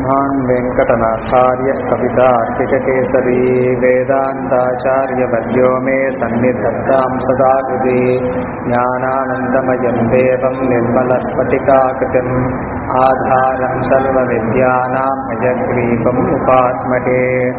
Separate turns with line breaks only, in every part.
श्रीमान् वेङ्कटनाथार्य कवितार्किककेसरी वेदान्ताचार्यवर्यो मे सन्निधत्तां सदा कृति ज्ञानानन्दमयं देवं निर्मलस्फटिकाकृतिम् आधारं सर्वविद्यानां हयग्रीवम् उपास्महे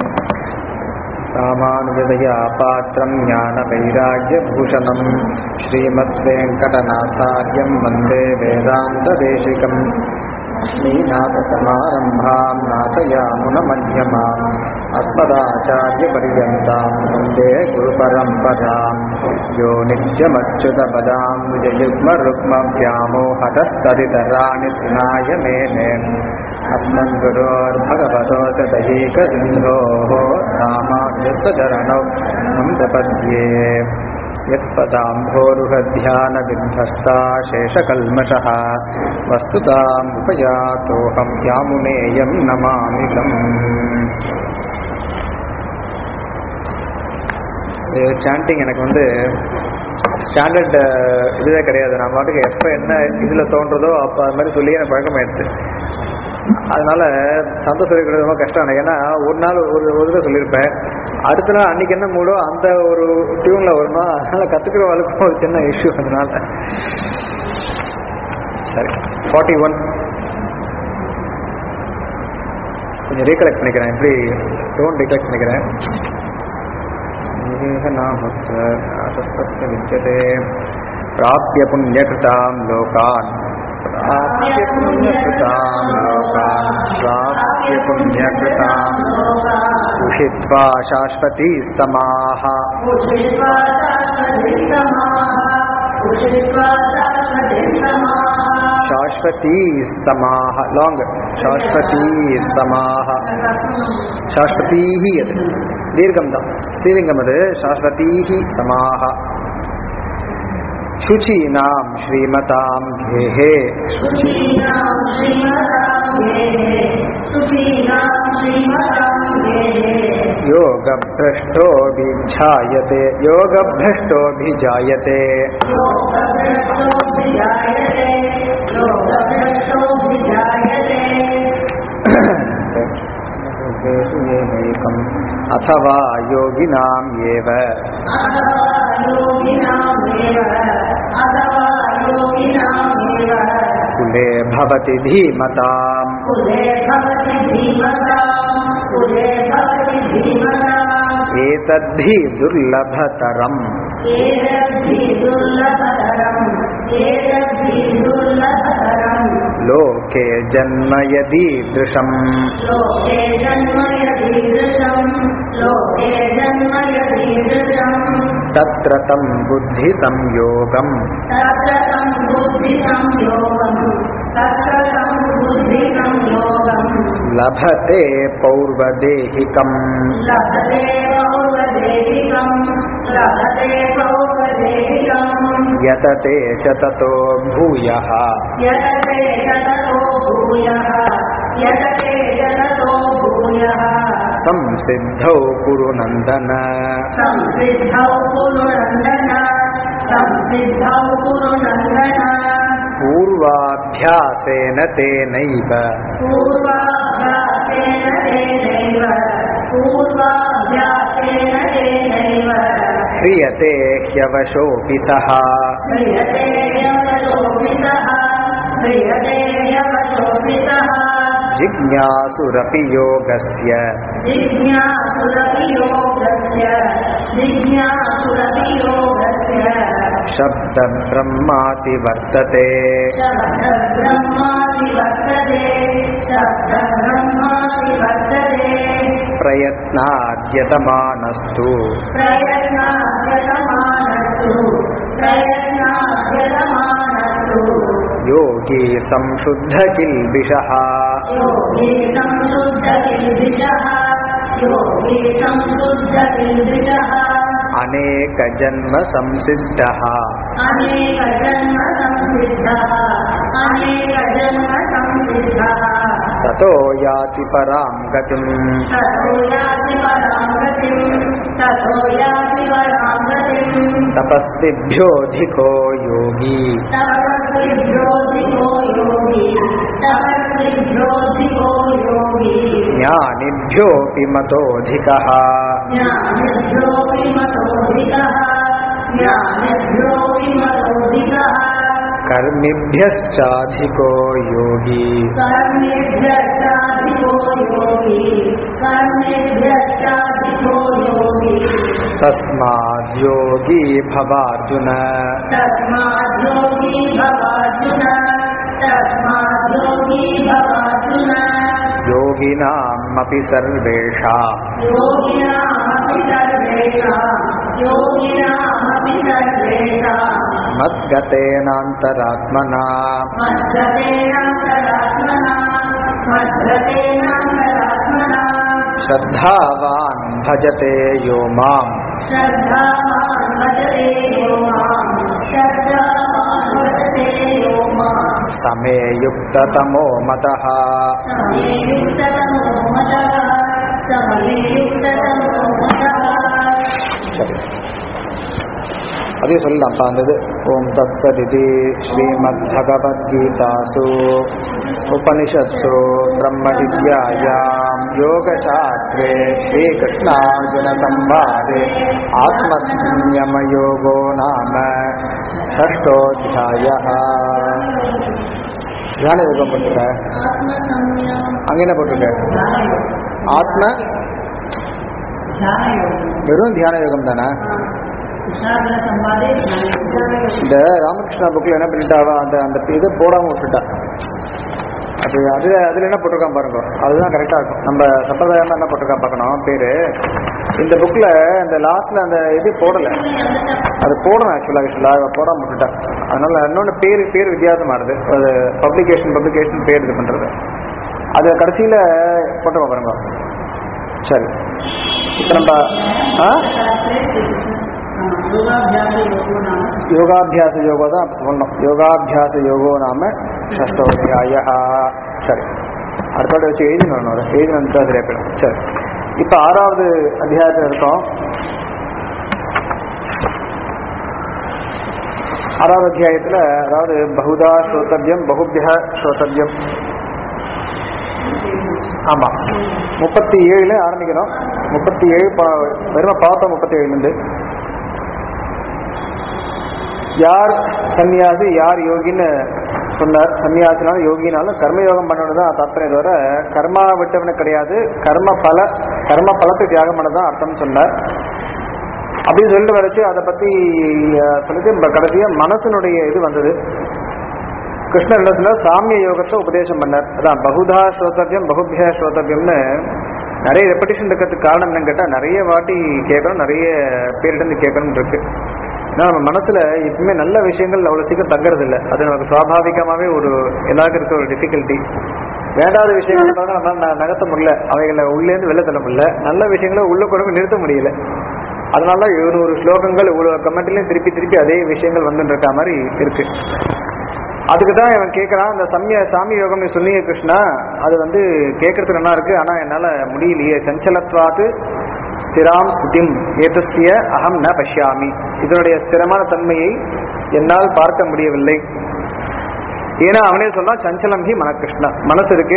रामानुजदया पात्रं ज्ञानवैराग्यभूषणं श्रीमद्वेङ्कटनाथार्यं वन्दे वेदान्तदेशिकम् श्रीनाथसमारम्भां नाथयामुनमध्यमाम् अस्मदाचार्यपर्यन्तां वन्दे गुरुपरम्परां यो नित्यमच्युतपदां विजयुग्मरुग्मव्यामोहतस्तदितराणि तृणाय मेने अस्मद्गुरोर्भगवतोऽस दैकसिन्धोः रामानुजस्य चरणौ तं प्रपद्ये यत्पदाम्भोरुहध्यानविध्वस्ता शेषकल्मषः वस्तुतामुपयातोऽहं यामुनेयं नमामिलम् சாண்டிங் எனக்கு வந்து ஸ்டாண்டர்ட் இதுவே கிடையாது நான் பாட்டுக்கு எப்போ என்ன இதில் தோன்றதோ அப்போ அது மாதிரி சொல்லி எனக்கு பழக்கமாயிடுது அதனால சந்தோஷம் சொல்லிக்கிறது ரொம்ப கஷ்டம் எனக்கு ஏன்னா ஒரு நாள் ஒரு ஒரு தடவை சொல்லியிருப்பேன் அடுத்த நாள் அன்னைக்கு என்ன மூடோ அந்த ஒரு டியூனில் வருமா அதனால கற்றுக்கிற வாழ்க்கும் ஒரு சின்ன இஷ்யூ அதனால சரி ஃபார்ட்டி ஒன் கொஞ்சம் ரீகலெக்ட் பண்ணிக்கிறேன் எப்படி டோன் ரீகலெக்ட் பண்ணிக்கிறேன் नामस्य विद्यते प्राप्य पुण्यकृतां लोकान् प्राप्य पुण्यकृतां लोकान् प्राप्य पुण्यकृतां उषित्वा शाश्वती समाः शाश्वती समाः लाङ्ग् शाश्वती समाः शाश्वतीः यत् दीर्घं दा स्त्रीलिङ्गम् அது शाश्वतीः समाः शुचीनां श्रीमतां गेहे योगभ्रष्टोऽभिजायते योगभ्रष्टोऽभिजायते एकम् अथवा योगिनाम् एव कुले भवति धीमताम् एतद्धि दुर्लभतरम् लोके जन्म यदीदृशम्
लोके जन्म यदीदृशम् लोके जन्म यदीदृशम्
तत्र तम् बुद्धिसंयोगम्
तत्र तं बुद्धिसंयोगम् तत्र तं बुद्धिसंयोगम्
लभते पौर्वदेहिकम्
लभते पौर्वदेहिकम् लभते पौर्वदेहिकम्
यतते च ततो भूयः
यतते च ततो भूयः यतते च ततो भूयः
संसिद्धौ कुरु नन्दन
संसिद्धौ कुरु नन्दन संसिद्धौ कुरु नन्दन
पूर्वाभ्यासेन तेनैव
पूर्वाभ्यासेन तेनैव पूर्वाभ्यासेन तेनैव
क्रियते ह्यवशोऽपि सः
क्रियते यवशोभितः क्रियते यवशोभितः
जिज्ञासुरपि योगस्य
जिज्ञासुरपि योगस्य जिज्ञासुरपि योगस्य
शब्दब्रह्माति वर्तते
शब्दब्रह्मादि वर्तते शब्दब्रह्मादि वर्तते
प्रयत्नाद्यतमानस्तु
प्रयत्नाद्यतमानस्तु प्रयत्नाद्यतमानस्तु
योगी संशुद्धकिल्बिषः
योगी संशुद्धकिल्बिषः योगी संशुद्धकिल्बिषः
अनेकजन्मसंसिद्धः
अनेकजन्म संसिद्धः अनेकजन्मसंसिद्धः
ततो याति परां गतिम्
ततो याति परां गतिम् ततो याति परां गतिम्
तपस्विभ्योऽधिको योगी
तपस्विभ्योऽधिको योगी तपस्विभ्योऽधिको योगी
ज्ञानिभ्योऽपि मतोऽधिकः
ज्ञानिभ्योऽपि मतोऽधिकः ज्ञानिभ्योऽपि मतोऽधिकः
कर्मिभ्यश्चाधिको योगी
कर्मेभ्यश्चाधिको योगी कर्मेभ्यश्चाधिको योगी
तस्माद्योगी भवार्जुन
तस्माद्योगी भवार्जुन तस्माद्योगी भवार्जुन
योगिनामपि सर्वेषाम्
योगिनामपि सर्वेषां योगिनामपि सर्वेषां
मद्गतेनान्तरात्मना
मद्गतेनान्तरात्मना मद्गतेनान्तरात्मना
श्रद्धावान् भजते यो माम्
श्रद्धावान् भजते यो मां श्रद्धावान् भजते यो मां
समे युक्ततमो मतः
समये युक्ततमो मतः समये युक्ततमो मतः
சரி அதே சொல்லலாம்ப்பா அந்த இது ஓம் தத் சதிதி ஸ்ரீமத் பகவத்கீதாசு உபனிஷத்சு பிரம்ம வித்யாயாம் யோகசாஸ்திரே ஸ்ரீகிருஷ்ணார்ஜுன சம்பாதே ஆத்மசம்யமயோகோ நாம ஷஷ்டோத்தியாய தியான யோகம் போட்டிருக்க
ஆத்மசம்யம்
அங்க என்ன போட்டிருக்க ஆத்ம
ध्यानयोगम्
வெறும் தியான யோகம் தானே
कुशाग्र संवादे ध्यानयोगम्
இந்த ராமகிருஷ்ணா புக்ல என்ன பண்ணிட்டா அவ அந்த அந்த இதை போடாம விட்டுட்டா அது அது அதுல என்ன போட்டிருக்கான் பாருங்க அதுதான் கரெக்டா இருக்கும் நம்ம சம்பிரதாயமா என்ன போட்டிருக்கான் பார்க்கணும் பேரு இந்த புக்ல இந்த லாஸ்ட்ல அந்த இது போடல அது போடணும் ஆக்சுவலா ஆக்சுவலா போடாம விட்டுட்டா அதனால இன்னொன்று பேர் பேர் வித்தியாசமா இருது அது பப்ளிகேஷன் பப்ளிகேஷன் பேர் இது பண்றது அது கடைசியில போட்டுருவோம் பாருங்க சரி இப்போ நம்ம ஆ
योगाभ्यास योगो नाम
யோகாபியாச யோகோ தான் அப்ப சொல்லணும் யோகாபியாச யோகோ நாம ஷஷ்டோத்தியாய சரி அடுத்தோட வச்சு எழுதினு வரணும் அதை எழுதினு வந்து தான் சரியா போயிடும் சரி இப்போ ஆறாவது அத்தியாயத்தில் இருக்கோம் ஆறாவது அத்தியாயத்தில் அதாவது பகுதா ஸ்ரோத்தவியம் பகுபியா ஸ்ரோத்தவியம் ஆமா முப்பத்தி ஏழுல ஆரம்பிக்கிறோம் முப்பத்தி ஏழு பா- வெறும் பார்த்தோம் முப்பத்தி ஏழுலேருந்து யார் சன்னியாசி யார் யோகின்னு சொன்னார் சன்னியாசினாலும் யோகினாலும் கர்மயோகம் பண்ணணும் தான் தாத்பரியம் தவிர கர்மா விட்டவனுக்கு கிடையாது கர்ம பல கர்ம பலத்தை தியாகம் பண்ணதான் தான் அர்த்தம் சொன்னார் அப்படின்னு சொல்லிட்டு வரைச்சு அதை பத்தி அஹ், சொல்லிட்டு இப்ப கடைசியா மனசனுடைய இது வந்தது கிருஷ்ணர் என்ன சொன்னார் சாமிய யோகத்தை உபதேசம் பண்ணார் அதான் பகுதா ஸ்ரோதவியம் பகுபியா ஸ்ரோதவியம்னு நிறைய ரெப்படிஷன் இருக்கிறதுக்கு காரணம் என்னன்னு கேட்டா நிறைய வாட்டி கேட்கணும் நிறைய பேர்கிட்ட இருந்து கேட்கணும் இருக்கு ஏன்னா நம்ம மனசுல எப்பவுமே நல்ல விஷயங்கள் அவ்வளவு சீக்கிரம் தங்குறது இல்லை அது நமக்கு சுவாபாவிகமாவே ஒரு எல்லாருக்கும் இருக்க ஒரு டிஃபிகல்ட்டி வேண்டாத விஷயங்கள் பார்த்தா நம்மளால ந- நகர்த்த முடியல அவைகளை உள்ளேருந்து வெளில தள்ள முடியல நல்ல விஷயங்களை உள்ள கொண்டு போய் நிறுத்த முடியல அதனால இவ்வளவு ஒரு ஸ்லோகங்கள் இவ்வளவு கமெண்ட்லயும் திருப்பி திருப்பி அதே விஷயங்கள் வந்துட்டு இருக்க மாதிரி இருக்கு அதுக்கு தான் இவன் கேட்கறான் அந்த சமய சாமி யோகம் நீ சொன்னீங்க கிருஷ்ணா அது வந்து கேட்கறதுக்கு நல்லா இருக்கு ஆனா என்னால முடியலையே சஞ்சலத்வாது ஸ்திராம் ஸ்துதிம் ஏதஸ்ய அகம் ந பஷ்யாமி இதனுடைய ஸ்திரமான தன்மையை என்னால் பார்க்க முடியவில்லை ஏன்னா அவனே சொல்றான் சஞ்சலம் ஹி மனகிருஷ்ணா மனசு இருக்கு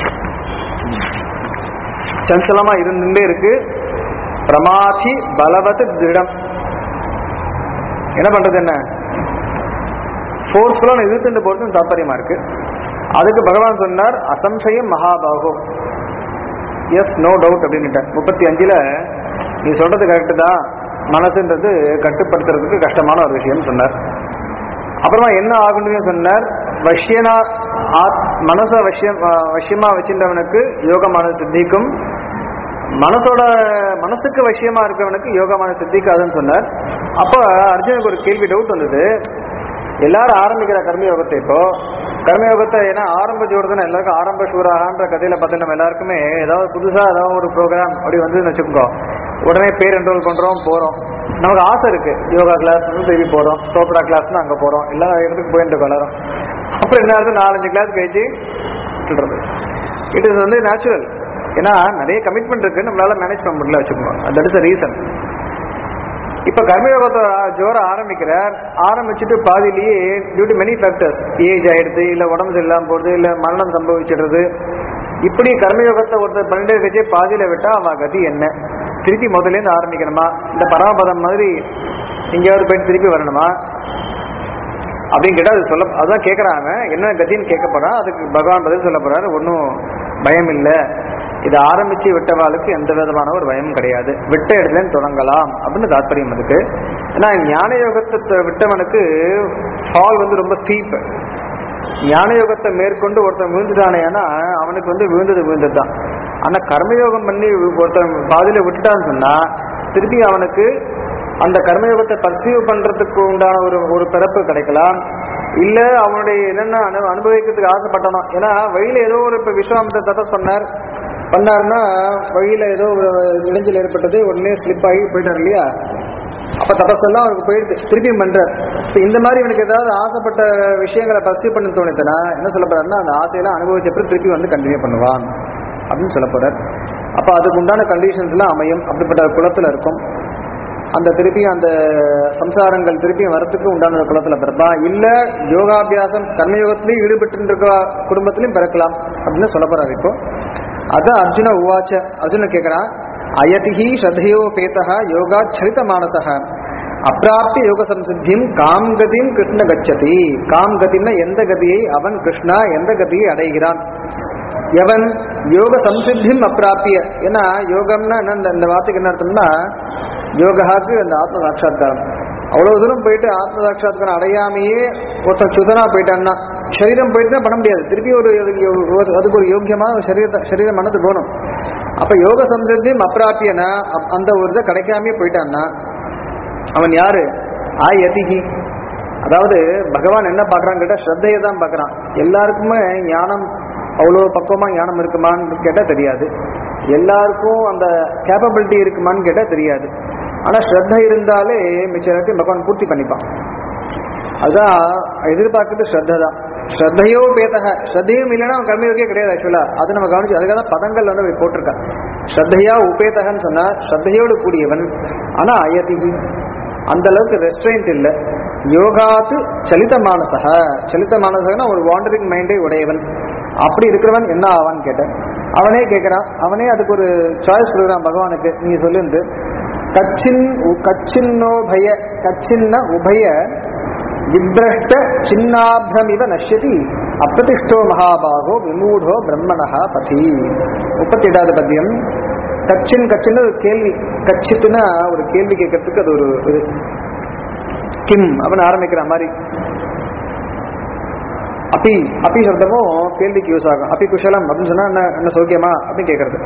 சஞ்சலமா இருந்துட்டே இருக்கு பிரமாதி பலவத் திருடம் என்ன பண்றது என்ன ஃபோர்ஸ்ஃபுல்லான இழுத்துட்டு போறது தாற்பயமா இருக்கு அதுக்கு பகவான் சொன்னார் அசம்சயம் மகாபாகோ எஸ் நோ டவுட் அப்படின்னுட்டார் முப்பத்தி அஞ்சுல நீ சொல்றது கரெக்டு தான் மனசுன்றது கட்டுப்படுத்துறதுக்கு கஷ்டமான ஒரு விஷயம் சொன்னார் அப்புறமா என்ன ஆகுன்னு சொன்னார் வஷ்யனா ஆத் மனச வஷ்யம் ஆஹ் வஷ்யமா வச்சிருந்தவனுக்கு யோகமான சித்திக்கும் மனசோட மனசுக்கு வசியமா இருக்கவனுக்கு யோகமான சித்திக்காதுன்னு சொன்னார் அப்போ அர்ஜுனுக்கு ஒரு கேள்வி டவுட் வந்தது எல்லாரும் ஆரம்பிக்கிற கர்மயோகத்தை இப்போ கர்மயோகத்தை ஏன்னா ஆரம்ப ஜோடு தானே எல்லாருக்கும் ஆரம்ப சூராகான்ற கதையில பார்த்து நம்ம எல்லாருக்குமே ஏதாவது புதுசா ஏதாவது ஒரு ப்ரோக்ராம் அப்படி வந்து வச்சுக்கோ உடனே பேர் என்ரோல் பண்றோம் போறோம் நமக்கு ஆசை இருக்கு யோகா கிளாஸ் திருப்பி போறோம் சோப்ரா கிளாஸ்னு அங்க போறோம் எல்லா இடத்துக்கு போயிட்டு வளரும் அப்புறம் என்ன ஆகுது நாலஞ்சு கிளாஸ் கழிச்சு விட்டுறது இட் இஸ் வந்து நேச்சுரல் ஏன்னா நிறைய கமிட்மெண்ட் இருக்கு நம்மளால மேனேஜ் பண்ண முடியல வச்சுக்கோங்க தட் இஸ் ரீசன் இப்ப கர்மயோகத்தை ஜோர ஆரம்பிக்கிறார் ஆரம்பிச்சுட்டு பாதியிலேயே due to many factors age ஆயிடுது இல்ல உடம்பு சரியில்லாம போடுது இல்ல மரணம் சம்பவிச்சிடுறது இப்படி கர்மயோகத்தை ஒருத்தர் பண்ணிட்டு வச்சு பாதியில விட்டா அவ கதி என்ன திருப்பி முதல்ல இருந்து ஆரம்பிக்கணுமா இந்த பரமபதம் மாதிரி எங்கேயாவது போயிட்டு திருப்பி வரணுமா அப்படின்னு கேட்டா அது சொல்ல அதான் கேட்கறாங்க என்ன கதின்னு கேட்க போறான் அதுக்கு பகவான் பதில் சொல்ல போறாரு ஒன்றும் பயம் இல்லை இதை ஆரம்பிச்சு விட்டவாளுக்கு எந்த விதமான ஒரு பயம் கிடையாது விட்ட இடத்துல இருந்து தொடங்கலாம் அப்படின்னு தாற்பயம் அதுக்கு ஏன்னா ஞான யோகத்தை த- விட்டவனுக்கு ஃபால் வந்து ரொம்ப ஸ்டீப் ஞான யோகத்தை மேற்கொண்டு ஒருத்தன் விழுந்துட்டானேன்னா அவனுக்கு வந்து விழுந்தது விழுந்தது தான் ஆனா கர்மயோகம் பண்ணி ஒருத்தன் பாதியில விட்டுட்டான்னு சொன்னா திருப்பி அவனுக்கு அந்த கர்மயோகத்தை பர்சீவ் பண்றதுக்கு உண்டான ஒரு ஒரு பிறப்பு கிடைக்கலாம் இல்ல அவனுடைய என்னென்ன அனு அனுபவிக்கிறதுக்கு ஆசைப்பட்டனோ ஏன்னா வழியில ஏதோ ஒரு இப்ப விஸ்வாமித்த தத்த சொன்னார் பண்ணாருன்னா வழியில ஏதோ ஒரு இடைஞ்சல் ஏற்பட்டது உடனே ஸ்லிப் ஆகி போயிட்டார் இல்லையா அப்ப தபஸெல்லாம் அவருக்கு போயிடுது திருப்பி பண்றார் இப்ப இந்த மாதிரி இவனுக்கு ஏதாவது ஆசைப்பட்ட விஷயங்களை பர்சீவ் பண்ண தோணித்தனா என்ன சொல்ல போறாருன்னா அந்த ஆசையெல்லாம் அனுபவிச்ச பிறகு திருப்பி வந்து கண்டினியூ பண்ணுவான் அப்படின்னு சொல்ல போறார் அப்ப அதுக்கு உண்டான கண்டிஷன்ஸ் எல்லாம் அமையும் அப்படிப்பட்ட குலத்துல இருக்கும் அந்த திருப்பியும் அந்த சம்சாரங்கள் திருப்பியும் வரத்துக்கு உண்டான ஒரு குலத்துல பிறப்பான் இல்ல யோகாபியாசம் கர்மயோகத்திலையும் ஈடுபட்டு இருக்க குடும்பத்திலையும் பிறக்கலாம் அப்படின்னு சொல்ல போறாரு இப்போ அதான் அர்ஜுன உவாச்ச அர்ஜுன கேக்குறான் அயதிஹி ஸ்ரத்தையோபேதா யோகாச்சரித மானசக அப்பிராப்திய யோக சம்சித்தியும் காம் கதியும் கிருஷ்ண கச்சதி காம் கதின்னா எந்த கதியை அவன் கிருஷ்ணா எந்த கதியை அடைகிறான் எவன் யோக சம்சித்தியும் அப்பிராப்பிய ஏன்னா யோகம்னா என்ன இந்த- இந்த வார்த்தைக்கு என்ன அர்த்தம்னா யோகாக்கு அந்த ஆத்ம சாட்சா்காரம் அவ்வளவு தூரம் போயிட்டு ஆத்ம சாட்சா்காரம் அடையாமையே ஒருத்தன் சுதனா போயிட்டான்னா சரீரம் போயிட்டு பண்ண முடியாது திருப்பி ஒரு அதுக்கு யோ- அதுக்கு ஒரு யோக்கியமான ஒரு சரீரத்தை சரீரம் மனது போகணும் அப்ப யோக சம்சித்தியும் அப்பிராப்பியனா அப்- அந்த ஒரு இதை கிடைக்காமயே போயிட்டான்னா அவன் யாரு ஆயதிகி அதாவது பகவான் என்ன பார்க்கறான்னு கேட்டா ஸ்ரத்தையை தான் பார்க்கறான் எல்லாருக்குமே ஞானம் அவ்வளோ பக்குவமா ஞானம் இருக்குமான்னு கேட்டா தெரியாது எல்லாருக்கும் அந்த கேப்பபிலிட்டி இருக்குமான்னு கேட்டா தெரியாது ஆனா ஸ்ரத்த இருந்தாலே மிச்ச எல்லாத்தையும் பகவான் பூர்த்தி பண்ணிப்பான் அதுதான் எதிர்பார்க்கறது ஸ்ரத்த தான் ஸ்ரத்தையோ பேதக ஸ்ரத்தையும் இல்லைன்னா அவன் கர்மயோகியே கிடையாது ஆக்சுவலா அது நம்ம கவனிச்சு அதுக்காக தான் பதங்கள் வந்து அப்படி போட்டிருக்கான் ஸ்ரத்தையா உபேதகன்னு சொன்னா ஸ்ரத்தையோடு கூடியவன் ஆனா அயதிகி அந்த அளவுக்கு ரெஸ்ட்ரெயின்ட் இல்லை யோகாத்து சலித மானசக சலித மானசகனா ஒரு வாண்டரிங் மைண்டே உடையவன் அப்படி இருக்கிறவன் என்ன ஆவான்னு கேட்டேன் அவனே கேட்கிறான் அவனே அதுக்கு ஒரு சாய்ஸ் கொடுக்குறான் பகவானுக்கு நீ சொல்லுந்து கச்சின் உ- கச்சின்னோபய கச்சின்ன உபய விப்ரஷ்ட சின்னாபிரமிவ நஷ்யதி அப்பிரதிஷ்டோ மகாபாகோ விமூடோ பிரம்மணஹா பதி முப்பத்தி எட்டாவது பத்தியம் கச்சின் கச்சின்னு ஒரு கேள்வி கச்சித்துனா ஒரு கேள்வி கேட்கறதுக்கு அது ஒரு இது கிம் அப்படின்னு ஆரம்பிக்கிற மாதிரி அப்பி அப்பி சப்தமும் கேள்விக்கு யூஸ் ஆகும் அப்பி குஷலம் அப்படின்னு சொன்னா என்ன என்ன சௌக்கியமா அப்படின்னு கேட்கறது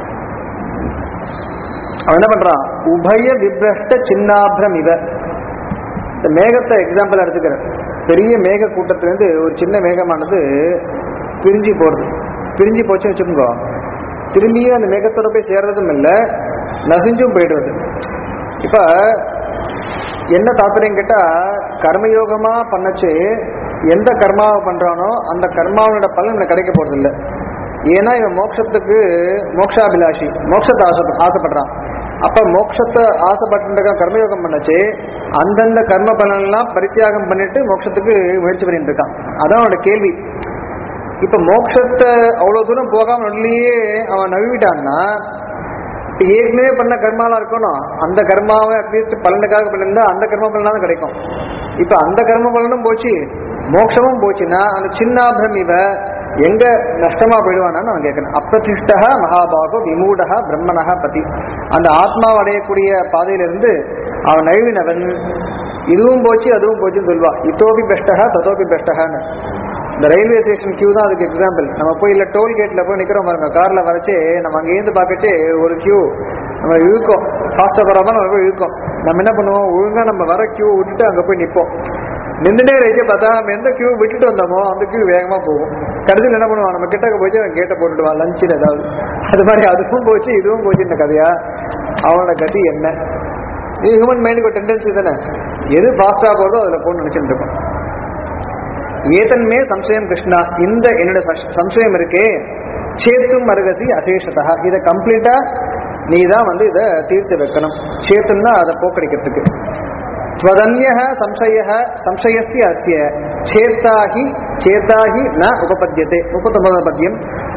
அவன் என்ன பண்றான் உபய விப்ரஷ்ட சின்னாபிரம் இவ இந்த மேகத்தை எக்ஸாம்பிள் எடுத்துக்கிறேன் பெரிய மேக கூட்டத்திலேருந்து ஒரு சின்ன மேகமானது பிரிஞ்சு போறது பிரிஞ்சு போச்சுன்னு வச்சுக்கோங்க திரும்பியும் அந்த மேகத்தோட போய் சேர்றதும் இல்லை நசிஞ்சும் போயிடுறது இப்ப என்ன தாற்பயம் கேட்டா கர்மயோகமா பண்ணச்சு எந்த கர்மாவை பண்றானோ அந்த கர்மாவோட பலன் இவனுக்கு கிடைக்க போறது இல்லை ஏன்னா இவன் மோட்சத்துக்கு மோக்ஷாபிலாஷி மோட்சத்தை ஆசை ஆசைப்படுறான் அப்ப மோட்சத்தை ஆசைப்பட்டு கர்மயோகம் பண்ணச்சு அந்தந்த கர்ம பலன்லாம் பரித்தியாகம் பண்ணிட்டு மோட்சத்துக்கு முயற்சி பண்ணிட்டு இருக்கான் அதான் அவனோட கேள்வி இப்ப மோட்சத்தை அவ்வளவு தூரம் போகாம உள்ளேயே அவன் நழுவிட்டான்னா இப்ப ஏற்கனவே பண்ண கர்மாலாம் இருக்கணும் அந்த கர்மாவை அட்லீஸ்ட் பலனுக்காக பண்ணிருந்தா அந்த கர்ம பலனாலும் கிடைக்கும் இப்ப அந்த கர்ம பலனும் போச்சு மோட்சமும் போச்சுன்னா அந்த சின்னாபிரம் இவ எங்க நஷ்டமா போயிடுவானான்னு அவன் கேட்கணும் அப்பிரதிஷ்டா மகாபாகோ விமூடா பிரம்மணா பதி அந்த ஆத்மாவை அடையக்கூடிய பாதையிலிருந்து அவன் நழுவினவன் இதுவும் போச்சு அதுவும் போச்சுன்னு சொல்வா இத்தோபி பெஸ்டா ததோபி பெஸ்டகான்னு இந்த ரயில்வே ஸ்டேஷன் கியூ தான் அதுக்கு எக்ஸாம்பிள் நம்ம போய் இல்லை டோல் கேட்ல போய் நிக்கிறோம் பாருங்க கார்ல வரச்சே நம்ம அங்கேருந்து பார்க்கச்சே ஒரு கியூ நம்ம இழுக்கும் ஃபாஸ்ட்டாக வராமல் நம்ம போய் இழுக்கும் நம்ம என்ன பண்ணுவோம் ஒழுங்கா நம்ம வர கியூ விட்டுட்டு அங்க போய் நிற்போம் நின்றுனே ரயிச்சே பார்த்தா நம்ம எந்த கியூ விட்டுட்டு வந்தோமோ அந்த கியூ வேகமா போகும் கடைசியில் என்ன பண்ணுவான் நம்ம கிட்டக்க போச்சு அவன் கேட்டை போட்டுடுவான் லஞ்சில் ஏதாவது அது மாதிரி அதுவும் போச்சு இதுவும் போச்சு இந்த கதையா அவனோட கதி என்ன இது ஹியூமன் மைண்டுக்கு ஒரு டெண்டன்சி தானே எது ஃபாஸ்டா போதோ அதுல போன்னு நினைச்சிட்டு இருக்கோம் ஏதன்மே சம்சயம் கிருஷ்ணா இந்த என்னோட சஷ்- சம்சயம் இருக்கே சேத்தும் அருகசி அசேஷதா இதை கம்ப்ளீட்டா நீ தான் வந்து இதை தீர்த்து வைக்கணும் சேத்துன்னா அதை போக்கடிக்கிறதுக்கு ஸ்வதன்ய சம்சய சம்சயஸ்ய அஸ்ய சேத்தாகி சேத்தாகி ந உபபத்தியதே முப்பத்தொன்பதாம் பத்தியம்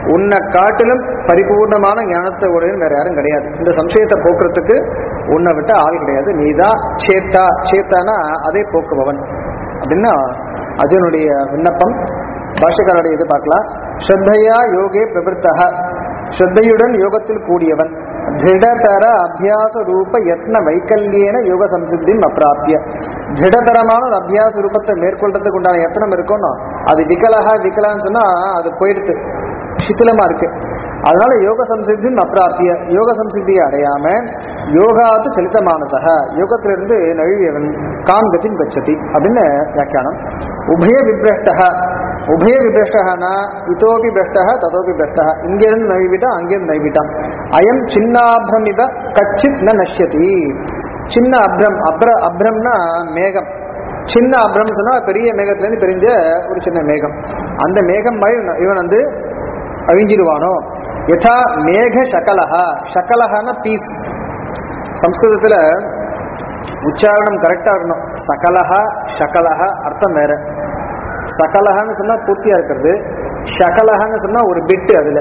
உன்னை காட்டிலும் பரிபூர்ணமான ஞானத்தை உடையவன் வேற யாரும் கிடையாது இந்த சம்சயத்தை போக்குறதுக்கு உன்னை விட்ட ஆள் கிடையாது நீதான் சேத்தா சேத்தானா அதே போக்குபவன் அப்படின்னா அர்ஜுனுடைய விண்ணப்பம் பாஷக்காரருடைய இது பார்க்கலாம் ஸ்ரத்தையா யோகே பிரவருத்தக ஸ்ரத்தையுடன் யோகத்தில் கூடியவன் திடதர அபியாச ரூப யத்ன வைக்கல்யேன யோக சம்சித்தியும் அப்பிராப்பிய திடதரமான ஒரு அபியாச ரூபத்தை மேற்கொள்றதுக்கு உண்டான எத்தனம் இருக்கணும் அது விகலக விகலான்னு சொன்னா அது போயிடுது சித்திலமா இருக்கு அதனால யோக சம்சித்தியும் அப்பிராப்பிய யோக சம்சித்தியை அடையாம யோகாத்து செலுத்தமானதக யோகத்திலிருந்து நழுவியவன் காங்கத்தின் கச்சதி அப்படின்னு வியாக்கியானம் உபய விப்ரஷ்டக உபய விப்ரஷ்டகனா இதோபி பிரஷ்டக ததோபி பிரஷ்டக இங்கிருந்து நழுவிட்டான் அங்கிருந்து நழுவிட்டான் அயம் சின்னாபிரம் இவ கச்சித் ந நஷ்யதி சின்ன அப்ரம் அப்ர அப்ரம்னா மேகம் சின்ன அப்ரம் சொன்னா பெரிய மேகத்திலேருந்து பிரிஞ்ச ஒரு சின்ன மேகம் அந்த மேகம் மாதிரி இவன் இவன் வந்து அழிஞ்சிடுவானோ யதா மேக சகலஹா சகலஹான பீஸ் சம்ஸ்கிருதத்துல உச்சாரணம் கரெக்டா இருக்கணும் சகலஹா சகலஹா அர்த்தம் வேற சகலஹான்னு சொன்னா பூர்த்தியா இருக்கிறது சகலஹான்னு சொன்னா ஒரு பிட்டு அதுல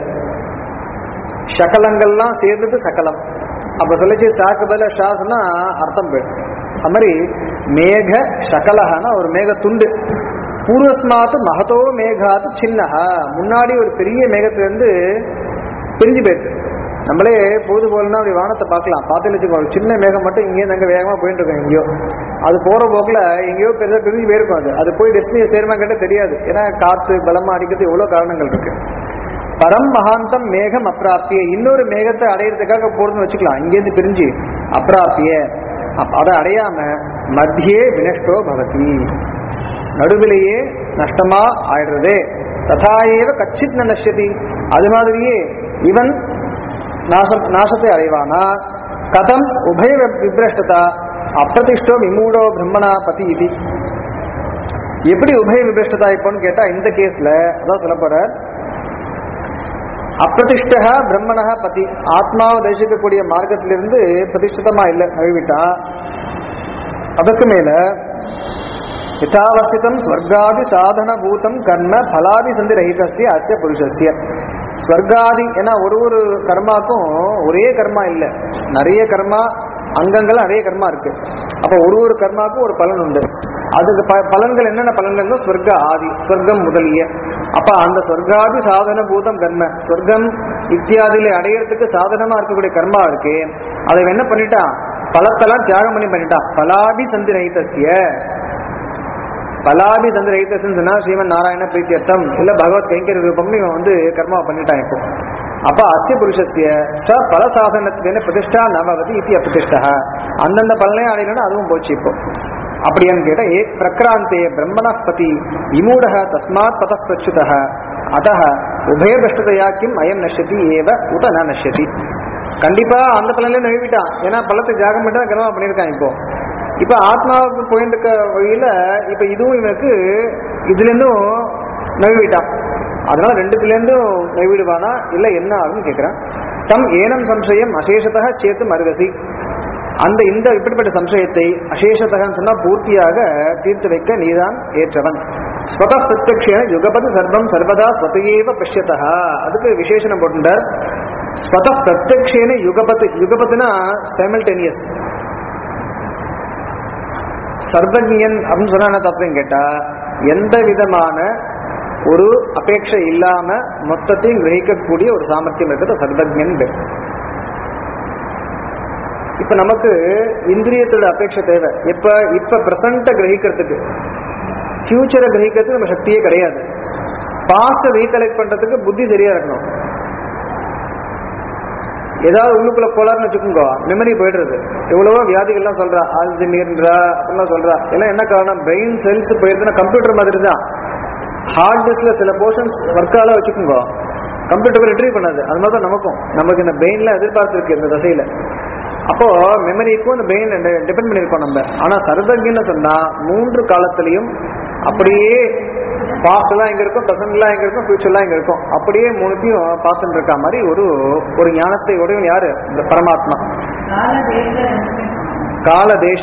சகலங்கள்லாம் சேர்ந்தது சகலம் அப்ப சொல்லிச்சு சாக்கு பதில ஷா சொன்னா அர்த்தம் போயிடும் அது மாதிரி மேக சகலஹான ஒரு மேக துண்டு பூர்வஸ்மாத்து மகதோ மேகாத்து சின்னஹா முன்னாடி ஒரு பெரிய மேகத்திலிருந்து பிரிஞ்சு போயிடுது நம்மளே பொழுது போலனா அப்படி வானத்தை பார்க்கலாம் பார்த்து வச்சுக்கோ ஒரு சின்ன மேகம் மட்டும் இங்கேருந்து அங்கே வேகமாக போயிட்டு இருக்கோம் எங்கேயோ அது போகிற போக்கில் எங்கேயோ பெருசாக பிரிஞ்சு போயிருக்கும் அது அது போய் டெஸ்டினியை சேருமா கேட்டால் தெரியாது ஏன்னா காற்று பலமாக அடிக்கிறது எவ்வளோ காரணங்கள் இருக்கு பரம் மகாந்தம் மேகம் அப்பிராப்பிய இன்னொரு மேகத்தை அடையிறதுக்காக போறதுன்னு வச்சுக்கலாம் இங்கேருந்து பிரிஞ்சு அப்பிராப்பிய அப்ப அதை அடையாம மத்தியே வினஷ்டோ பவதி நடுவிலேயே நஷ்டமா ஆயிடுறது ததாயேவ கச்சித் ந நஷ்யதி அது மாதிரியே இவன் நாசம் நாசத்தை அடைவானா கதம் உபய விப்ரஷ்டதா அப்பிரதிஷ்டோ விமூடோ பிரம்மணா பதி இது எப்படி உபய விபிரஷ்டதா இப்போன்னு கேட்டா இந்த கேஸ்ல அதான் சொல்ல போற அப்பிரதிஷ்டா பிரம்மணா பதி ஆத்மாவை தரிசிக்கக்கூடிய மார்க்கத்திலிருந்து பிரதிஷ்டிதமா இல்லை நழுவிட்டா அதற்கு மேல யதாவசிதம் ஸ்வர்காதி சாதன பூதம் கர்ம பலாதி சந்தி ரஹிதஸ்ய அஸ்ய புருஷஸ்ய ஸ்வர்காதி ஏன்னா ஒரு ஒரு கர்மாக்கும் ஒரே கர்மா இல்லை நிறைய கர்மா அங்கங்கள் நிறைய கர்மா இருக்கு அப்ப ஒரு ஒரு கர்மாக்கும் ஒரு பலன் உண்டு அதுக்கு ப- பலன்கள் என்னென்ன பலன்கள்னா ஸ்வர்க ஆதி ஸ்வர்க்கம் முதலிய அப்ப அந்த ஸ்வர்காதி சாதன பூதம் கர்ம ஸ்வர்க்கம் இத்தியாதியில அடையறதுக்கு சாதனமா இருக்கக்கூடிய கர்மா இருக்கு அதை இவன் என்ன பண்ணிட்டான் பலத்தெல்லாம் தியாகம் பண்ணி பண்ணிட்டான் பலாபி சந்தி ரஹிதஸ்ய பலாபி தந்திர ரஹிதஸ்ன்னு சொன்னா ஸ்ரீமன் நாராயண பிரீத்தியர்த்தம் இல்ல பகவத் கைங்கர ரூபம்னு இவன் வந்து கர்மா பண்ணிட்டான் இப்போ அப்ப அஸ்ய புருஷஸ்ய ச பல சாதனத்துக்கு பிரதிஷ்டா நவவதி இத்தி அப்பிரதிஷ்டா அந்தந்த பலனையும் அடையணும்னா அதுவும் போச்சு இப்போ அப்படியான்னு கேட்டா ஏ பிரக்ராந்தே பிரம்மண பதி விமூட தஸ்மாத் பத பிரச்சுத அத உபயபிரஷ்டதையா கிம் அயம் நஷ்யதி ஏவ உத ந நஷ்யதி கண்டிப்பா அந்த பலன்ல நழுவிட்டான் ஏன்னா பழத்தை தியாகம் பண்ணி தான் கர்மா பண்ணியிருக்கான் இப்போ இப்ப ஆத்மாவுக்கு போயிட்டு இருக்க வழியில இப்ப இதுவும் இவனுக்கு இதுல இருந்தும் நழுவிட்டான் அதனால ரெண்டுத்துல இருந்தும் நழுவிடுவானா இல்ல என்ன ஆகும்னு கேக்குறான் தம் ஏனம் சம்சயம் அசேஷத்தக சேத்து மருகசி அந்த இந்த இப்படிப்பட்ட சம்சயத்தை அசேஷத்தகன்னு சொன்னா பூர்த்தியாக தீர்த்து வைக்க நீதான் ஏற்றவன் ஸ்வத பிரத்யக்ஷேன யுகபதி சர்வம் சர்வதா ஸ்வதையேவ பஷ்யத்தா அதுக்கு விசேஷனம் போட்டுட்டார் ஸ்வத பிரத்யக்ஷேன யுகபத் யுகபத்னா சைமல்டேனியஸ் சர்வஜன் அப்படின்னு சொன்னா என்ன தப்புன்னு கேட்டா எந்த விதமான ஒரு அபேட்சை இல்லாம மொத்தத்தையும் கிரகிக்கக்கூடிய ஒரு சாமர்த்தியம் இருக்கிறது சர்வஜன் பேர். இப்ப நமக்கு இந்திரியத்தோட அபேட்சை தேவை இப்ப இப்ப பிரசன்ட கிரகிக்கிறதுக்கு ஃபியூச்சரை கிரகிக்கிறதுக்கு நம்ம சக்தியே கிடையாது பாஸ்ட ரீகலெக்ட் பண்றதுக்கு புத்தி சரியா இருக்கணும் ஏதாவது உள்ளுக்குள்ள போலார்னு வச்சுக்கோங்க மெமரி போயிடுறது எவ்வளவோ வியாதிகள்லாம் சொல்றா ஆல்ஜிமியர்ன்றா அப்படிலாம் சொல்றா எல்லாம் என்ன காரணம் பிரெயின் செல்ஸ் போயிருதுன்னா கம்ப்யூட்டர் மாதிரி தான் ஹார்ட் டிஸ்க்ல சில போர்ஷன்ஸ் ஒர்க் ஆல வச்சுக்கோங்க கம்ப்யூட்டர் ரிட்ரீவ் பண்ணாது அது மாதிரி தான் நமக்கும் நமக்கு இந்த பிரெயின்ல எதிர்பார்த்து இருக்கு இந்த தசையில அப்போ மெமரிக்கும் இந்த பிரெயின் டிபெண்ட் பண்ணியிருக்கோம் நம்ம ஆனா சர்வஜன்னு சொன்னா மூன்று காலத்திலையும் அப்படியே பாஸ்ட் எல்லாம் எங்க இருக்கும் பிரசன்ட் எல்லாம் எங்க இருக்கும் ஃபியூச்சர் எல்லாம் எங்க இருக்கும் அப்படியே மூணுத்தையும் பார்த்துட்டு இருக்க மாதிரி ஒரு ஒரு ஞானத்தை உடையவன் யாரு இந்த பரமாத்மா
கால தேச
கால தேச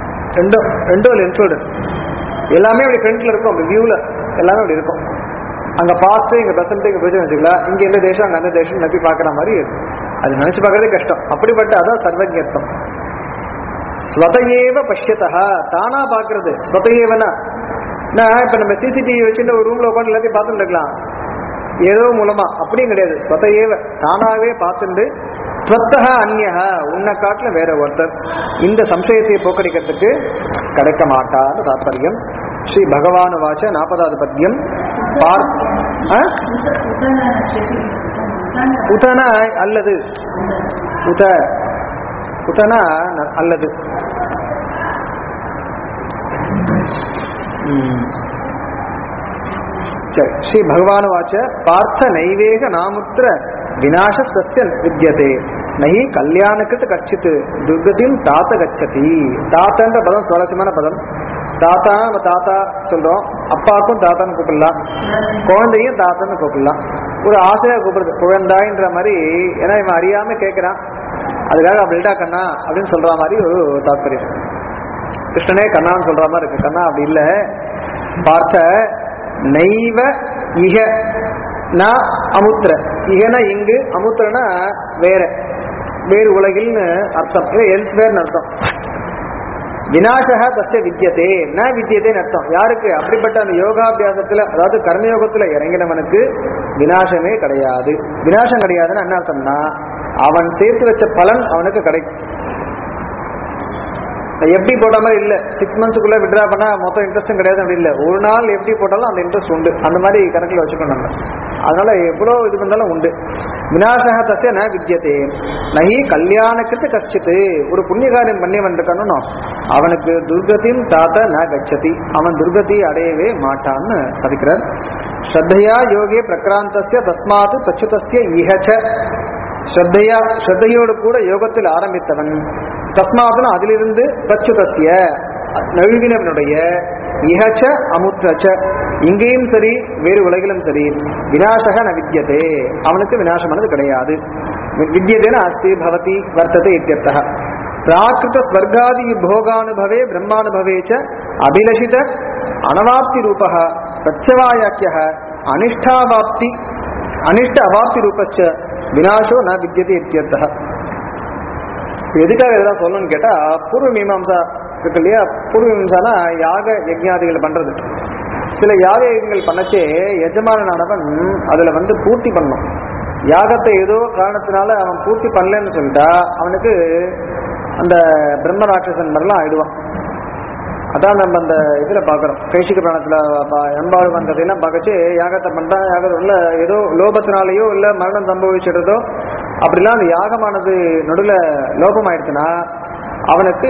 ரெண்டும் ரெண்டும் இன்க்ளூடு எல்லாமே அப்படி ஃப்ரண்ட்ல இருக்கும் அப்படி வியூல எல்லாமே அப்படி இருக்கும் அங்க பாஸ்ட் இங்க பிரசன்ட் இங்க ஃபியூச்சர் வச்சுக்கலாம் இங்க எந்த தேசம் அங்க அந்த தேசம் நப்பி பார்க்குற மாதிரி இருக்கும் அது நினைச்சு பார்க்கறதே கஷ்டம் அப்படிப்பட்ட அதான் சர்வஜத்வம் ஸ்வதையேவ பஷ்யத்தா தானா பார்க்கறது ஸ்வதையேவனா நான் இப்ப நம்ம சிசிடிவி வச்சுட்டு ஒரு ரூம்ல உட்காந்து எல்லாத்தையும் பார்த்துட்டு இருக்கலாம் ஏதோ மூலமா அப்படியும் கிடையாது ஸ்வதையேவ தானாவே பார்த்துட்டு ஸ்வத்தக அந்நியா உன்னை காட்டுல வேற ஒருத்தர் இந்த சம்சயத்தை போக்கடிக்கிறதுக்கு கிடைக்க மாட்டான்னு தாத்பரியம் ஸ்ரீ பகவான் வாச்ச நாற்பதாவது பத்தியம் பார் ஆ? உதன அல்லது உத உதன ந- அல்லது ம். சரி ஸ்ரீ பகவான் வாச்ச பார்த்த நைவேக நாமுத்திர விநாசஸ்தஸ்ய வித்தியதே நகி கல்யாணக்கிட்ட கச்சித் துர்கதியும் தாத்த கச்சதி தாத்தன்ற பதம் சுவாரஸ்யமான பதம் தாத்தா நம்ம தாத்தா சொல்றோம் அப்பாவுக்கும் தாத்தான்னு கூப்பிடலாம் குழந்தையும் தாத்தான்னு கூப்பிடலாம் ஒரு ஆசையா கூப்பிடுறது குழந்தாய்ன்ற மாதிரி ஏன்னா இவன் அறியாம கேட்கிறான் அதுக்காக அப்படில்டா கண்ணா அப்படின்னு சொல்ற மாதிரி ஒரு தாற்பயம் கிருஷ்ணனே கண்ணான்னு சொல்ற மாதிரி இருக்கு கண்ணா அப்படி இல்ல பார்த்த நைவ இக நான் அமுத்திர இகனா இங்கு அமுத்திரனா வேற வேறு உலகில்னு அர்த்தம் இல்லை எல்ஸ் வேர்னு அர்த்தம் விநாசக தஸ்ய வித்தியதே ந வித்தியதேன்னு அர்த்தம் யாருக்கு அப்படிப்பட்ட அந்த யோகாபியாசத்துல அதாவது கர்மயோகத்துல இறங்கினவனுக்கு விநாசமே கிடையாது விநாசம் கிடையாதுன்னு என்ன அர்த்தம்னா அவன் சேர்த்து வச்ச பலன் அவனுக்கு கிடைக்கும் எப்படி போட்ட மாதிரி இல்ல சிக்ஸ் மந்த்ஸ்க்குள்ள விட்ரா பண்ணா மொத்தம் இன்ட்ரெஸ்டும் கிடையாது அப்படி இல்ல ஒரு நாள் எப்படி போட்டாலும் அந்த இன்ட்ரெஸ்ட் உண்டு அந்த மாதிரி கணக்கில் வச்சுக்கணும் நம்ம அதனால எவ்வளவு இது பண்ணாலும் உண்டு விநாசக தசை ந வித்தியதே நகி கல்யாணக்கிட்ட கஷ்டித்து ஒரு புண்ணிய காரியம் பண்ணியவன் இருக்கானோ அவனுக்கு துர்கதியும் தாத்த ந கச்சதி அவன் துர்கதி அடையவே மாட்டான்னு சதிக்கிறார் ஸ்ரத்தையா யோகே பிரக்ராந்தஸ்ய தஸ்மாத் தச்சுதஸ்ய இஹச்ச ஸ்ரத்தையா ஸ்ரத்தையோடு கூட யோகத்தில் ஆரம்பித்தவன் தஸ்மாத்னு அதிலிருந்து தச்சுதஸ்ய நழுவினவனுடைய இஹச்ச அமுத்ரச்ச இங்கேயும் சரி வேறு உலகிலும் சரி விநாசக ந வித்தியதே அவனுக்கு விநாசமானது கிடையாது வித்தியதேன அஸ்தி பவதி வர்த்ததே இத்தியர்த்தः பிராகிருத ஸ்வர்காதி போகானுபவே பிரம்மானுபவே ச அபிலஷித அனவாப்தி ரூபः பிரத்யவாயாக்கியः அனிஷ்டாவாப்தி அனிஷ்ட அவாப்தி ரூபச்ச விநாசோ ந வித்தியதே இத்தியர்த்தः எதுக்காக இதெல்லாம் சொல்லணும்னு கேட்டா பூர்வ மீமாம்சா இருக்கு இல்லையா பூர்வ மீமாம்சானா யாக யஜ்ஞாதிகள் பண்றது சில யாக யஜ்ஞங்கள் பண்ணச்சே எஜமானனானவன் அதுல வந்து பூர்த்தி பண்ணும் யாகத்தை ஏதோ காரணத்தினால அவன் பூர்த்தி பண்ணலன்னு சொல்லிட்டா அவனுக்கு அந்த பிரம்ம ராட்சசன் மாதிரிலாம் ஆயிடுவான் அதான் நம்ம அந்த இதுல பாக்குறோம் கைசிக பிராணத்துல எம்பாழ்வன் கதையெல்லாம் பார்க்கச்சு யாகத்தை பண்றான் யாகத்தை உள்ள ஏதோ லோபத்தினாலேயோ இல்ல மரணம் சம்பவிச்சிடுறதோ அப்படிலாம் அந்த யாகமானது நடுவில் லோபம் ஆயிடுச்சுன்னா அவனுக்கு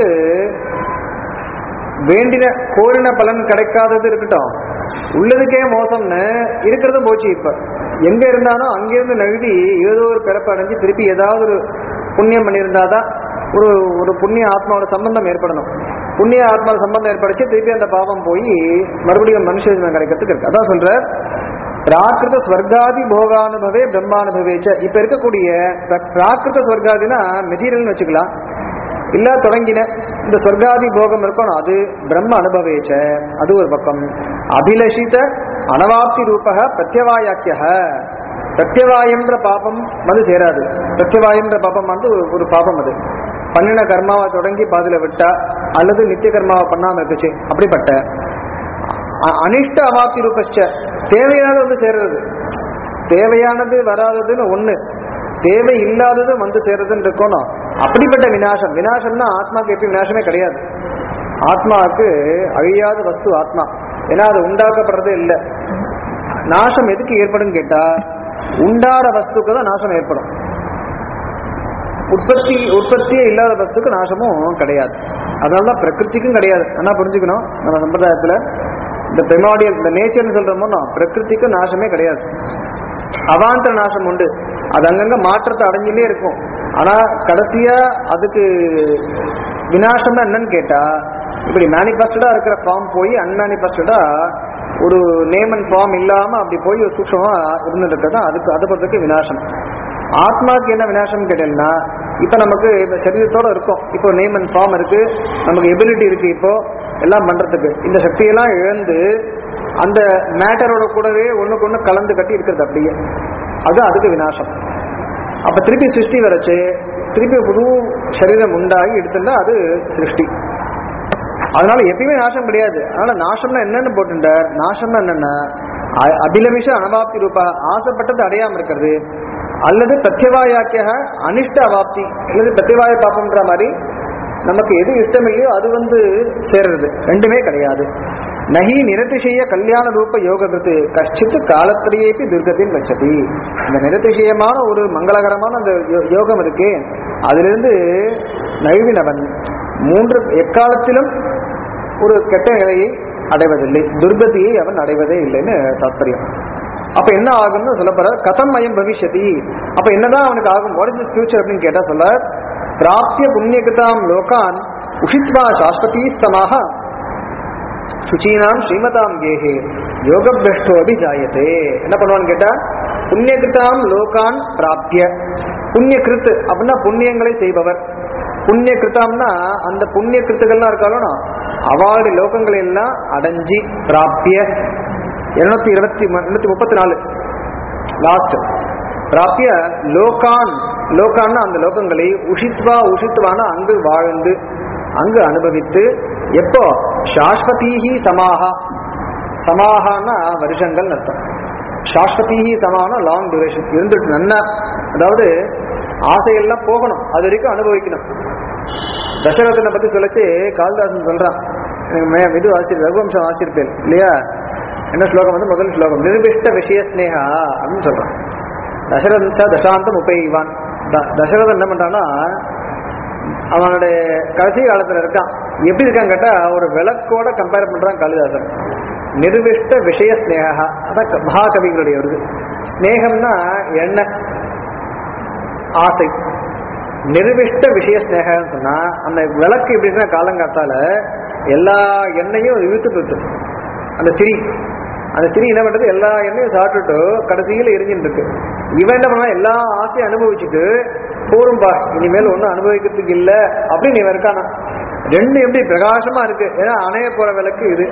வேண்டின கோரின பலன் கிடைக்காதது இருக்கட்டும் உள்ளதுக்கே மோசம்னு இருக்கிறதும் போச்சு இப்ப எங்க இருந்தாலும் அங்கிருந்து நழுவி ஏதோ ஒரு பிறப்பு அடைஞ்சு திருப்பி ஏதாவது ஒரு புண்ணியம் பண்ணியிருந்தாதான் ஒரு ஒரு புண்ணிய ஆத்மாவோட சம்பந்தம் ஏற்படணும் புண்ணிய ஆத்மா சம்பந்தம் ஏற்படுச்சு திருப்பி அந்த பாவம் போய் மறுபடியும் மனுஷ ஜென்மம் கிடைக்கிறதுக்கு இருக்கு அதான் சொல்ற பிராகிருத ஸ்வர்காதி போகானுபவே பிரம்மானுபவேச்ச இப்ப இருக்கக்கூடிய பிர- பிராகிருத ஸ்வர்காதினா மெட்டீரியல்னு வச்சுக்கலாம் இல்ல தொடங்கின இந்த சொர்க்காதி போகம் இருக்கணும் அது பிரம்ம அனுபவேச்ச அது ஒரு பக்கம் அபிலஷித அனவாப்தி ரூபக பிரத்யவாயாக்கிய பிரத்யவாயம்ன்ற பாபம் வந்து சேராது பிரத்யவாயம்ன்ற பாபம் வந்து ஒரு- ஒரு பாபம் அது பண்ணின கர்மாவை தொடங்கி பாதியில விட்டா அல்லது நித்திய கர்மாவை பண்ணாம இருக்குச்சு அப்படிப்பட்ட அ- அனிஷ்ட அவாப்தி ரூபஸ்ச தேவையானது வந்து சேர்றது தேவையானது வராததுன்னு ஒண்ணு தேவை இல்லாதது வந்து சேர்றதுன்னு இருக்கணும் அப்படிப்பட்ட விநாசம் விநாசம்னா ஆத்மாக்கு எப்படி விநாசமே கிடையாது ஆத்மாவுக்கு அழியாத வஸ்து ஆத்மா ஏன்னா அது உண்டாக்கப்படுறதே இல்லை நாசம் எதுக்கு ஏற்படும் கேட்டா உண்டார வஸ்துக்கு தான் நாசம் ஏற்படும் உற்பத்தி உற்பத்தியே இல்லாத வஸ்துக்கு நாசமும் கிடையாது அதனால தான் பிரகிருதிக்கும் கிடையாது ஆனா புரிஞ்சுக்கணும் நம்ம சம்பிரதாயத்துல இந்த பெமாடியல் இந்த நேச்சர்னு சொல்றோமோ பிரகிருதிக்கு நாசமே கிடையாது அவாந்தர நாசம் உண்டு அது அங்கங்க மாற்றத்தை அடைஞ்சுட்டே இருக்கும் ஆனா கடைசியா அதுக்கு விநாசம்னா என்னன்னு கேட்டா இப்படி மேனிஃபெஸ்டடா இருக்கிற ஃபார்ம் போய் அன்மேனிஃபெஸ்டடா ஒரு நேம் அண்ட் ஃபார்ம் இல்லாம அப்படி போய் ஒரு சூக்ஷமா இருந்துட்டு இருக்கிறது அதுக்கு அதை பொறுத்தவரைக்கும் விநாசம் ஆத்மாக்கு என்ன விநாசம் கேட்டீங்கன்னா இப்ப நமக்கு இப்ப சரீரத்தோட இருக்கும் இப்போ நேம் அண்ட் ஃபார்ம் இருக்கு நமக்கு எபிலிட்டி இருக்கு இப்போ எல்லாம் பண்றதுக்கு இந்த சக்தியெல்லாம் இழந்து அந்த மேட்டரோட கூடவே ஒண்ணுக்கு ஒண்ணு கலந்து கட்டி இருக்கிறது அப்படியே அது அதுக்கு விநாசம் அப்ப திருப்பி சிருஷ்டி வரைச்சு திருப்பி புது சரீரம் உண்டாகி எடுத்துட்டா அது சிருஷ்டி அதனால எப்பயுமே நாசம் கிடையாது அதனால நாசம்னா என்னன்னு போட்டுட்டார் நாசம்னா என்னன்னா அ- அபிலமிஷ அனவாப்தி ரூபா ஆசைப்பட்டது அடையாம இருக்கிறது அல்லது பிரத்யவாயாக்கிய அனிஷ்ட அவாப்தி அல்லது பிரத்யவாய பாப்பம்ன்ற மாதிரி நமக்கு எது இஷ்டம் இல்லையோ அது வந்து சேர்றது ரெண்டுமே கிடையாது நகி நிரதிசய கல்யாண ரூப யோககிருத்து கஷ்டித்து காலத்திலேயே துர்கத்தின் கச்சதி இந்த நிரதிசயமான ஒரு மங்களகரமான அந்த யோ- யோகம் இருக்கே அதிலிருந்து நழுவினவன் மூன்று எக்காலத்திலும் ஒரு கெட்ட நிலையை அடைவதில்லை துர்கதியை அவன் அடைவதே இல்லைன்னு தாத்பரியம் அப்ப என்ன ஆகும்னு சொல்ல போற கதம் மயம் பவிஷ்யதி அப்ப என்னதான் அவனுக்கு ஆகும் வாட் இஸ் ஃபியூச்சர் அப்படின்னு கேட்டா சொல்ல பிராப்திய புண்ணியகிருதாம் லோகான் உஷித்வா சாஸ்வதி சமாக சுச்சீனாம் ஸ்ரீமதாம் கேஹே யோகபிரஷ்டோ அபிஜாயத்தே என்ன பண்ணுவான்னு கேட்டா புண்ணியகிருதாம் லோகான் பிராப்திய புண்ணிய கிருத்து அப்படின்னா புண்ணியங்களை செய்பவர் புண்ணிய கிருத்தாம்னா அந்த புண்ணிய கிருத்துகள்லாம் இருக்காலும் அவளுடைய லோகங்களை எல்லாம் அடைஞ்சி பிராப்திய இருநூத்தி இருபத்தி இருநூத்தி முப்பத்தி நாலு லாஸ்ட் பிராப்திய லோகான் லோகான்னா அந்த லோகங்களை உஷித்வா உஷித்வான அங்கு வாழ்ந்து அங்கு அனுபவித்து எப்போ சாஸ்வதீஹி சமாஹா சமாகான்னா வருஷங்கள் அர்த்தம் சாஸ்வதீஹி சமானா லாங் டியூரேஷன் இருந்துட்டு நன்னா அதாவது ஆசையெல்லாம் போகணும் அது வரைக்கும் அனுபவிக்கணும் தசரதனை பத்தி சொல்லச்சு காளிதாசன் சொல்றான் எனக்கு மே- இது ஆசிரியர் ரகுவம்சம் ஆசிரியப்பேன் இல்லையா என்ன ஸ்லோகம் வந்து முதல் ஸ்லோகம் நிர்விஷ்ட விஷய ஸ்னேகா அப்படின்னு சொல்றான் தசரதன் ச தசாந்தம் உபயிவான் த- தசரதன் என்ன பண்றான்னா அவனுடைய கடைசி காலத்துல இருக்கான் எப்படி இருக்கான்னு கேட்டா ஒரு விளக்கோட கம்பேர் பண்றான் காளிதாசன் நிர்விஷ்ட விஷய ஸ்னேகா அதான் க- மகாகவிகளுடைய ஒரு இது ஸ்னேகம்னா எண்ணெய் ஆசை நிர்விஷ்ட விஷய ஸ்னேகம்னு சொன்னா அந்த விளக்கு எப்படின்னா காலங்காத்தால எல்லா எண்ணெயும் இழுத்து போச்சு அந்த திரி அந்த திரி என்ன பண்றது எல்லா எண்ணெயும் சாப்பிட்டுட்டு கடைசியில் எரிஞ்சுட்டு இருக்கு இவன் என்ன பண்ணா எல்லா ஆசையும் அனுபவிச்சுட்டு போரும்பா இனிமேல் ஒன்றும் அனுபவிக்கிறதுக்கு இல்லை அப்படின்னு இவன் இருக்கானா ரெண்டு எப்படி பிரகாசமா இருக்கு ஏன்னா அணைய போற விளக்கு இது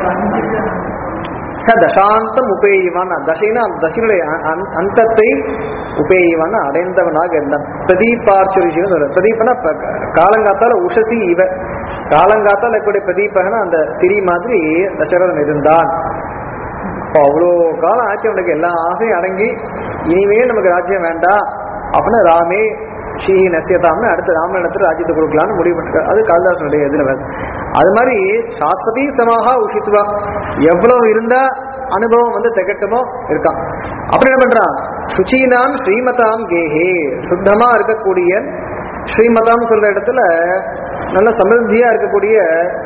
ச தசாந்தம் உபேயிவான் தசைனா அந்த தசையினுடைய அ- அ- அந்தத்தை உபேயிவான் அடைந்தவனாக இருந்தான் பிரதீபார்ச்சுரிசிவன் சொல்ற பிரதீபனா ப- காலங்காத்தால உஷசி இவ காலங்காத்தால இருக்கக்கூடிய பிரதீபகனா அந்த திரி மாதிரி தசரதன் இருந்தான் அப்போ அவ்வளோ காலம் ஆச்சு அவனுக்கு எல்லா ஆசையும் அடங்கி இனிமே நமக்கு ராஜ்யம் வேண்டாம் அப்படின்னு ராமே ஸ்ரீஹி நசியதாம்னு அடுத்து ராமனிடத்துல ராஜ்யத்தை கொடுக்கலாம்னு முடிவு பண்ணிருக்காரு அது காளிதாசனுடைய இதுல வருது அது மாதிரி சாஸ்வதி சமாகா உஷித்வா எவ்வளவு இருந்தா அனுபவம் வந்து திகட்டுமோ இருக்கான் அப்படி என்ன பண்றான் சுச்சீனாம் ஸ்ரீமதாம் கேஹே சுத்தமா இருக்கக்கூடிய ஸ்ரீமதாம் சொல்ற இடத்துல நல்ல சமிருத்தியா இருக்கக்கூடிய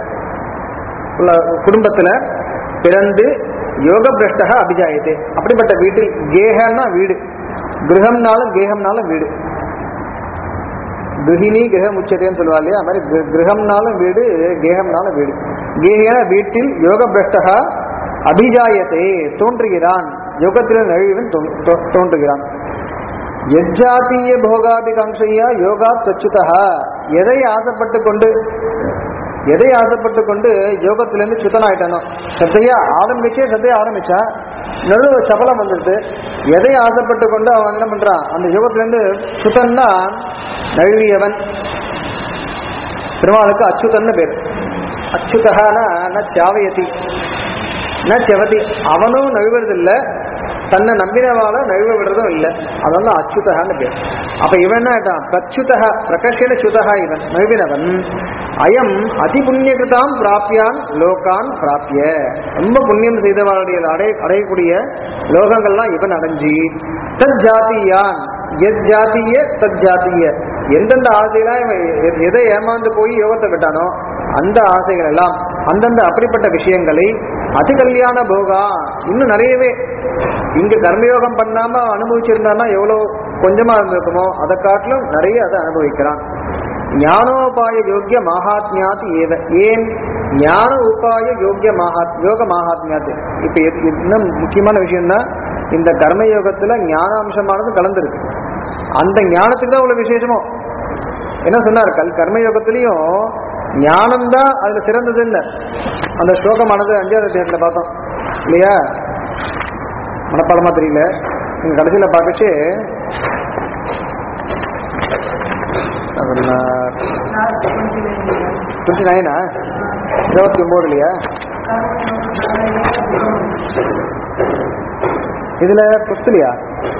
உள்ள குடும்பத்துல பிறந்து யோக பிரஷ்டக அபிஜாயத்தே அப்படிப்பட்ட வீட்டில் கேகன்னா வீடு கிரகம்னாலும் கேகம்னாலும் வீடு கிருஹிணி கிரகம் உச்சதேன்னு சொல்லுவா இல்லையா அது மாதிரி கிர- கிரகம்னாலும் வீடு கேகம்னாலும் வீடு கேகன வீட்டில் யோக பிரஷ்டக அபிஜாயத்தே தோன்றுகிறான் யோகத்தில் நழுவிவன் தோ- தோ- தோன்றுகிறான் எஜ்ஜாத்திய போகாபிகாங்கையா யோகா பிரச்சுதா எதை ஆசைப்பட்டு கொண்டு எதை ஆசைப்பட்டு கொண்டு யோகத்திலேருந்து சுத்தனாயிட்டானோ சத்தையா ஆரம்பிச்சே சத்தையா ஆரம்பிச்சா நடு சபலம் வந்துடுது எதை ஆசைப்பட்டு கொண்டு அவன் என்ன பண்றான் அந்த யோகத்திலேருந்து சுத்தன்னா நழுவியவன் பெருமாளுக்கு அச்சுதன்னு பேர் அச்சுதகானா ந சாவயதி ந செவதி அவனும் நழுவுறதில்லை தன்னை நம்பினவால நழுவ விடுறதும் இல்லை அதெல்லாம் அச்சுதகான்னு பேர் அப்ப இவன் என்ன ஆயிட்டான் பிரச்சுதக பிரகர்ஷன சுதகா இவன் நழுவினவன் அயம் அதி புண்ணியகிருதாம் பிராப்பியான் லோகான் பிராப்பிய ரொம்ப புண்ணியம் செய்தவனுடைய அடைய அடையக்கூடிய லோகங்கள்லாம் இவன் அடைஞ்சி தத் ஜாதியான் எத் ஜாதிய தத் ஜாதிய எந்தெந்த ஆசையெல்லாம் இவன் எ- எதை ஏமாந்து போய் யோகத்தை விட்டானோ அந்த ஆசைகள் எல்லாம் அந்தந்த அப்படிப்பட்ட விஷயங்களை அதி கல்யாண போகா இன்னும் நிறையவே இங்க கர்மயோகம் பண்ணாம அனுபவிச்சிருந்தான்னா எவ்வளவு கொஞ்சமா இருந்திருக்குமோ அதை காட்டிலும் நிறைய அதை அனுபவிக்கிறான் ஞானோபாய யோக்கிய மகாத்மியாத் ஏவ ஏன் ஞான உபாய யோக்கிய மகாத் யோக மகாத்மியாத் இப்ப எது- இது இன்னும் முக்கியமான விஷயம்னா இந்த கர்மயோகத்துல ஞானாம்சமானது கலந்துருக்கு அந்த ஞானத்துக்கு தான் உள்ள விசேஷமோ என்ன சொன்னார் கல் கர்மயோகத்திலையும் ஞானம் தான் அதுல சிறந்ததுன்னு அந்த ஸ்லோகமானது அஞ்சாவது அத்தியாயத்துல பார்த்தோம் இல்லையா மனப்பாடமா தெரியல நீங்க கடைசியில் பார்க்கச்சு டுவெண்ட்டி நைனா இருபத்தி ஒன்பது இல்லையா இதுல புஸ்தலியா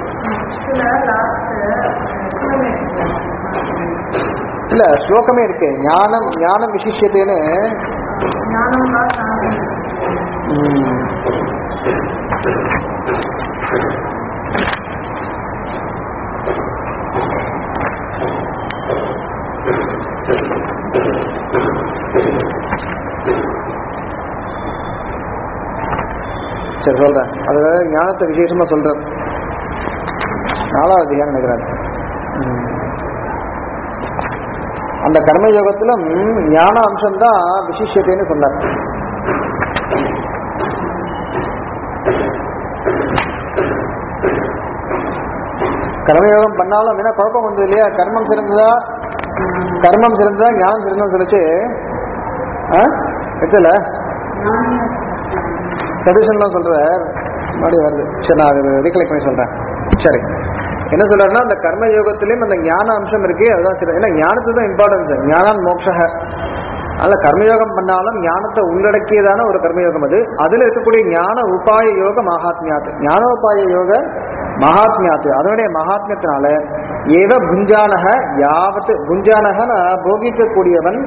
இல்ல ஸ்லோகமே இருக்கு ஞானம் ஞானம் விசிஷ்யத்தேன்னு ம். சரி சொல்றேன் அது ஞானத்தை விசேஷமா சொல்றேன் நாலாவது அதிகாரம் நினைக்கிறேன் ம். அந்த கர்ம யோகத்திலும் ஞான அம்சம்தான் விசிஷ்யத்தைன்னு சொன்னார் கர்மயோகம் பண்ணாலும் என்ன குழப்பம் வந்தது இல்லையா கர்மம் சிறந்ததா கர்மம் சிறந்ததா ஞானம் சிறந்ததுன்னு சொல்லிச்சு ஆ எத்தல சதுஷன்லாம் சொல்ற மறுபடியும் வருது சரி நான் அதை ரீகலெக்ட் பண்ணி சொல்றேன் சரி என்ன சொல்றாருன்னா அந்த கர்ம யோகத்திலையும் அந்த ஞான அம்சம் இருக்கு அதுதான் சரி ஏன்னா ஞானத்துக்கு தான் இம்பார்ட்டன்ஸ் ஞானம் மோட்சக அதனால கர்மயோகம் பண்ணாலும் ஞானத்தை உள்ளடக்கியதான ஒரு கர்மயோகம் அது அதுல இருக்கக்கூடிய ஞான உபாய யோக மகாத்மியாத்து ஞான உபாய யோக மகாத்மியாத்து அதனுடைய மகாத்மியத்தினால ஏவ புஞ்சானக யாவத்து புஞ்சானகன போகிக்கக்கூடியவன்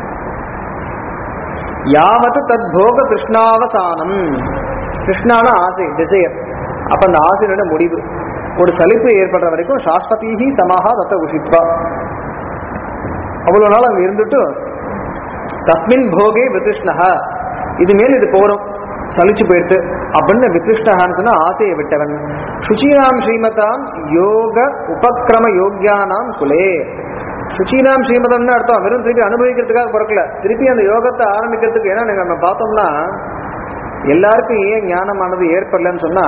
யாவத்து தத் போக கிருஷ்ணாவசானம் கிருஷ்ணான ஆசை டிசையர் அப்ப அந்த ஆசையோட முடிவு ஒரு சலிப்பு ஏற்படுற வரைக்கும் சாஸ்வதீஹி சமாஹா தத்த உஷித்வா அவ்வளவு நாள் அங்க இருந்துட்டு தஸ்மின் போகே விதிருஷ்ணஹா இது மேல் இது போறோம் சலிச்சு போயிடுத்து அப்படின்னு விதிருஷ்டஹான்னு சொன்னா ஆசையை விட்டவன் சுச்சீனாம் ஸ்ரீமதாம் யோக உபக்கிரம யோக்கியானாம் குலே சுச்சீனாம் ஸ்ரீமதம்னு அர்த்தம் வெறும் திருப்பி அனுபவிக்கிறதுக்காக பிறக்கல திருப்பி அந்த யோகத்தை ஆரம்பிக்கிறதுக்கு ஏன்னா நீங்க நம்ம பார்த்தோம்னா எல்லாருக்கும் ஏன் ஞானமானது ஏற்படலன்னு சொன்னா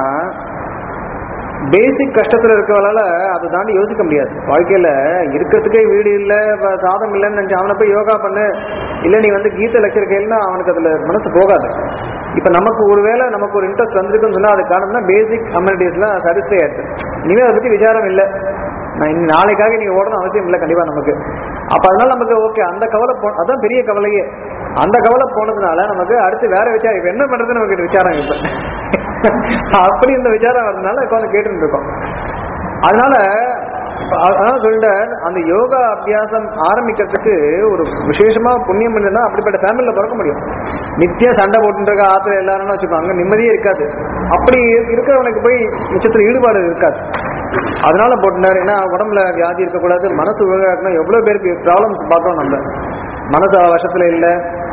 பேசிக் கஷ்டத்துல இருக்கவனால அதை தாண்டி யோசிக்க முடியாது வாழ்க்கையில இருக்கிறதுக்கே வீடு இல்ல வ- சாதம் இல்லைன்னு நினைச்சு அவனை போய் யோகா பண்ணு இல்ல நீ வந்து கீத லட்சர் கேள்னா அவனுக்கு அதுல மனசு போகாது இப்ப நமக்கு ஒருவேளை நமக்கு ஒரு இன்ட்ரெஸ்ட் வந்திருக்குன்னு சொன்னா அது காரணம்னா பேசிக் அம்யூனிட்டிஸ்லாம் சாட்டிஸ்ஃபை ஆயிடுது இனிமே அதை பத்தி விசாரம் இல்லை நான் இன்னி நாளைக்காக நீங்க ஓடணும் அவசியம் இல்லை கண்டிப்பா நமக்கு அப்ப அதனால நமக்கு ஓகே அந்த கவலை போ அதான் பெரிய கவலையே அந்த கவலை போனதுனால நமக்கு அடுத்து வேற விசாரம் இப்ப என்ன பண்றது நமக்கு விசாரம் இப்ப அப்படி இந்த விசாரம் வரதுனால உட்காந்து கேட்டுட்டு இருக்கோம் அதனால இப்ப அ- அதான் சொல்லிட்டேன் அந்த யோகா அபியாசம் ஆரம்பிக்கிறதுக்கு ஒரு விசேஷமா புண்ணியம் பண்ணுன்னா அப்படிப்பட்ட ஃபேமிலியில பிறக்க முடியும் நித்தியம் சண்டை போட்டுட்டு இருக்க ஆத்துல எல்லாரும் வச்சுக்கோங்க நிம்மதியே இருக்காது அப்படி இருக்கிறவனுக்கு போய் நிச்சயத்துல ஈடுபாடு இருக்காது அதனால போட்டுனாரு ஏன்னா உடம்புல வியாதி இருக்கக்கூடாது மனசு ஒழுங்கா இருக்கணும் எவ்வளவு பேருக்கு ப்ராப்ளம்ஸ் பார்க்கறோம் நம்ம மனசு வசத்துல இல்ல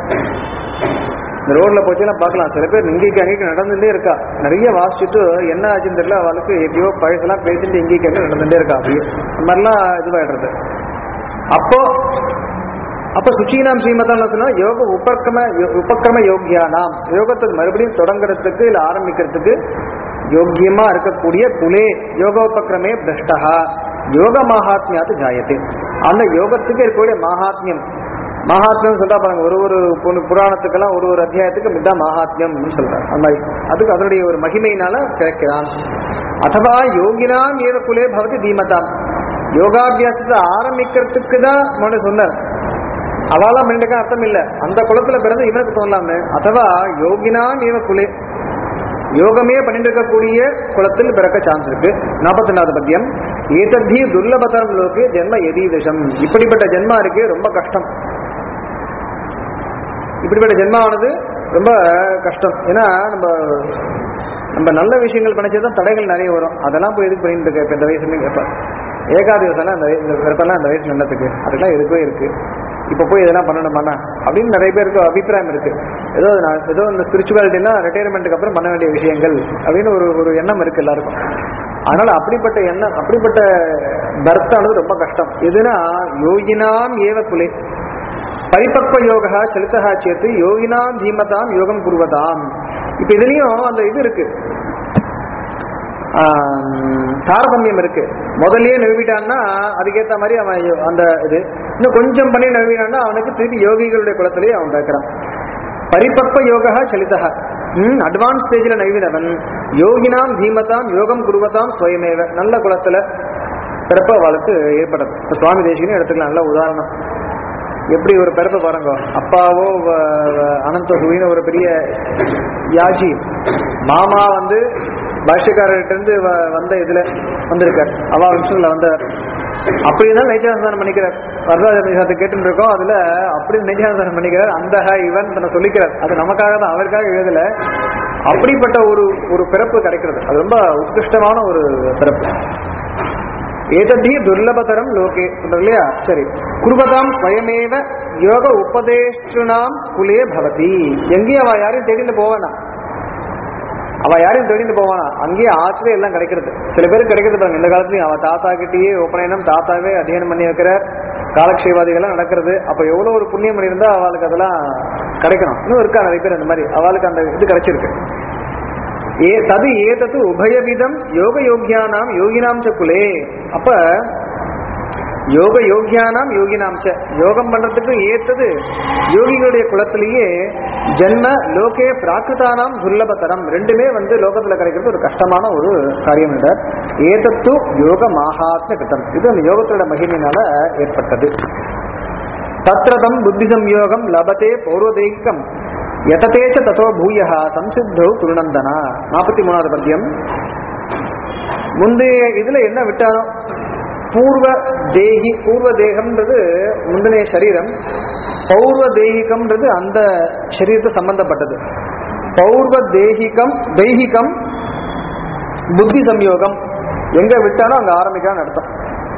இந்த ரோட்ல போச்சுன்னா பார்க்கலாம் சில பேர் இங்கேக்கு அங்கேக்கு நடந்துட்டே இருக்கா நிறைய வாசிச்சுட்டு என்ன ஆச்சுன்னு தெரியல அவளுக்கு எப்பயோ பழசெல்லாம் பேசிட்டு இங்கேக்கு அங்கே நடந்துட்டே இருக்கா அப்படியே அந்த மாதிரிலாம் இதுவாயிடுறது அப்போ அப்ப சுச்சீனாம் ஸ்ரீமதம் சொன்னா யோக உபக்கிரம யோ- உபக்கிரம யோகியானாம் யோகத்தை மறுபடியும் தொடங்குறதுக்கு இல்ல ஆரம்பிக்கிறதுக்கு யோக்கியமா இருக்கக்கூடிய குலே யோகோபக்கிரமே பிரஷ்டா யோக மகாத்மியாது ஜாயத்தை அந்த யோகத்துக்கு இருக்கக்கூடிய மகாத்மியம் மகாத்மியம் சொல்றா பாருங்க ஒரு ஒரு புன- புராணத்துக்கெல்லாம் ஒரு ஒரு அத்தியாயத்துக்கு இதுதான் மகாத்மியம் சொல்றாங்க அந்த மாதிரி அதுக்கு அதனுடைய ஒரு மகிமையினால கிடைக்கிறான் அதவா யோகினாம் ஏவ குலே பவதி தீமதாம் யோகாபியாசத்தை ஆரம்பிக்கிறதுக்கு தான் முன்னாடி சொன்னார் அவாலாம் பண்ணிட்டு அர்த்தம் இல்ல அந்த குலத்துல பிறந்து இவனுக்கு தோணலாம்னு அதவா யோகினாம் ஏவ குலே யோகமே பண்ணிட்டு இருக்கக்கூடிய குலத்தில் பிறக்க சான்ஸ் இருக்கு நாற்பத்தி ரெண்டாவது பத்தியம் ஏதத்தி துர்லபதரம் லோக்கு ஜென்ம எதீதசம் இப்படிப்பட்ட ஜென்மா இருக்கு ரொம்ப கஷ்டம் இப்படிப்பட்ட ஜென்மாவானது ரொம்ப கஷ்டம் ஏன்னா நம்ம நம்ம நல்ல விஷயங்கள் பண்ணிச்சதான் தடைகள் நிறைய வரும் அதெல்லாம் போய் எதுக்கு பண்ணிட்டு இருக்க இப்ப இந்த வயசுல கேட்பேன் ஏகாதிவசம்லாம் அந்த வய- இந்த விரதம்லாம் அந்த வயசுல என்னத்துக்கு அதெல்லாம் இருக்கவே இருக்கு இப்ப போய் இதெல்லாம் பண்ணணுமாண்ணா அப்படின்னு நிறைய பேருக்கு அபிப்பிராயம் இருக்கு ஏதோ நான் ஏதோ இந்த ஸ்பிரிச்சுவாலிட்டினா ரிட்டையர்மெண்ட்டுக்கு அப்புறம் பண்ண வேண்டிய விஷயங்கள் அப்படின்னு ஒரு ஒரு எண்ணம் இருக்கு எல்லாருக்கும் அதனால அப்படிப்பட்ட எண்ணம் அப்படிப்பட்ட பர்த்தானது ரொம்ப கஷ்டம் எதுனா யோகினாம் ஏவ குலே பரிபக்வ யோகா செலுத்தகா சேர்த்து யோகினாம் தீமதாம் யோகம் குருவதாம் இப்ப இதுலயும் அந்த இது இருக்கு ஆம், தாரதமியம் இருக்கு முதல்லயே நழுவிட்டான்னா அதுக்கேத்த மாதிரி அவன் யோ- அந்த இது இன்னும் கொஞ்சம் பண்ணி நழுவினான்னா அவனுக்கு திருப்பி யோகிகளுடைய குலத்திலேயே அவன் கேட்கிறான் பரிபக்வ யோகா செலுத்தகா அட்வான்ஸ் ஸ்டேஜில் நைவினவன் யோகினாம் தீமதாம் யோகம் குருவதாம் சுயமேவ நல்ல குலத்துல பிறப்பு அவளுக்கு ஏற்படும் இப்ப சுவாமி தேசிகனே எடுத்துக்கலாம் நல்ல உதாரணம் எப்படி ஒரு பிறப்பு பாருங்க அப்பாவோ வ- வ- அனந்த சுவின்னு ஒரு பெரிய யாஜி மாமா வந்து பாஷ்யக்காரர்கிட்ட இருந்து வ- வந்த இதுல வந்திருக்கார் அவா வம்சத்துல வந்தவர் அப்படிதான் நைச்சானந்தானம் பண்ணிக்கிறார் வரதாஜ நிசாத்தை கேட்டு இருக்கோம் அதுல அப்படி நைச்சானந்தானம் பண்ணிக்கிறார் அந்த இவன் தன்னை சொல்லிக்கிறார் அது நமக்காக தான் அவருக்காக எழுதல அப்படிப்பட்ட ஒரு ஒரு பிறப்பு கிடைக்கிறது அது ரொம்ப உத்கிருஷ்டமான ஒரு பிறப்பு ஏதத்தி துர்லபதரம் லோகே சொல்றோம் இல்லையா சரி குருவதாம் ஸ்வயமேவ யோக உபதேஷ்டுனாம் குலே பவதி எங்கேயும் அவ யாரையும் தேடிட்டு போவானா அவ யாரையும் தேடிட்டு போவானா அங்கேயே ஆற்றுல எல்லாம் கிடைக்கிறது சில பேருக்கு கிடைக்கிறது பாருங்க இந்த காலத்துலயும் அவ தாத்தா கிட்டேயே உபநயனம் தாத்தாவே அத்தியனம் பண்ணி வைக்கிறார் காலக்ஷேவாதிகள்லாம் நடக்கிறது அப்ப எவ்வளவு ஒரு புண்ணியம் பண்ணியிருந்தா அவளுக்கு அதெல்லாம் கிடைக்கணும் இன்னும் இருக்கா நிறைய பேர் அந்த மாதிரி அவளுக்கு அந்த இது கிடைச்சிருக்கு ஏ தது ஏதது உபயவிதம் யோக யோகியானாம் யோகினாம் ச குலே அப்ப யோக யோகியானாம் யோகினாம் ச யோகம் பண்றதுக்கு ஏத்தது யோகிகளுடைய குலத்திலேயே ஜென்ம லோகே பிராகிருதானாம் துர்லபதரம் ரெண்டுமே வந்து லோகத்துல கிடைக்கிறது ஒரு கஷ்டமான ஒரு காரியம் இல்ல ஏதத்து யோக மகாத்ம கிருத்தம் இது அந்த யோகத்தோட மகிமையினால ஏற்பட்டது தத்ரதம் புத்தி சம்யோகம் லபத்தே பௌர்வதைக்கம் யததேச்ச ததோ பூய சம்சித்தௌ குருநந்தனா நாற்பத்தி மூணாவது பத்தியம் முந்தைய இதுல என்ன விட்டாரோ பூர்வ தேகி பூர்வ தேகம்ன்றது முந்தைய சரீரம் பௌர்வ தேகிகம்ன்றது அந்த சரீரத்தை சம்பந்தப்பட்டது பௌர்வ தேகிகம் தெய்கிகம் புத்தி சம்யோகம் எங்க விட்டாலும் அங்க ஆரம்பிக்கலாம்னு அர்த்தம்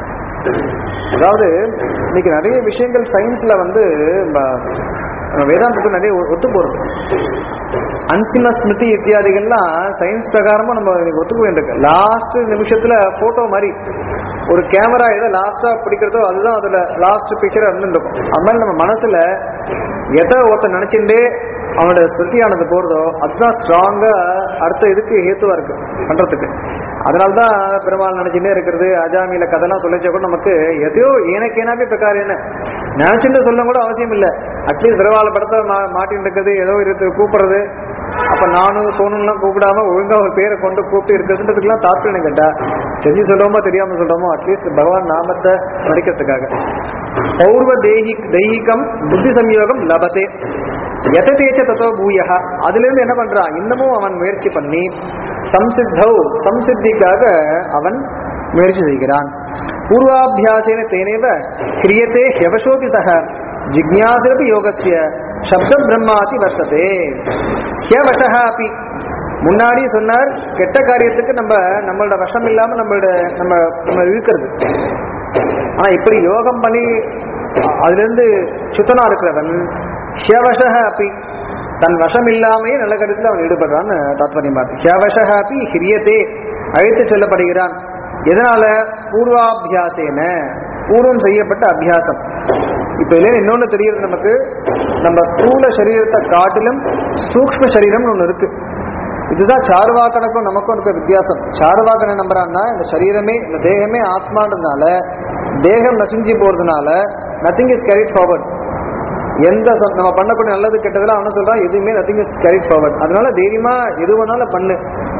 அதாவது இன்னைக்கு நிறைய விஷயங்கள் சயின்ஸ்ல வந்து ம- நம்ம வேதாந்தத்துக்கு நிறைய ஒ- ஒத்து போறது அந்திம ஸ்மிருதி இத்தியாதிகள்லாம் சயின்ஸ் பிரகாரமும் நம்ம இன்னைக்கு ஒத்துக்க வேண்டியிருக்கு லாஸ்ட் நிமிஷத்துல போட்டோ மாதிரி ஒரு கேமரா எதை லாஸ்டா பிடிக்கிறதோ அதுதான் அதுல லாஸ்ட் பிக்சரா இருந்துருக்கும் அது மாதிரி நம்ம மனசுல எதை ஒருத்தர் நினைச்சுட்டே அவனோட ஸ்மிருதியானது போறதோ அதுதான் ஸ்ட்ராங்கா அடுத்த இதுக்கு ஹேத்துவா இருக்கு பண்றதுக்கு அதனால்தான் பெருமாள் நினைச்சுட்டே இருக்கிறது அஜாமியில கதைலாம் சொல்லிச்சா கூட நமக்கு எதையோ ஏனக்கேனாவே பிரகாரம் என்ன நினைச்சுட்டு சொல்ல கூட அவசியம் இல்லை அட்லீஸ்ட் பெருமாள் படத்தை மா மாட்டின்னு இருக்கிறது ஏதோ இருக்கு கூப்பிடுறது அப்ப நானும் சோனுலாம் கூப்பிடாம ஒழுங்கா ஒரு பேரை கொண்டு கூப்பிட்டு இருக்கிறதுன்றதுக்கெல்லாம் தாற்பயம் கேட்டா தெரிஞ்சு சொல்றோமோ தெரியாம சொல்றோமோ அட்லீஸ்ட் பகவான் நாமத்தை ஸ்மரிக்கிறதுக்காக பௌர்வ தேகி தெய்வீகம் புத்தி சம்யோகம் லபத்தே எததேச்ச தத்தோ பூயகா அதுல இருந்து என்ன பண்றான் இன்னமும் அவன் முயற்சி பண்ணி சம்சித்தௌ சம்சித்திக்காக அவன் முயற்சி செய்கிறான் பூர்வாபியாசேன தேனேவ கிரியத்தே ஹெவசோபி சக ஜிக்ஞாசிரபி யோகஸ்ய சப்த பிரம்மாதி வர்த்ததே ஹியவசக அப்பி முன்னாடி சொன்னார் கெட்ட காரியத்துக்கு நம்ம நம்மளோட வசம் இல்லாம நம்மளோட நம்ம நம்ம இழுக்கிறது ஆனா இப்படி யோகம் பண்ணி அ- அதுல இருந்து சுத்தனா இருக்கிறவன் ஹியவசக அப்பி தன் வசம் இல்லாமையே நல்ல கருத்துல அவன் ஈடுபடுறான்னு தாத்பரியம் பார்த்து ஹியவசக அப்பி ஹிரியத்தே அழைத்து செல்லப்படுகிறான் எதனால பூர்வாபியாசேன பூர்வம் செய்யப்பட்ட அபியாசம் இப்ப இதுல இன்னொன்னு தெரியுது நமக்கு நம்ம ஸ்தூல சரீரத்தை காட்டிலும் சூக்ஷ்ம சரீரம்னு ஒண்ணு இருக்கு இதுதான் சார்வாக்கனுக்கும் நமக்கும் இருக்க வித்தியாசம் சார்வாக்கனை நம்புறான்னா இந்த சரீரமே இந்த தேகமே ஆத்மான்றதுனால தேகம் நசிஞ்சு போறதுனால நத்திங் இஸ் கேரிட் ஃபார்வர்ட் எந்த ச- நம்ம பண்ணக்கூடிய நல்லது கெட்டதெல்லாம் அவன சொல்றான் எதுவுமே நத்திங் இஸ் கேரிட் ஃபார்வர்ட் அதனால தைரியமா எது வேணாலும் பண்ணு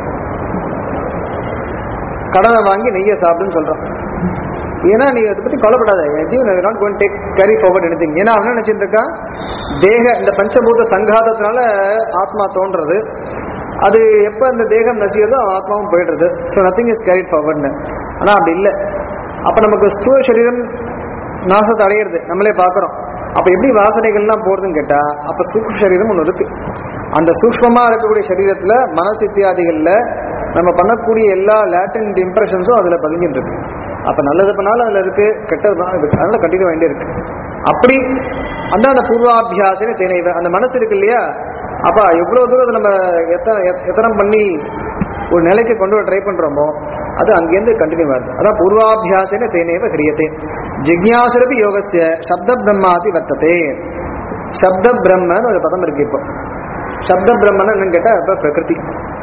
கடனை வாங்கி நெய்யை சாப்பிடுன்னு சொல்றான் ஏன்னா நீ அதை பத்தி கவலைப்படாத எதையும் not going take carry forward anything ஏன்னா அவன் என்ன நினைச்சிட்டு இருக்கான் தேக இந்த பஞ்சபூத சங்காதத்தினால ஆத்மா தோன்றது அது எப்ப அந்த தேகம் நசியதோ ஆத்மாவும் போயிடுறது ஸோ நத்திங் இஸ் கேரிட் ஃபார்வர்ட்னு ஆனா அப்படி இல்லை அப்ப நமக்கு ஸ்தூல சரீரம் நாசத்தை அடையிறது நம்மளே பார்க்கறோம் அப்ப எப்படி வாசனைகள்லாம் போறதுன்னு கேட்டா அப்ப சூக்ஷ்ம சரீரம் ஒன்று இருக்கு அந்த சூக்ஷ்மமா இருக்கக்கூடிய சரீரத்துல மனசு இத்தியாதிகள்ல நம்ம பண்ணக்கூடிய எல்லா லேட்டன்ட் இம்ப்ரெஷன்ஸும் அதுல பதிஞ்சிட்டு இருக்கு அப்ப நல்லது பண்ணாலும் அதுல இருக்கு கெட்டது பண்ணாலும் இருக்கு அதனால கண்டினியூ வேண்டி இருக்கு அப்படி அந்த அந்த பூர்வாபியாசனே தேனைவ அந்த மனசு இருக்கு இல்லையா அப்ப எவ்வளவு தூரம் அதை நம்ம எத்தனை எத்- எத்தனை பண்ணி ஒரு நிலைக்கு கொண்டு வர ட்ரை பண்றோமோ அது அங்கேருந்து கண்டினியூ ஆகுது அதான் பூர்வாபியாசன தேனேவ கிரியத்தே ஜிக்ஞாசுரபி யோகஸ்ய சப்த பிரம்மாதி வர்த்ததே சப்த பிரம்மன்னு ஒரு பதம் இருக்கு இப்போ சப்த பிரம்மன் என்னன்னு கேட்டா இப்ப பிரகிருதி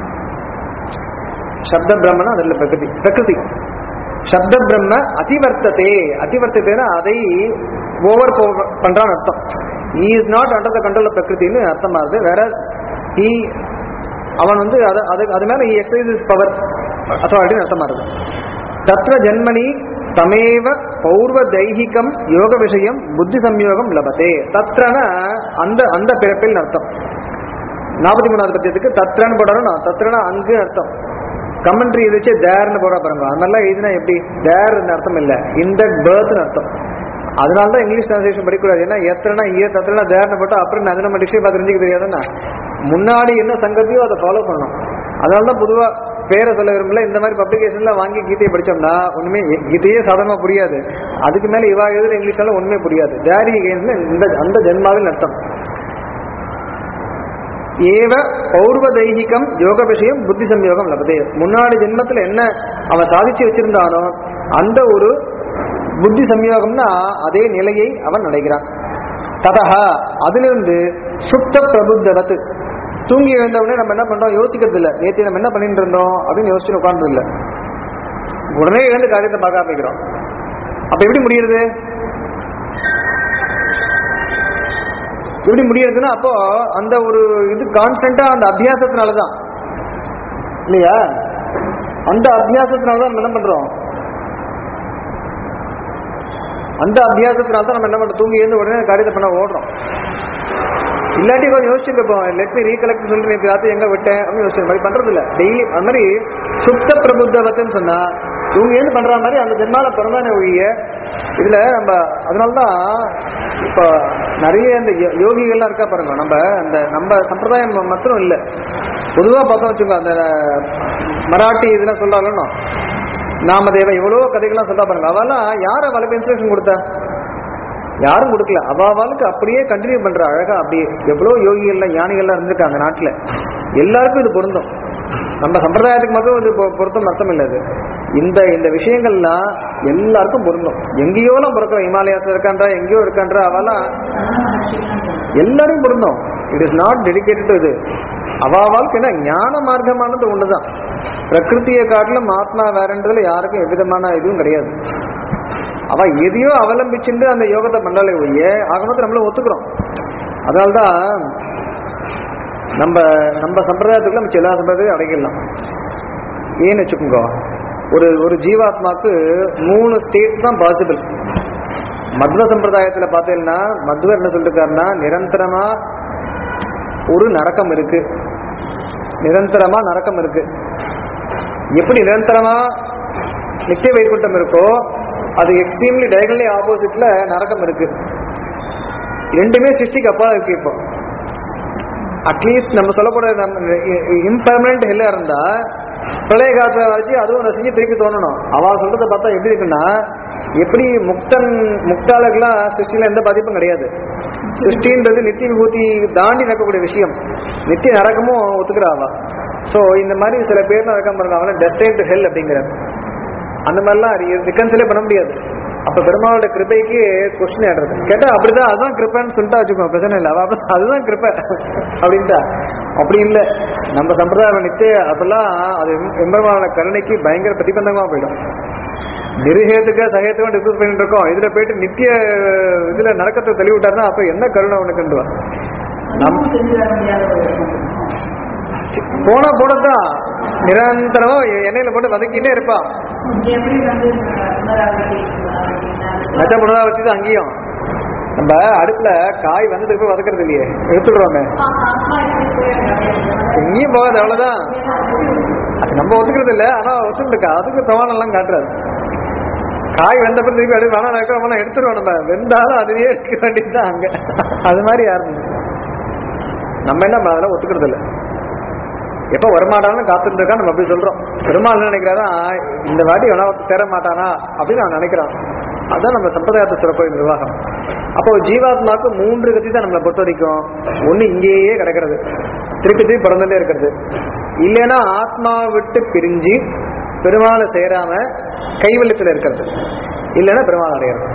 சப்த பிரம்மனா அதுல பிரகிருதி பிரகிருதி சப்த பிரம்ம அதிவர்த்ததே அதிவர்த்ததேனா அதை ஓவர் பண்றான்னு அர்த்தம் he is not under the control பிரகிருத்தின்னு அர்த்தம் ஆகுது வேற he அவன் வந்து அது அது அது மேல எக்ஸசைஸ் பவர் அத்தாரிட்டின்னு அர்த்தமா இருக்கு தத்ர ஜன்மனி தமேவ பௌர்வ தைஹிகம் யோக விஷயம் புத்தி சம்யோகம் லபத்தே தத்ரன அந்த அந்த பிறப்பில் அர்த்தம் நாற்பத்தி மூணாவது பத்தியத்துக்கு தத்ரன்னு போடணும் தத்ரனா அங்கு அர்த்தம் கமெண்ட்ரி எதிர்த்து தேர்னு போட பாருங்க அந்த மாதிரிலாம் எழுதினா எப்படி தேர்னு அர்த்தம் இல்லை இந்த பேர்த்னு அர்த்தம் அதனால தான் இங்கிலீஷ் டிரான்ஸ்லேஷன் படிக்கக்கூடாது ஏன்னா எத்தனை இயர் தத்திரனா தேர்னு போட்டா அப்புறம் நான் நம்ம டிக்ஷனரி பார்த்து தெரிஞ்சுக்க தெரியாதுன்னா முன்னாடி என்ன சங்கத்தையோ அதை ஃபாலோ பண்ணணும் அதனால தான் பொதுவாக பேரை சொல்ல விரும்பல இந்த மாதிரி பப்ளிகேஷன்ல வாங்கி கீதையை படிச்சோம்னா ஒண்ணுமே கீதையே சாதாரணமா புரியாது அதுக்கு மேல இவா எழுதுற இங்கிலீஷ்னால ஒண்ணுமே புரியாது தேரி இந்த அந்த ஜென்மாவில் அர்த்தம் ஏவ பௌர்வ தைஹிகம் யோக விஷயம் புத்தி சம்யோகம் லபதே முன்னாடி ஜென்மத்துல என்ன அவன் சாதிச்சு வச்சிருந்தானோ அந்த ஒரு புத்தி சம்யோகம்னா அதே நிலையை அவன் அடைகிறான் ததா அதிலிருந்து சுத்த பிரபுத்தவத்து தூங்கி எழுந்தவுடனே நம்ம என்ன பண்றோம் யோசிக்கிறது இல்ல நேற்று நம்ம என்ன பண்ணிட்டு இருந்தோம் அப்படின்னு யோசிச்சு உட்கார்ந்தது இல்ல உடனே எழுந்து காரியத்தை பார்க்க ஆரம்பிக்கிறோம் அப்ப எப்படி முடியுது எப்படி முடியுதுன்னா அப்போ அந்த ஒரு இது கான்ஸ்டன்டா அந்த அபியாசத்தினால தான் இல்லையா அந்த அபியாசத்தினால தான் நம்ம என்ன பண்றோம் அந்த அபியாசத்தினால தான் நம்ம என்ன பண்றோம் தூங்கி எழுந்து உடனே காரியத்தை பண்ண ஓடுறோம் இல்லாட்டி கொஞ்சம் யோசிச்சுட்டு இருப்போம் லெட் மீ ரீகலெக்ட் சொல்லிட்டு நேற்று ராத்திரி எங்க விட்டேன் அப்படின்னு யோசிச்சு மாதிரி பண்றது இல்ல டெய்லி அது மாதிரி சுத்த பிரபுத்தவத்துன்னு சொன்னா இவங்க ஏன் பண்ற மாதிரி அந்த ஜென்மால பிறந்தானே ஒழிய இதுல நம்ம அதனாலதான் இப்போ நிறைய இந்த யோ- யோகிகள்லாம் இருக்கா பாருங்க நம்ம அந்த நம்ம சம்பிரதாயம் மாத்திரம் இல்ல பொதுவா பார்த்தோம் வச்சுக்கோ அந்த மராட்டி இதெல்லாம் சொல்றாலும் நாமதேவ எவ்வளவோ கதைகள்லாம் சொல்றா பாருங்க அவெல்லாம் யார் அவளுக்கு இன்ஸ்ட்ரக்ஷன் கொடுத்தா யாரும் கொடுக்கல அவாவாளுக்கு அப்படியே கண்டினியூ பண்ற அழகா அப்படியே எவ்வளோ யோகிகள்லாம் ஞானிகள்லாம் இருந்திருக்காங்க நாட்டுல எல்லாருக்கும் இது பொருந்தும் நம்ம சம்பிரதாயத்துக்கு மட்டும் இது பொ- பொருத்தம் அர்த்தம் இல்லை இது இந்த இந்த விஷயங்கள்லாம் எல்லாருக்கும் பொருந்தும் எங்கேயோலாம் பிறக்கிறோம் ஹிமாலயாஸ்ல இருக்கான்றா எங்கேயோ இருக்கான்றா அவெல்லாம் எல்லாரையும் பொருந்தும் it is not dedicated to இது அவாவாளுக்கு என்ன ஞான மார்க்கமானது ஒண்ணுதான் பிரகிருத்தியை காட்டிலும் ஆத்மா வேறன்றதுல யாருக்கும் எவ்விதமான இதுவும் கிடையாது அவ எதையோ அவலம்பிச்சுட்டு அந்த யோகத்தை பண்ணாலே ஒழிய ஆக மொத்தம் நம்மளும் ஒத்துக்கிறோம் அதனால்தான் நம்ம நம்ம சம்பிரதாயத்துக்குள்ள மிச்சம் எல்லா சம்பிரதாயம் அடைக்கலாம் ஏன்னு வச்சுக்கோங்க ஒரு ஒரு ஜீவாத்மாக்கு மூணு ஸ்டேட்ஸ் தான் பாசிபிள் மத்வ சம்பிரதாயத்துல பார்த்தீங்கன்னா மத்வர் என்ன சொல்லிருக்காருன்னா நிரந்தரமா ஒரு நரக்கம் இருக்கு நிரந்தரமா நரக்கம் இருக்கு எப்படி நிரந்தரமா நித்திய வைகுண்டம் இருக்கோ அது எக்ஸ்ட்ரீம்லி டயகனலி ஆப்போசிட்ல நரகம் இருக்கு ரெண்டுமே சிருஷ்டிக்கு அப்பா இருக்கு இப்போ அட்லீஸ்ட் நம்ம சொல்லக்கூட நம்ம இம்பர்மனன்ட் ஹெல்லா இருந்தா பிரளய காலத்தை வச்சு அதுவும் ரசிச்சு திருப்பி தோணணும் அவ சொல்றத பார்த்தா எப்படி இருக்குன்னா எப்படி முக்தன் முக்தாளுக்கெல்லாம் சிருஷ்டில எந்த பாதிப்பும் கிடையாது சிருஷ்டின்றது நித்திய விபூதி தாண்டி நடக்கக்கூடிய விஷயம் நித்திய நரகமும் ஒத்துக்கிறா அவ ஸோ இந்த மாதிரி சில பேர் நடக்காம இருக்காங்க டெஸ்டைன் டு ஹெல் அப்படிங்கிறது அந்த மாதிரிலாம் ரிகன்சலே பண்ண முடியாது அப்ப பெருமாளோட கிருபைக்கு கொஸ்டின் ஆடுறது கேட்டா அப்படிதான் அதுதான் கிருப்பைன்னு சொல்லிட்டா வச்சுக்கோ பிரச்சனை இல்லை அவ அப்ப- அதுதான் கிருப்பை அப்படின்ட்டா அப்படி இல்லை நம்ம சம்பிரதாயம் நித்திய அப்பெல்லாம் அது எம்பெருமானோட கருணைக்கு பயங்கர பிரதிபந்தமா போயிடும் நிருகேத்துக்கு சகேத்துக்கும் டிஸ்கஸ் பண்ணிட்டு இருக்கோம் இதுல போயிட்டு நித்திய இதுல நடக்கத்தை தெளிவு விட்டாருன்னா அப்ப என்ன கருணை உனக்குண்டுவா நம் போனா போனதான் நிரந்தரமா எண்ணெயில போட்டு வதக்கிட்டே இருப்பா நச்ச புனரா வச்சு அங்கேயும் நம்ம அடுப்புல காய் வந்ததுக்கு போய் வதக்குறது இல்லையே எடுத்துடுறோமே எங்கேயும் போகாது அவ்வளவுதான் அது நம்ம ஒத்துக்கிறது இல்ல ஆனா ஒத்துக்கிட்டு அதுக்கு பிரமாணம் எல்லாம் காட்டுறாரு காய் வெந்த பிறகு திருப்பி அடுப்பு வேணா நடக்கிறோம் எடுத்துருவோம் நம்ம வெந்தாலும் அதுலயே இருக்க வேண்டியதுதான் அங்க அது மாதிரி யாரும் நம்ம என்ன அதெல்லாம் ஒத்துக்கிறது இல்ல எப்ப வரமாட்டான்னு காத்துட்டு இருக்கா நம்ம அப்படி சொல்றோம் பெருமாள் என்ன நினைக்கிறாரா இந்த வாட்டி வேணா தேர மாட்டானா அப்படின்னு நான் நினைக்கிறோம் அதான் நம்ம சம்பிரதாயத்தை சிறப்பு நிர்வாகம் அப்போ ஜீவாத்மாவுக்கு மூன்று கத்தி தான் நம்மளை பொறுத்த வரைக்கும் ஒண்ணு இங்கேயே கிடக்கிறது திருப்பி திருப்பி பிறந்துட்டே இருக்கிறது இல்லைன்னா ஆத்மா விட்டு பிரிஞ்சு பெருமாளை சேராம கைவெள்ளத்துல இருக்கிறது இல்லைன்னா பெருமாள் அடையிறது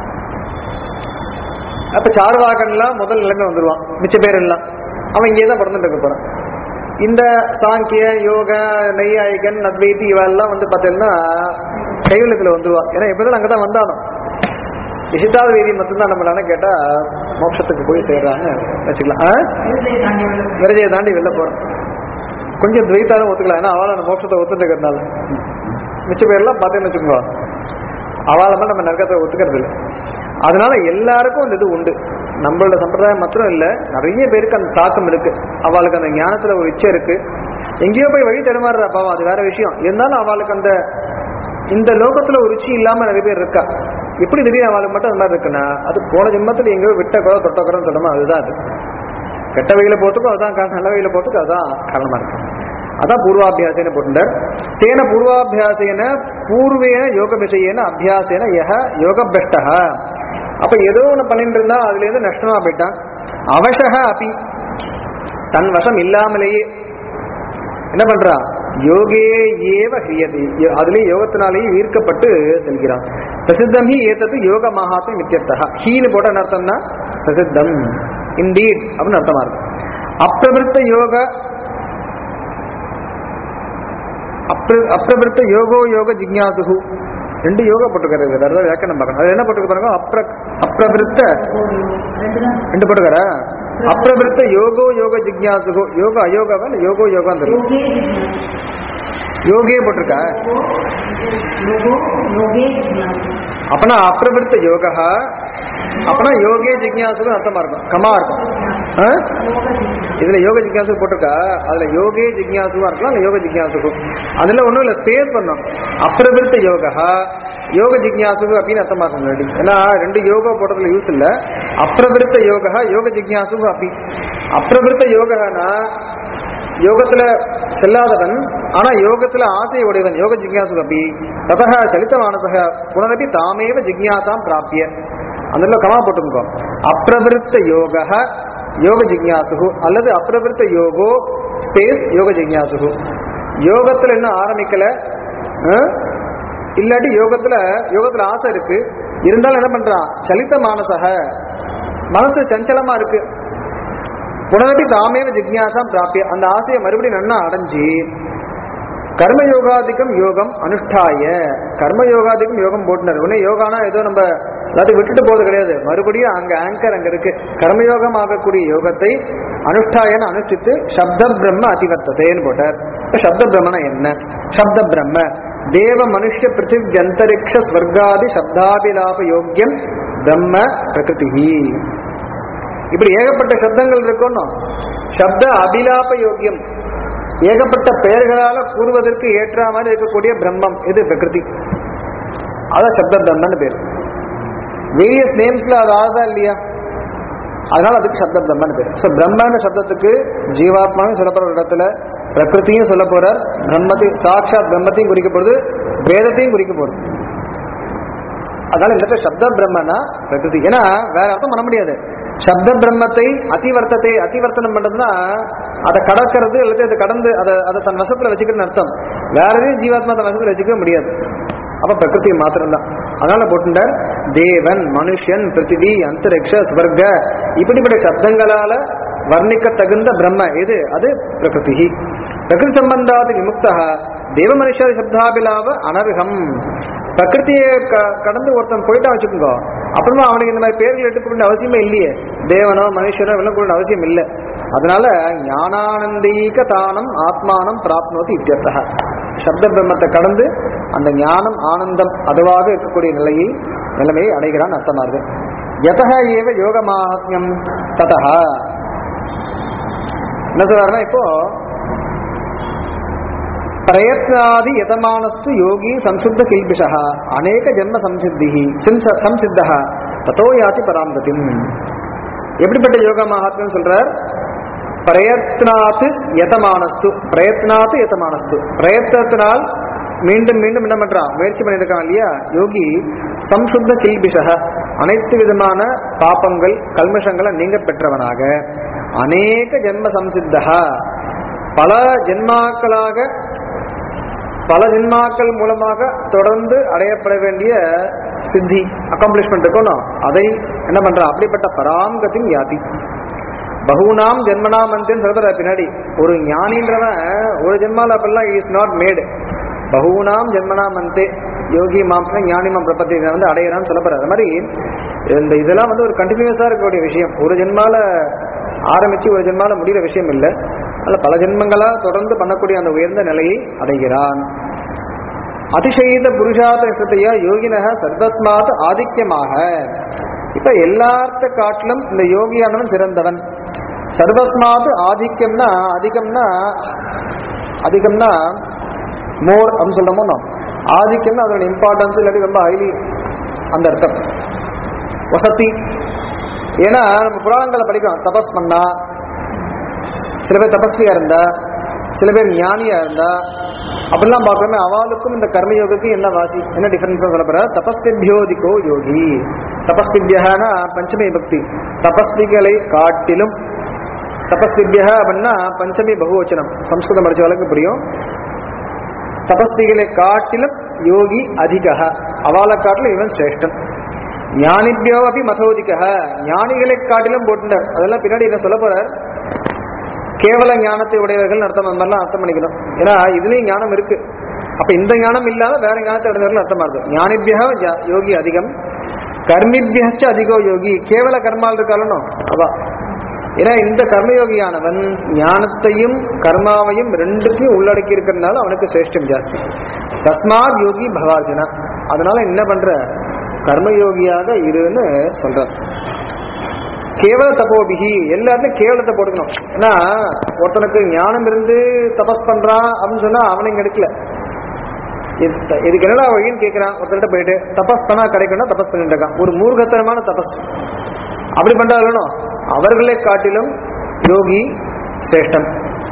அப்ப சார்வாகன்லாம் முதல் நிலைமை வந்துருவான் மிச்ச பேர் எல்லாம் அவன் இங்கே தான் பிறந்துட்டு இருக்க போறான் இந்த சாங்கிய யோக நெய்யாயிகன் அத்வைதி இவெல்லாம் வந்து பார்த்தீங்கன்னா கைவெழுத்துல வந்துருவா ஏன்னா எப்போதும் அங்கே தான் வந்தாலும் விசிட்டாத வேதி மட்டும்தான் நம்மளான கேட்டா மோட்சத்துக்கு போய் சேர்றாங்க வச்சுக்கலாம் ஆ? விரஜையை தாண்டி வெளில போறோம் கொஞ்சம் துவைத்தாலும் ஒத்துக்கலாம் ஏன்னா அவளை அந்த மோட்சத்தை ஒத்துட்டுக்கிறதுனால மிச்ச பேர்லாம் பார்த்தேன்னு வச்சுக்கோங்க அவளை மட்டும் நம்ம நரகத்தை ஒத்துக்கிறது இல்லை அதனால எல்லாருக்கும் அந்த இது உண்டு நம்மளோட சம்பிரதாயம் மாத்திரம் இல்லை நிறைய பேருக்கு அந்த தாக்கம் இருக்கு அவளுக்கு அந்த ஞானத்துல ஒரு இச்சை இருக்கு எங்கேயோ போய் வழி தருமாறுற பாவம் அது வேற விஷயம் இருந்தாலும் அவளுக்கு அந்த இந்த லோகத்துல ஒரு ருச்சி இல்லாம நிறைய பேர் இருக்கா எப்படி திடீர்னு அவளுக்கு மட்டும் அந்த மாதிரி இருக்குன்னா அது போன ஜென்மத்துல எங்கேயோ விட்ட குறை தொட்ட குறைன்னு சொன்னோமோ அதுதான் அது கெட்ட வெயில போறதுக்கும் அதுதான் காரணம் நல்ல வெயில போறதுக்கும் அதுதான் காரணமா இருக்கு அதான் பூர்வாபியாசேன போட்டுட்டார் தேன பூர்வாபியாசேன பூர்வேன யோக விஷயேன அபியாசேன யஹ யோக அப்ப ஏதோ ஒண்ணு பண்ணிட்டு இருந்தா அதுல இருந்து நஷ்டமா போயிட்டான் அவசக அபி தன் வசம் இல்லாமலேயே என்ன பண்றா யோகே ஏவ ஹிரியதி யோ- அதுலயே யோகத்தினாலேயே ஈர்க்கப்பட்டு செல்கிறான் பிரசித்தம் ஹி ஏத்தது யோக மகாத்ம மித்தியர்த்தா ஹீனு போட்ட என்ன அர்த்தம்னா பிரசித்தம் இண்டீட் அப்படின்னு அர்த்தமா இருக்கும் அப்பிரவிருத்த யோக அப்ர- அப்பிரவிருத்த யோகோ யோக ஜிக்ஞாசுகு ரெண்டு யோகா போட்டுக்கிறது வேற ஏதாவது வியாக்கியானம் பார்க்கணும் அது என்ன போட்டுக்க பாருங்க அப்ர அப்பிரவிருத்த
ரெண்டு தான்
ரெண்டு போட்டுக்கிற அப்பிரவிருத்த யோகோ யோக ஜிக்ஞாசுகு யோக அயோகாவா இல்ல யோகோ யோகா தெரியும்
யோகே
யோகே போட்டிருக்கா
யோகோ யோகே ஜிக்ஞாசு
அப்பனா அப்பிரவிருத்த யோகா அப்பனா யோகே ஜிக்ஞாசுக்கு அர்த்தமா இருக்கும் கமா இருக்கும் ஆ?
யோக ஜிக்ஞாசு
இதுல யோக ஜிக்ஞாசு போட்டிருக்கா அதுல யோகே ஜிக்ஞாசுவா இருக்கலாம் இல்ல யோக ஜிக்ஞாசுக்கு அதுல ஒண்ணும் இல்ல ஸ்பேஸ் பண்ணும் அப்பிரவிருத்த யோகா யோக ஜிக்ஞாசுகு அப்படின்னு அர்த்தமா இருக்கும் முன்னாடி ஏன்னா ரெண்டு யோகா போட்டதுல யூஸ் இல்ல அப்பிரவிருத்த யோகா யோக ஜிக்ஞாசுகு அப்படி அப்பிரவிருத்த யோகானா யோகத்துல செல்லாதவன் ஆனா யோகத்துல ஆசை உடையவன் யோக ஜிக்ஞாசு அப்படி ததக சலித்த மானசக புனரப்பி தாமேவ ஜிக்ஞாசாம் பிராப்பிய அந்த கமா போட்டுக்கோ அப்பிரவிருத்த யோக யோக ஜிக்ஞாசு அல்லது அப்பிரவிருத்த யோகோ ஸ்பேஸ் யோக ஜிக்ஞாசு யோகத்துல இன்னும் ஆரம்பிக்கல ஆ? இல்லாட்டி யோகத்துல யோகத்துல ஆசை இருக்கு இருந்தாலும் என்ன பண்றான் சலித்த மானசக மனசு சஞ்சலமா இருக்கு புனரப்பி தாமேவ ஜிக்ஞாசாம் பிராப்பிய அந்த ஆசையை மறுபடியும் நன்னா அடைஞ்சு கர்ம யோகாதிக்கம் யோகம் அனுஷ்டாய கர்ம யோகாதிக்கம் யோகம் போட்டுனார் உடனே யோகானா ஏதோ நம்ம எல்லாத்தையும் விட்டுட்டு போறது கிடையாது மறுபடியும் அங்க ஆங்கர் அங்க இருக்கு கர்மயோகம் ஆகக்கூடிய யோகத்தை அனுஷ்டாயன அனுஷ்டித்து சப்த பிரம்ம அதிவர்த்ததேன்னு போட்டார் இப்ப சப்த பிரம்மனா என்ன சப்த பிரம்ம தேவ மனுஷ்ய பிருத்திவி அந்தரிக்ஷ ஸ்வர்காதி சப்தாபிலாப யோக்கியம் பிரம்ம பிரகிருதி இப்படி ஏகப்பட்ட சப்தங்கள் இருக்கணும் சப்த அபிலாப யோக்கியம் ஏகப்பட்ட பெயர்களால கூறுவதற்கு ஏற்ற மாதிரி இருக்கக்கூடிய பிரம்மம் இது பிரகிருதி அதான் சப்த பிரம்மன்னு பேர் வேரியஸ் நேம்ஸ்ல அது ஆகுதா இல்லையா அதனால அதுக்கு சப்த பிரம்மன்னு பேர் ஸோ பிரம்மன்ற சப்தத்துக்கு ஜீவாத்மாவும் சொல்ல போற ஒரு இடத்துல பிரகிருதியும் சொல்ல போறார் பிரம்மத்தையும் சாட்சாத் பிரம்மத்தையும் குறிக்க போறது வேதத்தையும் குறிக்க போறது அதனால இந்த இடத்துல சப்த பிரம்மனா பிரகிருதி ஏன்னா வேற அர்த்தம் பண்ண முடியாது சப்த பிரம்மத்தை அதிவர்த்தத்தை அதிவர்த்தனம் பண்றதுன்னா அதை கடக்கிறது அல்லது அதை கடந்து அதை அதை தன் வசத்துல வச்சுக்கிறதுன்னு அர்த்தம் வேற எதையும் ஜீவாத்மா தன் வசத்துல வச்சுக்க முடியாது அப்ப பிரகிருதி மாத்திரம்தான் அதனால போட்டுட்டார் தேவன் மனுஷன் பிருத்திவி அந்தரிக்ஷ ஸ்வர்க இப்படிப்பட்ட சப்தங்களால வர்ணிக்க தகுந்த பிரம்ம எது அது பிரகிருதி பிரகிருதி சம்பந்தாதி விமுக்தா தேவ மனுஷ சப்தாபிலாவ அனர்ஹம் பிரகிருத்தியை க- கடந்து ஒருத்தன் போயிட்டா வச்சுக்கோங்க அப்புறமா அவனுக்கு இந்த மாதிரி பேர்கள் எடுத்துக்க அவசியமே இல்லையே தேவனோ மனுஷனோ இவெல்லாம் கூட அவசியம் இல்லை அதனால ஞானானந்தீக தானம் ஆத்மானம் பிராப்னோதி இத்தியர்த்தக சப்த பிரம்மத்தை கடந்து அந்த ஞானம் ஆனந்தம் அதுவாக இருக்கக்கூடிய நிலையை நிலைமையை அடைகிறான் அர்த்தமாகுது யதக ஏவ யோக மாஹத்யம் ததா என்ன சொல்றாருன்னா இப்போ பிரயத்னாதி யதமானஸ்து யோகி சம்சுத்த கில்பிஷா அநேக ஜென்ம சம்சித்தி சம்சித்த ததோ யாதி பராங்கதிம் எப்படிப்பட்ட யோக மகாத்மியம் சொல்றார் பிரயத்னாத்து யதமானஸ்து பிரயத்னாத்து யதமானஸ்து பிரயத்தனத்தினால் மீண்டும் மீண்டும் என்ன பண்றான் முயற்சி பண்ணியிருக்கான் இல்லையா யோகி சம்சுத்த கில்பிஷக அனைத்து விதமான பாப்பங்கள் கல்மஷங்களை நீங்க பெற்றவனாக அநேக ஜென்ம சம்சித்தா பல ஜென்மாக்களாக பல ஜென்மாக்கள் மூலமாக தொடர்ந்து அடையப்பட வேண்டிய சித்தி அக்காம்ப்ளிஷ்மெண்ட் இருக்கணும் அதை என்ன பண்றான் அப்படிப்பட்ட பராங்கத்தின் யாதி பகுனாம் ஜென்மனாம் அந்தேன்னு சொல்ற பின்னாடி ஒரு ஞானின்றவன் ஒரு ஜென்மால அப்பெல்லாம் இஸ் நாட் மேடு பகுனாம் ஜென்மனாம் அந்தே யோகி மாம் ஞானி மாம் பிரபத்தி இதை வந்து அடையிறான்னு சொல்ல போறாரு அது மாதிரி இந்த இதெல்லாம் வந்து ஒரு கண்டினியூஸா இருக்கக்கூடிய விஷயம் ஒரு ஜென்மால ஆரம்பிச்சு ஒரு ஜென்மால முடிகிற விஷயம் இல்லை அல்ல பல ஜென்மங்களா தொடர்ந்து பண்ணக்கூடிய அந்த உயர்ந்த நிலையை அடைகிறான் அதிசயித புருஷார்த்தையா யோகினக சர்வஸ்மாத் ஆதிக்கியமாக இப்ப எல்லார்த்த காட்டிலும் இந்த யோகியானவன் சிறந்தவன் சர்வஸ்மாத் ஆதிக்கம்னா அதிகம்னா அதிகம்னா மோர் அப்படின்னு சொல்றோமோ நாம் ஆதிக்கம்னா அதோட இம்பார்ட்டன்ஸ் இல்லாட்டி ரொம்ப ஹைலி அந்த அர்த்தம் வசதி ஏன்னா நம்ம புராணங்களை படிக்கிறோம் தபஸ் பண்ணா சில பேர் தபஸ்வியா இருந்தா சில பேர் ஞானியா இருந்தா அப்படிலாம் பார்க்கணுமே அவளுக்கும் இந்த கர்மயோகத்துக்கு என்ன வாசி என்ன டிஃபரன்ஸ் சொல்லப்படுற தபஸ்திபியோதிகோ யோகி தபஸ்திபியனா பஞ்சமி பக்தி தபஸ்விகளை காட்டிலும் தபஸ்திபிய அப்படின்னா பஞ்சமி பகுவச்சனம் சம்ஸ்கிருதம் படிச்சவளுக்கு புரியும் தபஸ்விகளை காட்டிலும் யோகி அதிக அவளை காட்டிலும் இவன் சிரேஷ்டன் ஞானிபியோ அப்படி மதோதிக ஞானிகளை காட்டிலும் போட்டுட்டார் அதெல்லாம் பின்னாடி என்ன சொல்ல போறார் கேவல ஞானத்தை உடையவர்கள் அர்த்தம் அந்த மாதிரிலாம் அர்த்தம் பண்ணிக்கணும் ஏன்னா இதுலயும் ஞானம் இருக்கு அப்ப இந்த ஞானம் இல்லாம வேற ஞானத்தை அடைந்தவர்கள் அர்த்தம் ஆகுது ஞானிபியா யோகி அதிகம் கர்மிபியச்ச அதிகோ யோகி கேவல கர்மால் இருக்காளனோ அவா ஏன்னா இந்த கர்மயோகியானவன் ஞானத்தையும் கர்மாவையும் ரெண்டுத்தையும் உள்ளடக்கி இருக்கிறதுனால அவனுக்கு சிரேஷ்டம் ஜாஸ்தி தஸ்மாத் யோகி பவார்ஜுனா அதனால என்ன பண்ற கர்மயோகியாக இருன்னு சொல்றார் கேவல தபோபிகி எல்லாத்துலயும் கேவலத்தை போட்டுக்கணும் ஏன்னா ஒருத்தனுக்கு ஞானம் இருந்து தபஸ் பண்றான் அப்படின்னு சொன்னா அவனை இங்க எடுக்கல இது- இதுக்கு என்னடா வழின்னு கேட்கிறான் ஒருத்தர்கிட்ட போயிட்டு தபஸ் பண்ணா கிடைக்கும்னா தபஸ் பண்ணிட்டு இருக்கான் ஒரு மூர்க்கத்தனமான தபஸ் அப்படி பண்றாங்களோ அவர்களை காட்டிலும் யோகி சிரேஷ்டம்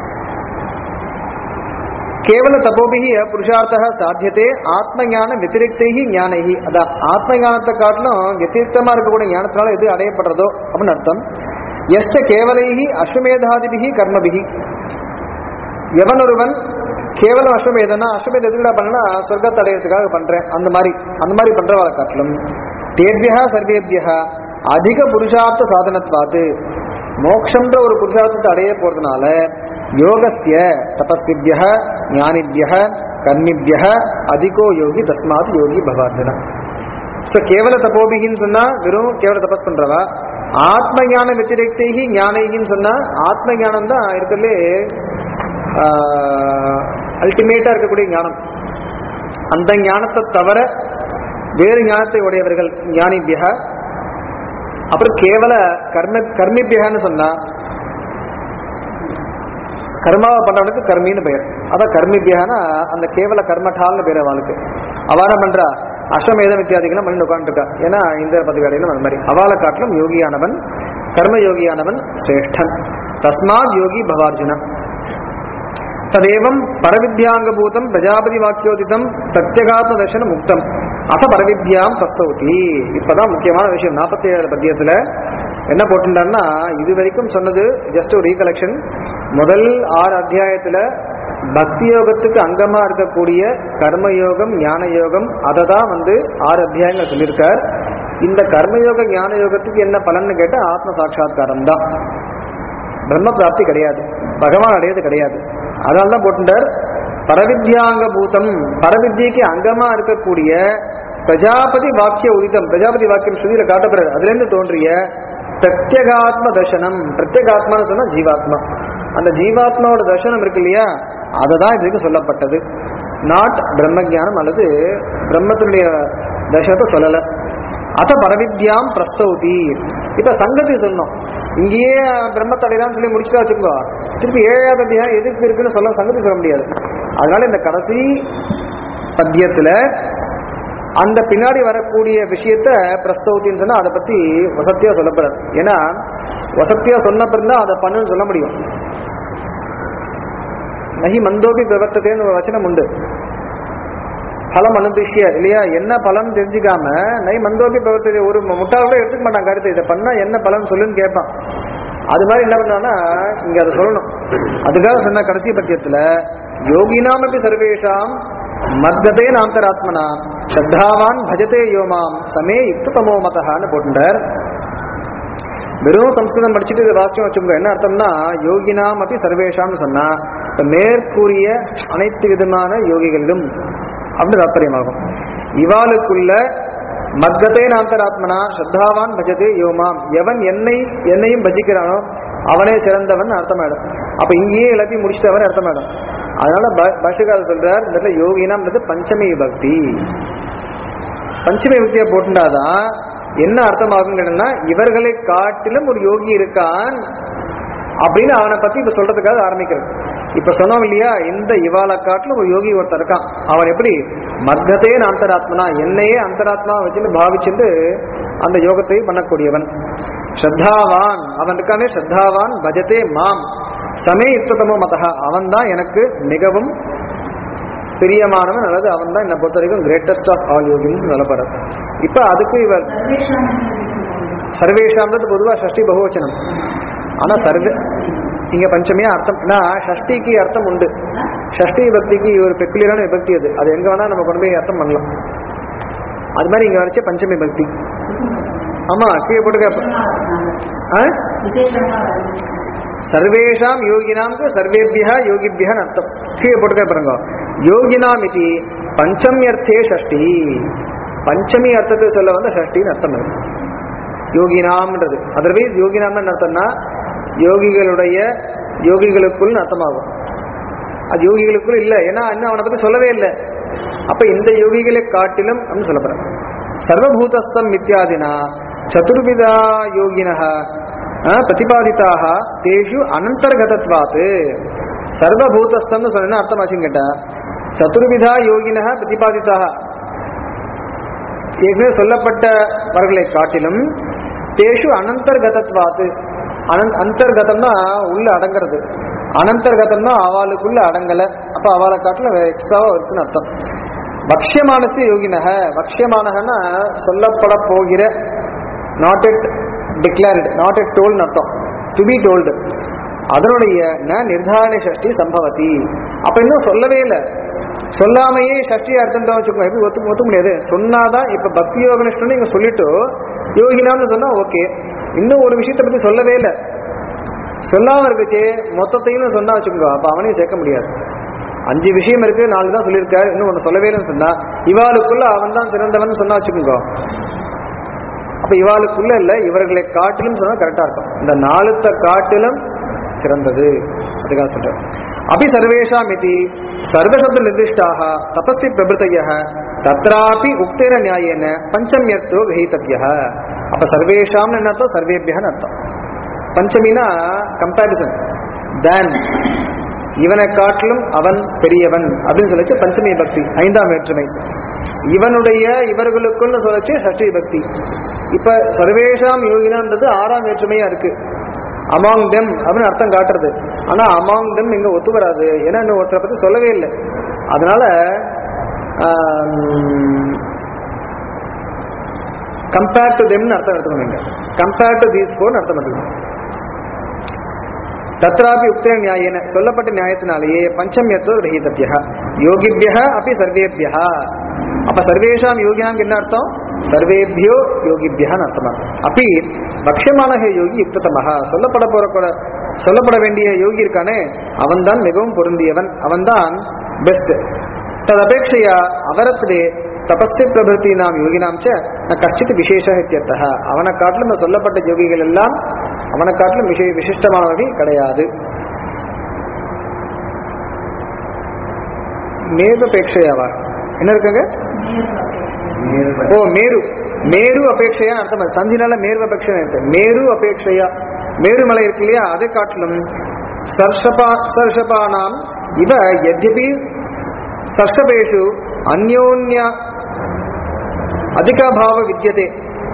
கேவல தபோபிகி புருஷார்த்த சாத்தியத்தே ஆத்ம ஞான வத்திரிக்தைகி ஞானகி அதான் ஆத்ம ஞானத்தை காட்டிலும் வத்திரிக்தமா இருக்கக்கூடிய ஞானத்தினால எது அடையப்படுறதோ அப்படின்னு அர்த்தம் எஸ்ட கேவலைகி அஸ்வமேதாதிபிகி கர்மபிகி எவன் ஒருவன் கேவலம் அஸ்வமேதனா அஸ்வமேத எதுக்குடா பண்ணா சொர்க்கத்தை அடையறதுக்காக பண்றேன் அந்த மாதிரி அந்த மாதிரி பண்றவளை காட்டிலும் தேர்பியா சர்வேபியா அதிக புருஷார்த்த சாதனத்வாத்து மோக்ஷன்ற ஒரு புருஷார்த்தத்தை அடைய போறதுனால யோகஸ்ய தபஸ்விபிய ஞானிபிய கர்மிபிய அதிகோ யோகி தஸ்மாத் யோகி பவார்ஜன ஸோ கேவல தபோபிகின்னு சொன்னா வெறும் கேவல தபஸ் பண்றவா ஆத்ம ஞான வத்திரிக்தைகி ஞானிகின்னு சொன்னா ஆத்ம ஞானம் தான் இருக்கிறதுலே அல்டிமேட்டா இருக்கக்கூடிய ஞானம் அந்த ஞானத்தை தவிர வேறு ஞானத்தை உடையவர்கள் ஞானிபிய அப்புறம் கேவல கர்ம கர்மிபியன்னு சொன்னா கர்மாவை பண்றவனுக்கு கர்மின்னு பெயர் அதான் கர்மிபியனா அந்த கேவல கர்மட்டால்னு பேர் அவளுக்கு அவான பண்றா அஸ்வமேதம் இத்தியாதிகளும் பண்ணி உட்காந்துருக்கா ஏன்னா இந்த பதிகாரிகளும் அந்த மாதிரி அவளை காட்டிலும் யோகியானவன் கர்ம யோகியானவன் சிரேஷ்டன் தஸ்மாத் யோகி பவார்ஜுனன் ததேவம் பரவித்யாங்கபூதம் பிரஜாபதி வாக்கியோதிதம் பிரத்யகாத்ம தர்ஷன முக்தம் அத பரவித்யாம் பிரஸ்தௌதி இப்பதான் முக்கியமான விஷயம் நாற்பத்தி ஏழு பத்தியத்துல என்ன போட்டுட்டான்னா இது வரைக்கும் சொன்னது ஜஸ்ட் ஒரு ரீகலெக்ஷன் முதல் ஆறு அத்தியாயத்துல பக்தி யோகத்துக்கு அங்கமா இருக்கக்கூடிய கர்மயோகம் ஞான யோகம் அதை தான் வந்து ஆறு அத்தியாயங்கள் சொல்லியிருக்கார் இந்த கர்மயோக ஞான யோகத்துக்கு என்ன பலன்னு கேட்டா ஆத்ம சாட்சா்காரம் தான் பிரம்ம பிராப்தி கிடையாது பகவான் அடையது கிடையாது அதனால தான் போட்டுட்டார் பரவித்யாங்க பூதம் பரவித்யக்கு அங்கமா இருக்கக்கூடிய பிரஜாபதி வாக்கிய உதிதம் பிரஜாபதி வாக்கியம் ஸ்ருதியில காட்டப்படுறது அதுல இருந்து தோன்றிய பிரத்யகாத்ம தர்சனம் பிரத்யேகாத்மான்னு சொன்னா ஜீவாத்மா அந்த ஜீவாத்மாவோட தர்சனம் இருக்கு இல்லையா அதை தான் இதுக்கு சொல்லப்பட்டது நாட் பிரம்ம ஞானம் அல்லது பிரம்மத்தினுடைய தர்சனத்தை சொல்லல அத பரவித்யாம் பிரஸ்தௌதி இப்ப சங்கதி சொன்னோம் இங்கேயே பிரம்மத்தடைதான் சொல்லி முடிச்சுட்டா வச்சுக்கோ திருப்பி ஏழாவது அத்தியாயம் எதுக்கு இருக்குன்னு சொல்ல சங்கதி சொல்ல முடியாது அதனால இந்த கடைசி பத்தியத்துல அந்த பின்னாடி வரக்கூடிய விஷயத்த பிரஸ்தௌத்தின்னு சொன்னா அதை பத்தி வசத்தியா சொல்லப்படுறது ஏன்னா வசத்தியா சொன்ன பிறந்தா அதை பண்ணுன்னு சொல்ல முடியும் நகி மந்தோபி பிரவர்த்ததேன்னு ஒரு வச்சனம் உண்டு பலம் அனுதிஷ்ய இல்லையா என்ன பலன் தெரிஞ்சுக்காம நை மந்தோபி பிரவர்த்ததை ஒரு முட்டாள் கூட எடுத்துக்க மாட்டான் கருத்து இதை பண்ணா என்ன பலன் சொல்லுன்னு கேட்பான் அது மாதிரி என்ன பண்ணான்னா இங்க அதை சொல்லணும் அதுக்காக சொன்ன கடைசி பட்சத்துல யோகினாமபி சர்வேஷாம் மத்கதே நாந்தராத்மனா ஸ்ரத்தாவான் பஜதே யோமாம் சமே யுக்தமோ மதஹான்னு போட்டுட்டார் வெறும் சம்ஸ்கிருதம் படிச்சுட்டு இதை வாசிச்சோம் வச்சுக்கோங்க என்ன அர்த்தம்னா யோகினாம் அப்படி சர்வேஷாம்னு சொன்னா இப்ப மேற்கூறிய அனைத்து விதமான யோகிகளிலும் அப்படின்னு தாற்பயமாகும் இவாளுக்குள்ள மத்கதே நாந்தராத்மனா ஸ்ரத்தாவான் பஜதே யோமாம் எவன் என்னை என்னையும் பஜிக்கிறானோ அவனே சிறந்தவன் அர்த்தமாயிடும் அப்ப இங்கேயே எல்லாத்தையும் முடிச்சிட்டவன் அர்த்தமாயிடும் அதனால ப- பாஷ்யக்காரர் சொல்றார் இந்த இடத்துல யோகினாம்ன்றது பஞ்சமி விபக்தி பஞ்சமி விபக்தியா போட்டுட்டாதான் என்ன அர்த்தமாகும் கேட்டா இவர்களை காட்டிலும் ஒரு யோகி இருக்கான் அப்படின்னு அவனை பத்தி இப்ப சொல்றதுக்காக ஆரம்பிக்கிறது இப்ப சொன்னோம் இல்லையா இந்த இவாளை காட்டிலும் ஒரு யோகி ஒருத்தன் இருக்கான் அவன் எப்படி மர்க்கத்தே அந்தராத்மனா என்னையே அந்தராத்மா வச்சுன்னு பாவிச்சுட்டு அந்த யோகத்தை பண்ணக்கூடியவன் ஸ்ரத்தாவான் அவன் இருக்கானே ஸ்ரத்தாவான் பஜதே மாம் சமே யுத்தமோ மதா அவன் தான் எனக்கு மிகவும் பிரியமானவன் அல்லது அவன் தான் என்னை பொறுத்த வரைக்கும் கிரேட்டஸ்ட் ஆஃப் ஆல் யோகின்னு சொல்லப்படுறது இப்ப அதுக்கு இவர்
சர்வேஷாம்
சர்வேஷாம்ன்றது பொதுவா ஷஷ்டி பகுவச்சனம் ஆனா சர்வே இங்க பஞ்சமியா அர்த்தம் நான் ஷஷ்டிக்கு அர்த்தம் உண்டு ஷஷ்டி விபக்திக்கு ஒரு பெக்குலியரான விபக்தி அது அது எங்க வேணா நம்ம கொண்டு போய் அர்த்தம் பண்ணலாம் அது மாதிரி இங்க வரைச்ச பஞ்சமி பக்தி ஆமா கீழே போட்டுக்க ஆ?
விசேஷமா
சர்வேஷாம் யோகினாம்க்கு சர்வேபியா யோகிபியான்னு அர்த்தம் கீழே போட்டுக்க பாருங்க யோகினாம் இது பஞ்சமியர்த்தே ஷஷ்டி பஞ்சமி அர்த்தத்தை சொல்ல வந்து ஷஷ்டின்னு அர்த்தம் இருக்கு யோகினாம்ன்றது அதர்வைஸ் யோகினாம்னு என்ன அர்த்தம்னா யோகிகளுடைய யோகிகளுக்குள் அர்த்தமாகும் அது யோகிகளுக்குள் இல்லை ஏன்னா இன்னும் அவனை பத்தி சொல்லவே இல்லை அப்ப இந்த யோகிகளை காட்டிலும் அப்படின்னு சொல்ல போறேன் சர்வபூதஸ்தம் மித்யாதினா சதுர்விதா யோகினः அஹ், பிரதிபாதிதாக தேஷு அனந்தர்கதத்வாத் சர்வபூதஸ்தம்னு சொன்னா அர்த்தம் ஆச்சுன்னு கேட்டா சதுர்விதா யோகினः பிரதிபாதிதாக ஏற்கனவே சொல்லப்பட்டவர்களை காட்டிலும் தேஷு அனந்தர்கதத்வாத்து அனந்த் அந்தர்கதம்னா உள்ள அடங்கிறது அனந்தர்கதம்னா அவளுக்குள்ள அடங்கல அப்ப அவளை காட்டில எக்ஸ்ட்ராவா இருக்குன்னு அர்த்தம் பக்ஷ்யமானசு யோகினக பக்ஷ்யமானகன்னா சொல்லப்பட போகிற not yet declared not yet டோல்னு அர்த்தம் டு பி டோல்டு அதனுடைய ந நிர்தாரண சஷ்டி சம்பவதி அப்ப இன்னும் சொல்லவே இல்லை சொல்லாமையே சஷ்டி அர்த்தம் வச்சுக்கோங்க எப்படி ஒத்து ஒத்துக்க முடியாது சொன்னாதான் இப்ப பக்தி யோகனிஷ்டன் நீங்க சொல்லிட்டு யோகினான்னு சொன்னா ஓகே இன்னும் ஒரு விஷயத்தை பத்தி சொல்லவே இல்லை சொல்லாம இருக்குச்சு மொத்தத்தையும் சொன்னா வச்சுக்கோங்க அப்ப அவனையும் சேர்க்க முடியாது அஞ்சு விஷயம் இருக்கு நாலு தான் சொல்லியிருக்காரு இன்னும் ஒன்று சொல்லவே இல்லைன்னு சொன்னா இவாளுக்குள்ள அவன் தான் சிறந்தவன் சொன்னா வச்சுக்கோங்க அப்ப இவாளுக்குள்ள இல்ல இவர்களை காட்டிலும் சொன்னா கரெக்டா இருக்கும் இந்த நாலுத்த காட்டிலும் சிறந்தது அதுக்காக சொல்றேன் அபி சர்வேஷாம் இது சர்வசப்த நிர்திஷ்டாக தபஸ்வி பிரபுத்தைய தத்ராபி உக்தேன நியாயேன பஞ்சமியர்த்தோ கிரகித்தவிய அப்ப சர்வேஷாம்னு என்ன அர்த்தம் சர்வேபியன்னு அர்த்தம் பஞ்சமினா கம்பேரிசன் தேன் இவனை காட்டிலும் அவன் பெரியவன் அப்படின்னு சொல்லிச்சு பஞ்சமி பக்தி ஐந்தாம் வேற்றுமை இவனுடைய இவர்களுக்குன்னு சொல்லிச்சு சஷ்டி பக்தி இப்ப சர்வேஷாம் யோகினான்றது ஆறாம் வேற்றுமையா இருக்கு அமாங் தெம் அப்படின்னு அர்த்தம் காட்டுறது ஆனா அமாங் தெம் இங்க ஒத்து வராது ஏன்னா இன்னும் ஒருத்தரை பத்தி சொல்லவே இல்லை அதனால கம்பேர் டு தெம்னு அர்த்தம் எடுத்துக்கணும் கம்பேர் டு தீஸ் ஃபோர்னு அர்த்தம் எடுத்துக்கணும் தத்ராபி உக்தே நியாயேன சொல்லப்பட்ட நியாயத்தினாலேயே பஞ்சமியத்தோ கிரகித்தபியா யோகிபிய அப்படி சர்வேபியா அப்ப சர்வேஷாம் யோகினாம் என்ன அர்த்தம் சர்வேபியோ யோகிபியான்னு அர்த்தமா அப்படி பக்ஷமான யோகி யுக்ததமஹா சொல்லப்பட போற கூட- சொல்லப்பட வேண்டிய யோகி இருக்கானே அவன்தான் மிகவும் பொருந்தியவன் அவன்தான் பெஸ்ட் ததபேட்சையா அவரத்திலே தபஸ்வி பிரபுத்தி நாம் யோகினாம் ச ந கஷ்டித் விசேஷ இத்தியர்த்தः அவனை காட்டிலும் இந்த சொல்லப்பட்ட யோகிகள் எல்லாம் அவனை காட்டிலும் விஷய விசிஷ்டமானவை கிடையாது மேருபேட்சையாவா என்ன இருக்குங்க ஓ மேரு மேரு அபேட்சையா அர்த்தம் அது. சந்தினால மேரு அபேட்சை இருக்கு மேரு அபேட்சையா மேருமலை இருக்கு இல்லையா அதை காட்டிலும் சர்ஷபா சர்ஷபானாம் இவ எத்யபி சர்ஷபேஷு அந்யோன்ய அதிகாபாவ வித்தியதே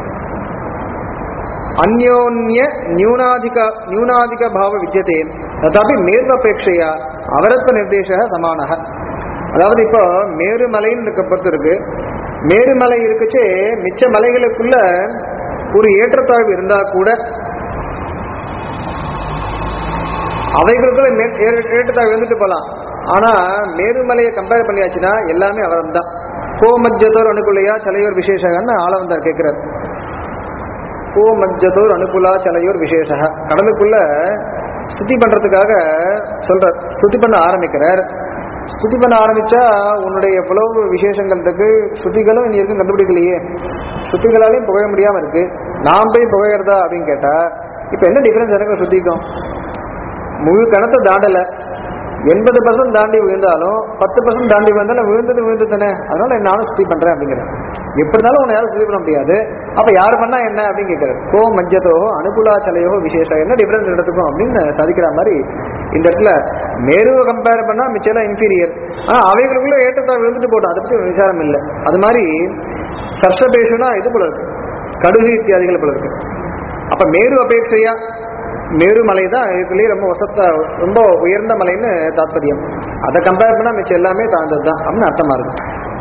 அந்யோன்ய நியூனாதிக நியூனாதிக பாவ வித்தியதே ததாபி மேர்வபேட்சையா அவரத்வ நிர்தேச சமானக அதாவது இப்போ மேருமலைன்னு இருக்க பொறுத்து இருக்கு மேருமலை இருக்குச்சே மிச்ச மலைகளுக்குள்ள ஒரு ஏற்றத்தாழ்வு இருந்தா கூட அவைகளுக்குள்ள மே- ஏற- ஏற்றத்தாழ்வு இருந்துட்டு போலாம் ஆனா மேருமலையை கம்பேர் பண்ணியாச்சுன்னா எல்லாமே அவரம் தான் கோ மத்தியத்தோர் அனுகுலையா சலையோர் விசேஷகன்னு ஆள வந்தார் கேட்கிறார் கோ மத்தியத்தோர் அனுகுலா சலையோர் விசேஷ கடலுக்குள்ள ஸ்துதி பண்றதுக்காக சொல்றார் ஸ்துதி பண்ண ஆரம்பிக்கிறார் ஸ்துதி பண்ண ஆரம்பிச்சா உன்னுடைய எவ்வளவு விசேஷங்கள் இருக்கு ஸ்ருதிகளும் இனி இருக்கும் கண்டுபிடிக்கலையே ஸ்ருதிகளாலையும் புகழ முடியாம இருக்கு நாம் போய் புகழறதா அப்படின்னு கேட்டா இப்போ என்ன டிஃபரன்ஸ் எனக்கு சுத்திக்கும் முழு கணத்தை தாண்டல எண்பது பர்சன்ட் தாண்டி விழுந்தாலும் பத்து பர்சன்ட் தாண்டி விழுந்தாலும் விழுந்தது விழுந்து தானே அதனால நானும் சுத்தி பண்றேன் அப்படிங்கிறேன் எப்படி இருந்தாலும் உன்னை யாரும் சுத்தி பண்ண முடியாது அப்ப யார் பண்ணா என்ன அப்படின்னு கேட்கறாரு கோ மஞ்சத்தோ அனுகூலாச்சலையோ விசேஷம் என்ன டிஃபரன்ஸ் எடுத்துக்கும் அப்படின்னு சாதிக்கிற மாதிரி இந்த இடத்துல மேருவை கம்பேர் பண்ணா மிச்சம் இன்ஃபீரியர் ஆனா அவைகளுக்குள்ள ஏற்றத்தா விழுந்துட்டு போட்டோம் அதை பத்தி விசாரம் இல்லை அது மாதிரி சர்ஷபேஷனா இது போல இருக்கு கடுகு இத்தியாதிகள் போல இருக்கு அப்ப மேரு அபேட்சையா மேரு மலை தான் இதுலயே ரொம்ப வசத்த ரொம்ப உயர்ந்த மலைன்னு தாத்பரியம் அதை கம்பேர் பண்ணா மிச்சம் எல்லாமே தாழ்ந்தது தான் அப்படின்னு அர்த்தமா இருக்கு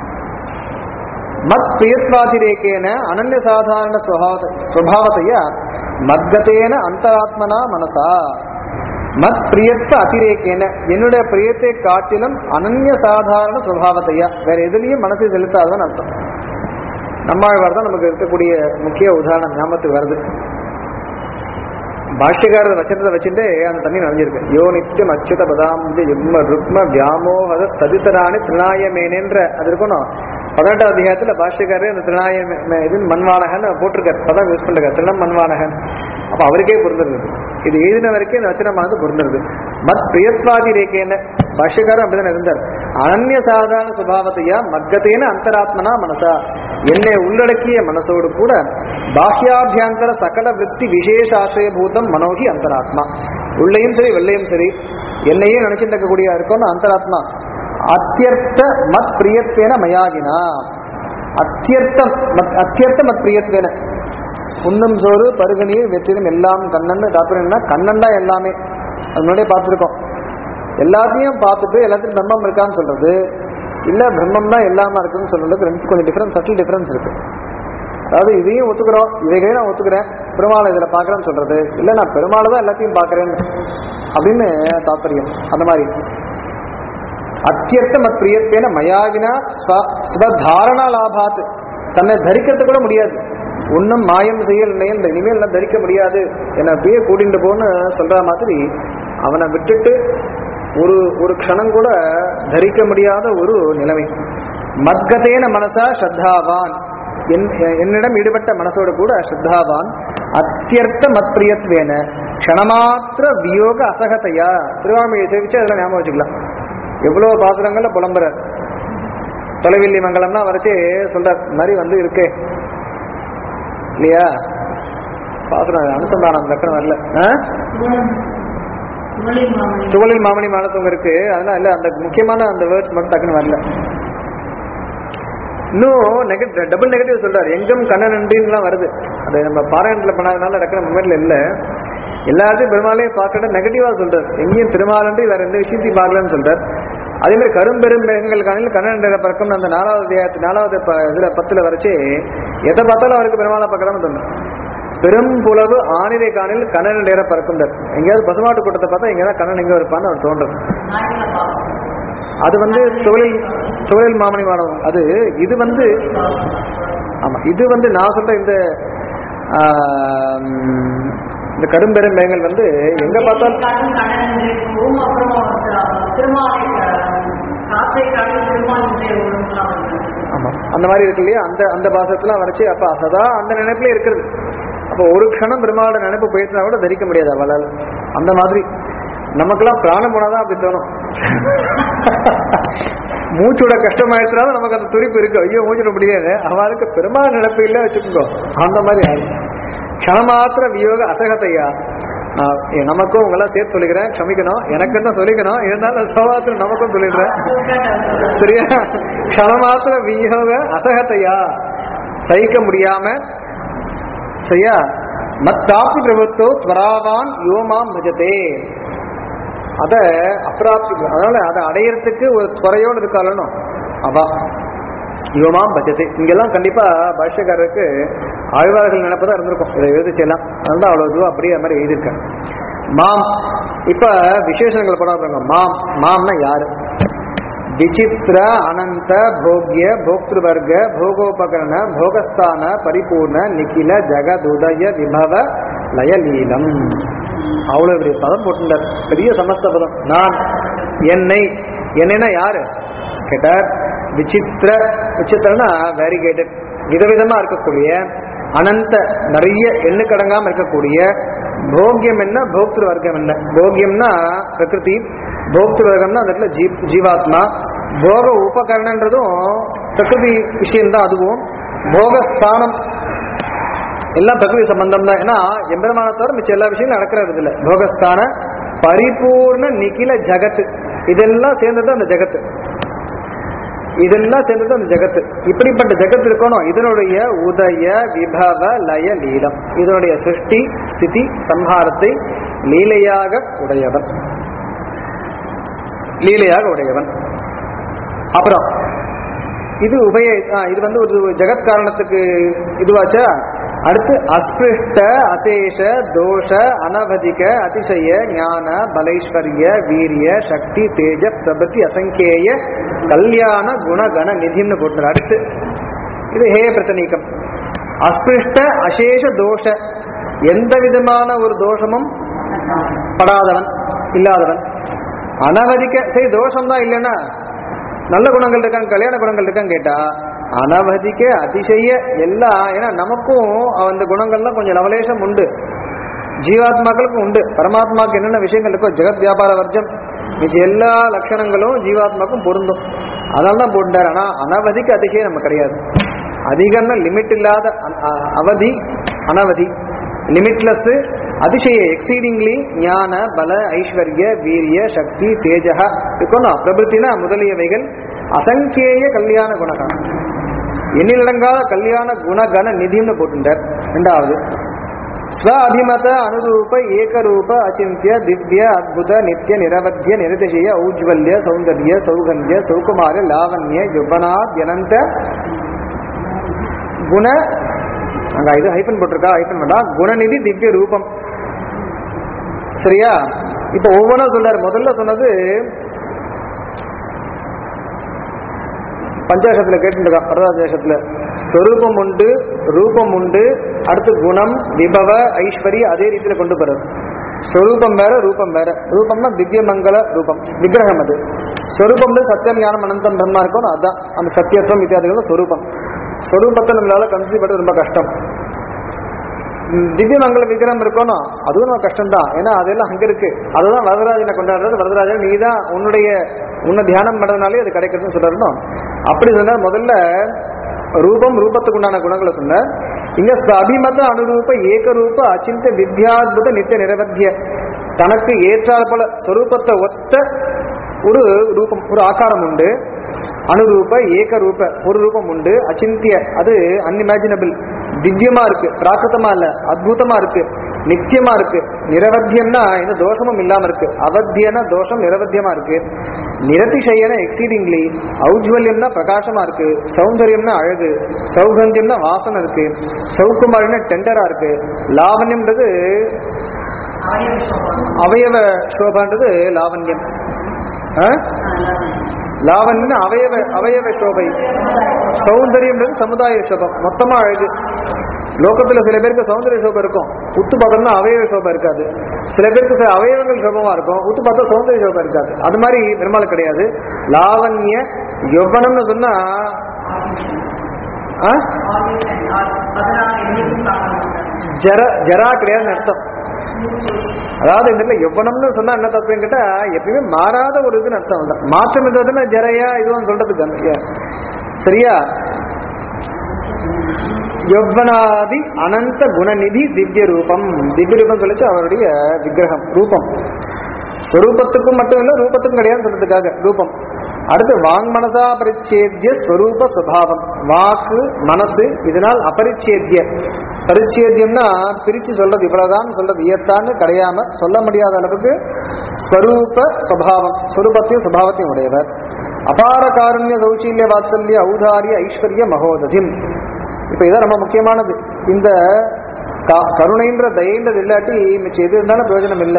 மத் பிரியத்வாதிரேக்கேன அனன்ய சாதாரண ஸ்வபாவ ஸ்வபாவத்தைய மத்கதேன அந்தராத்மனா மனசா மத் பிரியத்வ அதிரேக்கேன என்னுடைய பிரியத்தை காட்டிலும் அனன்ய சாதாரண சுவாவத்தையா வேற எதுலயும் மனசை செலுத்தாதான் அர்த்தம் நம்மாழ்வார் தான் நமக்கு இருக்கக்கூடிய முக்கிய உதாரணம் ஞாபகத்துக்கு வருது பாஷ்யக்காரர் வச்சனத்தை வச்சுட்டு அந்த தண்ணி நனைஞ்சிருக்கு யோ நித்தியம் அச்சுத பதாம்பு யுக்ம ருக்ம வியாமோகத ஸ்ததித்தராணி திருநாயமேனேன்ற அது இருக்கணும் பதினெட்டாம் அத்தியாயத்துல பாஷ்யக்காரர் அந்த திருநாய இது மண்வானகன் போட்டிருக்காரு பதம் யூஸ் பண்ணிருக்காரு திருணம் மண்வானகன் அப்ப அவருக்கே பொருந்துருது இது எழுதின வரைக்கும் இந்த வச்சனமானது பொருந்துருது மத் பிரியத்வாதி ரேகேன பாஷ்யக்காரர் அப்படிதான் இருந்தார் அனன்ய சாதாரண சுபாவத்தையா மக்கத்தேன அந்தராத்மனா மனசா என்னை உள்ளடக்கிய மனசோடு கூட பாஹ்யாபியாந்தர சகல விற்பி விசேஷ ஆசிரியபூதம் மனோகி அந்தராத்மா உள்ளேயும் சரி வெள்ளையும் சரி என்னையே நினைச்சிட்டு இருக்கக்கூடிய இருக்கணும் அந்தராத்மா அத்தியர்த்த மத் பிரியத்வேன மயாகினா அத்தியர்த்தம் மத் அத்தியர்த்த மத் பிரியத்வேன உண்ணும் சோறு பருகநீர் வெற்றிலும் எல்லாம் கண்ணன் தாற்பயம்னா கண்ணன் தான் எல்லாமே அது முன்னாடியே பார்த்துருக்கோம் எல்லாத்தையும் பார்த்துட்டு எல்லாத்தையும் பிரம்மம் இருக்கான்னு சொல்றது இல்ல பிரம்மம் தான் எல்லாமா இருக்குன்னு சொல்றதுக்கு ரெண்டு கொஞ்சம் டிஃபரன்ஸ் சட்டில் டிஃபரன்ஸ் இருக்கு அதாவது இதையும் ஒத்துக்கிறோம் இதைகளையும் நான் ஒத்துக்கிறேன் பெருமாளை இதுல பாக்குறேன்னு சொல்றது இல்ல நான் பெருமாளை தான் எல்லாத்தையும் பாக்குறேன் அப்படின்னு தாற்பயம் அந்த மாதிரி அத்தியர்த்த மத் பிரியத்தேன மயாகினா ஸ்வ- ஸ்வதாரணா லாபாத் தன்னை தரிக்கிறது கூட முடியாது ஒன்றும் மாயம் செய்யல் நினையல் இனிமேல் நான் தரிக்க முடியாது என்னை அப்படியே கூட்டிட்டு போன்னு சொல்ற மாதிரி அவனை விட்டுட்டு ஒரு ஒரு க்ஷணம் கூட தரிக்க முடியாத ஒரு நிலைமை மத்கதேன மனசா ஸ்ரத்தாவான் என் என்னிடம் ஈடுபட்ட மனசோடு கூட ஸ்ரத்தாவான் அத்தியர்த்த மத்பிரியத்வேன க்ஷணமாத்திர வியோக அசகத்தையா திருவாமியை சேவிச்சு அதெல்லாம் ஞாபகம் வச்சுக்கலாம் எவ்வளவு பாசுரங்கள்ல புலம்புறார் தொலைவில்லி மங்கலம்னா வரைச்சு சொல்றார் இந்த மாதிரி வந்து இருக்கே இல்லையா பாசுரம் அனுசந்தானம் லக்கணம் வரல ஆ?
துவளி மாமணி
துவலில் மாமணி மானத்தவங்க இருக்கு அதனால இல்ல அந்த முக்கியமான அந்த வேர்ட்ஸ் மட்டும் டக்குன்னு வரல இன்னும் நெகட்டிவ் டபுள் நெகட்டிவ் சொல்றாரு எங்கும் கண்ணன் நன்றின்லாம் வருது அது நம்ம பாராயணத்துல பண்ணாதனால டக்குனு மொமெண்ட்ல இல்ல எல்லாத்தையும் பெருமாளையே பார்க்கறது நெகட்டிவா சொல்றாரு எங்கேயும் திருமாலன்றி வேற எந்த விஷயத்தையும் பார்க்கலன்னு சொல்றாரு அதே மாதிரி கரும்பெரும் மேகங்கள் காணில் கண்ணன் என்ற பறக்கும் அந்த நாலாவது அத்தியாயத்து நாலாவது ப- இதுல பத்துல வரைச்சு எதை பார்த்தாலும் அவருக்கு பெருமாளை பார்க்கலாம்னு தோணும் பெரும் புலவு ஆணிரை காணில் கண்ணன் நேர பறக்குந்தார் எங்கேயாவது பசுமாட்டு கூட்டத்தை பார்த்தா எங்கேயாவது கண்ணன் எங்க இருப்பான்னு அவர் தோன்றும்
நாட்டில் பார்ப்போம்
அது வந்து தொழில் தொழில் மாமணி மாணவன் அது இது வந்து ஆமா இது வந்து நான் சொல்ற இந்த ஆம், இந்த கரும்பெரும் மேகங்கள் வந்து எங்க பார்த்தாலும்
காட்டும் கண்ணன் அப்புறமா திருமாலை காற்றை காட்டும் திருமாலினுடைய உடம்புலாம் வந்து
ஆமா அந்த மாதிரி இருக்கு இல்லையா அந்த அந்த பாசத்துல வரைச்சு அப்ப சதா அந்த நினைப்புல இருக்கிறது அப்ப ஒரு க்ஷணம் பெருமாளோட நினைப்பு போயிட்டுனா கூட தரிக்க முடியாது அவளால் அந்த மாதிரி நமக்கெல்லாம் பிராணம் போனாதான் அப்படி தோணும் மூச்சோட கஷ்டமாயிடுச்சுனாலும் நமக்கு அந்த துடிப்பு இருக்கு ஐயோ மூச்சிட முடியாது அவளுக்கு பெருமாள் நினைப்பு இல்லை வச்சுக்கோங்க அந்த மாதிரி ஆகும் க்ஷணமாத்திர வியோக அசகத்தையா நான் எ- நமக்கும் உங்களாம் சேர்த்து சொல்லிக்கிறேன் க்ஷமிக்கணும் எனக்கு தான் சொல்லிக்கணும் இருந்தாலும் சோவாத்திரம் நமக்கும் சொல்லிடுறேன் சரியா க்ஷணமாத்திர வியோக அசகத்தையா சகிக்க முடியாம சரியா மத்தாப்பி பிரபுத்தோ ஸ்வராவான் யோமாம் பஜதே அத அப்பிராப்தி அதனால அதை அடையறதுக்கு ஒரு துறையோடு இருக்காளனும் அவா யோமாம் பஜதே இங்கெல்லாம் கண்டிப்பா பாஷ்யக்காரருக்கு ஆழ்வார்கள் நினைப்பதா இருந்திருக்கும் இதை எழுதி செய்யலாம் அதனால தான் அவ்வளவு இதுவா அப்படியே அது மாதிரி எழுதியிருக்கேன் மாம் இப்ப விசேஷங்கள் படம் மாம் மாம்னா யாரு விசித்திர அனந்த போக்ய போக்திருவர்க போகோபகரண போகஸ்தான பரிபூர்ண நிக்கில ஜகதுதய விபவ லயலீலம் அவ்வளவு பெரிய பதம் போட்டுட்டார் பெரிய சமஸ்த பதம் நான் என்னை என்னைனா யாரு கேட்டார் விசித்திர விசித்திரனா வேரிகேட்டட் விதவிதமா இருக்கக்கூடிய அனந்த நிறைய எண்ணுக்கடங்காம இருக்கக்கூடிய போக்கியம் என்ன போக்திரு வர்க்கம் என்ன போக்கியம்னா பிரகிருதி போக்திரு வர்க்கம்னா அந்த இடத்துல ஜீ ஜீவாத்மா போக உபகரணன்றதும் பிரகிருதி விஷயம்தான் அதுவும் போகஸ்தானம் எல்லாம் பிரகிருதி சம்பந்தம் தான் ஏன்னா எம்பெருமான தவிர மிச்சம் எல்லா விஷயங்களும் நடக்கிறது இல்லை போகஸ்தான பரிபூர்ண நிகில ஜகத்து இதெல்லாம் சேர்ந்தது அந்த ஜகத்து இதெல்லாம் சேர்ந்தது அந்த ஜகத்து இப்படிப்பட்ட ஜகத் இருக்கணும் இதனுடைய உதய விபவ லய லீலம் இதனுடைய சிருஷ்டி ஸ்திதி சம்ஹாரத்தை லீலையாக உடையவன் லீலையாக உடையவன் அப்புறம் இது உபய ஆ, இது வந்து ஒரு ஜெகத் காரணத்துக்கு இதுவாச்சா அடுத்து அஸ்பிருஷ்ட அசேஷ தோஷ அனவதிக அதிசய ஞான பலைஸ்வரிய வீரிய சக்தி தேஜ பிரபத்தி அசங்கேய கல்யாண குணகண நிதின்னு போட்டுரு அடுத்து இது ஹே பிரதனீகம் அஸ்பிருஷ்ட அசேஷ தோஷ எந்த விதமான ஒரு தோஷமும் படாதவன் இல்லாதவன் அனவதிக்க சரி தோஷம் தான் இல்லைன்னா நல்ல குணங்கள் இருக்கான் கல்யாண குணங்கள் இருக்கான்னு கேட்டா அனவதிக்க அதிசய எல்லாம் ஏன்னா நமக்கும் அந்த குணங்கள்லாம் கொஞ்சம் லவலேஷம் உண்டு ஜீவாத்மாக்களுக்கும் உண்டு பரமாத்மாவுக்கு என்னென்ன விஷயங்கள் இருக்கோ ஜெகத் வியாபார வர்ஜம் மிச்ச எல்லா லட்சணங்களும் ஜீவாத்மாக்கும் பொருந்தும் அதனால தான் போட்டார் ஆனா அனவதிக்கு அதிசயம் நம்ம கிடையாது அதிகம்னா லிமிட் இல்லாத அ- அ- அவதி அனவதி லிமிட்லெஸ் அதிசய எக்ஸீடிங்லி ஞான பல ஐஸ்வர்ய வீரிய சக்தி தேஜக இருக்கணும் பிரபுத்தினா முதலியவைகள் அசங்கேய கல்யாண குணகம் எண்ணிலடங்காத கல்யாண குணகண நிதின்னு போட்டுட்டார் ரெண்டாவது ஸ்வ அபிமத அனுரூப ஏகரூப அச்சிந்திய திவ்ய அத்புத நித்திய நிரவத்திய நிரதிசய ஔஜ்வல்ய சௌந்தர்ய சௌகந்திய சௌகுமார லாவண்ய யுவனாத்யனந்த குண அங்க இது ஹைபன் போட்டிருக்கா ஹைபன் பண்ணா குணநிதி திவ்ய ரூபம் சரியா இப்ப ஒவ்வொன்றும் சொல்றாரு முதல்ல சொன்னது பஞ்சாசத்துல கேட்டுருக்கா பரதாசத்துல ஸ்வரூபம் உண்டு ரூபம் உண்டு அடுத்து குணம் விபவ ஐஸ்வர்ய அதே ரீதியில கொண்டு போறது ஸ்வரூபம் வேற ரூபம் வேற ரூபம்னா திவ்ய மங்கள ரூபம் விக்கிரகம் அது ஸ்வரூபம் சத்தியம் ஞானம் அனந்தம் பிரம்மா இருக்கும் அதான் அந்த சத்தியத்துவம் இத்தியாதிகள் ஸ்வரூபம் ஸ்வரூபத்தை நம்மளால கன்சீவ் பண்ணுறது ரொம்ப கஷ்டம் ம், திவ்ய மங்கள விக்கிரகம் இருக்கணும் அதுவும் நம்ம கஷ்டம் தான் ஏன்னா அதெல்லாம் அங்க இருக்கு அதுதான் வரதராஜனை கொண்டாடுறது வரதராஜன் நீ தான் உன்னுடைய உன்னை தியானம் பண்ணதுனாலே அது கிடைக்கிறதுன்னு சொல்லணும் அப்படி சொன்னா முதல்ல ரூபம் ரூபத்துக்கு உண்டான குணங்களை சொன்ன இங்க ஸ்வ அபிமத அனுரூப ஏகரூப அச்சிந்த வித்யாத்புத நித்திய நிரவத்திய தனக்கு ஏற்றால் போல ஸ்வரூபத்தை ஒத்த ஒரு ரூபம் ஒரு ஆகாரம் உண்டு அனுரூப ஏக ரூப ஒரு ரூபம் உண்டு அச்சிந்திய அது அன்இமேஜினபிள் திவ்யமா இருக்கு பிராகிருதமா இல்ல அத்புதமா இருக்கு நித்தியமா இருக்கு நிரவத்தியம்னா எந்த தோஷமும் இல்லாம இருக்கு அவத்தியன தோஷம் நிரவத்தியமா இருக்கு நிரதிசயன எக்ஸீடிங்லி ஔஜ்வல்யம்னா பிரகாசமா இருக்கு சௌந்தரியம்னா அழகு சௌகந்தியம்னா வாசனை இருக்கு சௌகுமாரினா டெண்டரா இருக்கு லாவண்யம்ன்றது
அவரையும் சொல்லுவாங்க
அவயவ சோபான்றது லாவண்யம் ஆ? லாவண்யம் அவயவ அவயவ சோபை சௌந்தரியம்ன்றது சமுதாய சோபம் மொத்தமா அழகு லோகத்துல சில பேருக்கு சௌந்தரிய சோபம் இருக்கும் உத்து பார்த்தோம்னா அவயவ சோபம் இருக்காது சில பேருக்கு சில அவயவங்கள் சோபமா இருக்கும் உத்து பார்த்தா சௌந்தரிய சோபம் இருக்காது அது மாதிரி பெருமாள் கிடையாது லாவண்ய யௌவனம்னு சொன்னா ஆ?
அதனால என்னைக்கும் பார்க்க மாட்டாங்க
ஜர ஜரா கிடையாதுன்னு அர்த்தம் அதாவது இந்த இடத்துல யௌவனம்னு சொன்னா என்ன தப்புன்னு கேட்டா எப்பயுமே மாறாத ஒரு இதுன்னு அர்த்தம் தான் மாற்றம் இருந்ததுன்னா ஜரையா இதுவும் சொல்றதுக்கு அந்த- சரியா யௌவனாதி அனந்த குணநிதி திவ்ய ரூபம் திவ்ய ரூபம் சொல்லிச்சு அவருடைய விக்கிரகம் ரூபம் ஸ்வரூபத்துக்கும் மட்டும் இல்ல ரூபத்துக்கும் கிடையாதுன்னு சொல்றதுக்காக ரூபம் அடுத்து வாங் மனசா பரிச்சேத்திய ஸ்வரூப சுபாவம் வாக்கு மனசு இதனால் அபரிச்சேத்திய பரிச்சேத்தியம்னா பிரிச்சு சொல்றது இவ்வளவுதான் சொல்றது இயத்தான்னு கிடையாம சொல்ல முடியாத அளவுக்கு ஸ்வரூப சுபாவம் ஸ்வரூபத்தையும் சுபாவத்தையும் உடையவர் அபார காருண்ய சௌசீல்ய வாத்சல்ய ஔதாரிய ஐஸ்வர்ய மகோததிம் இப்ப இதான் ரொம்ப முக்கியமானது இந்த க- கருணைன்ற தயன்றது இல்லாட்டி மிச்சம் எது இருந்தாலும் பிரயோஜனம் இல்லை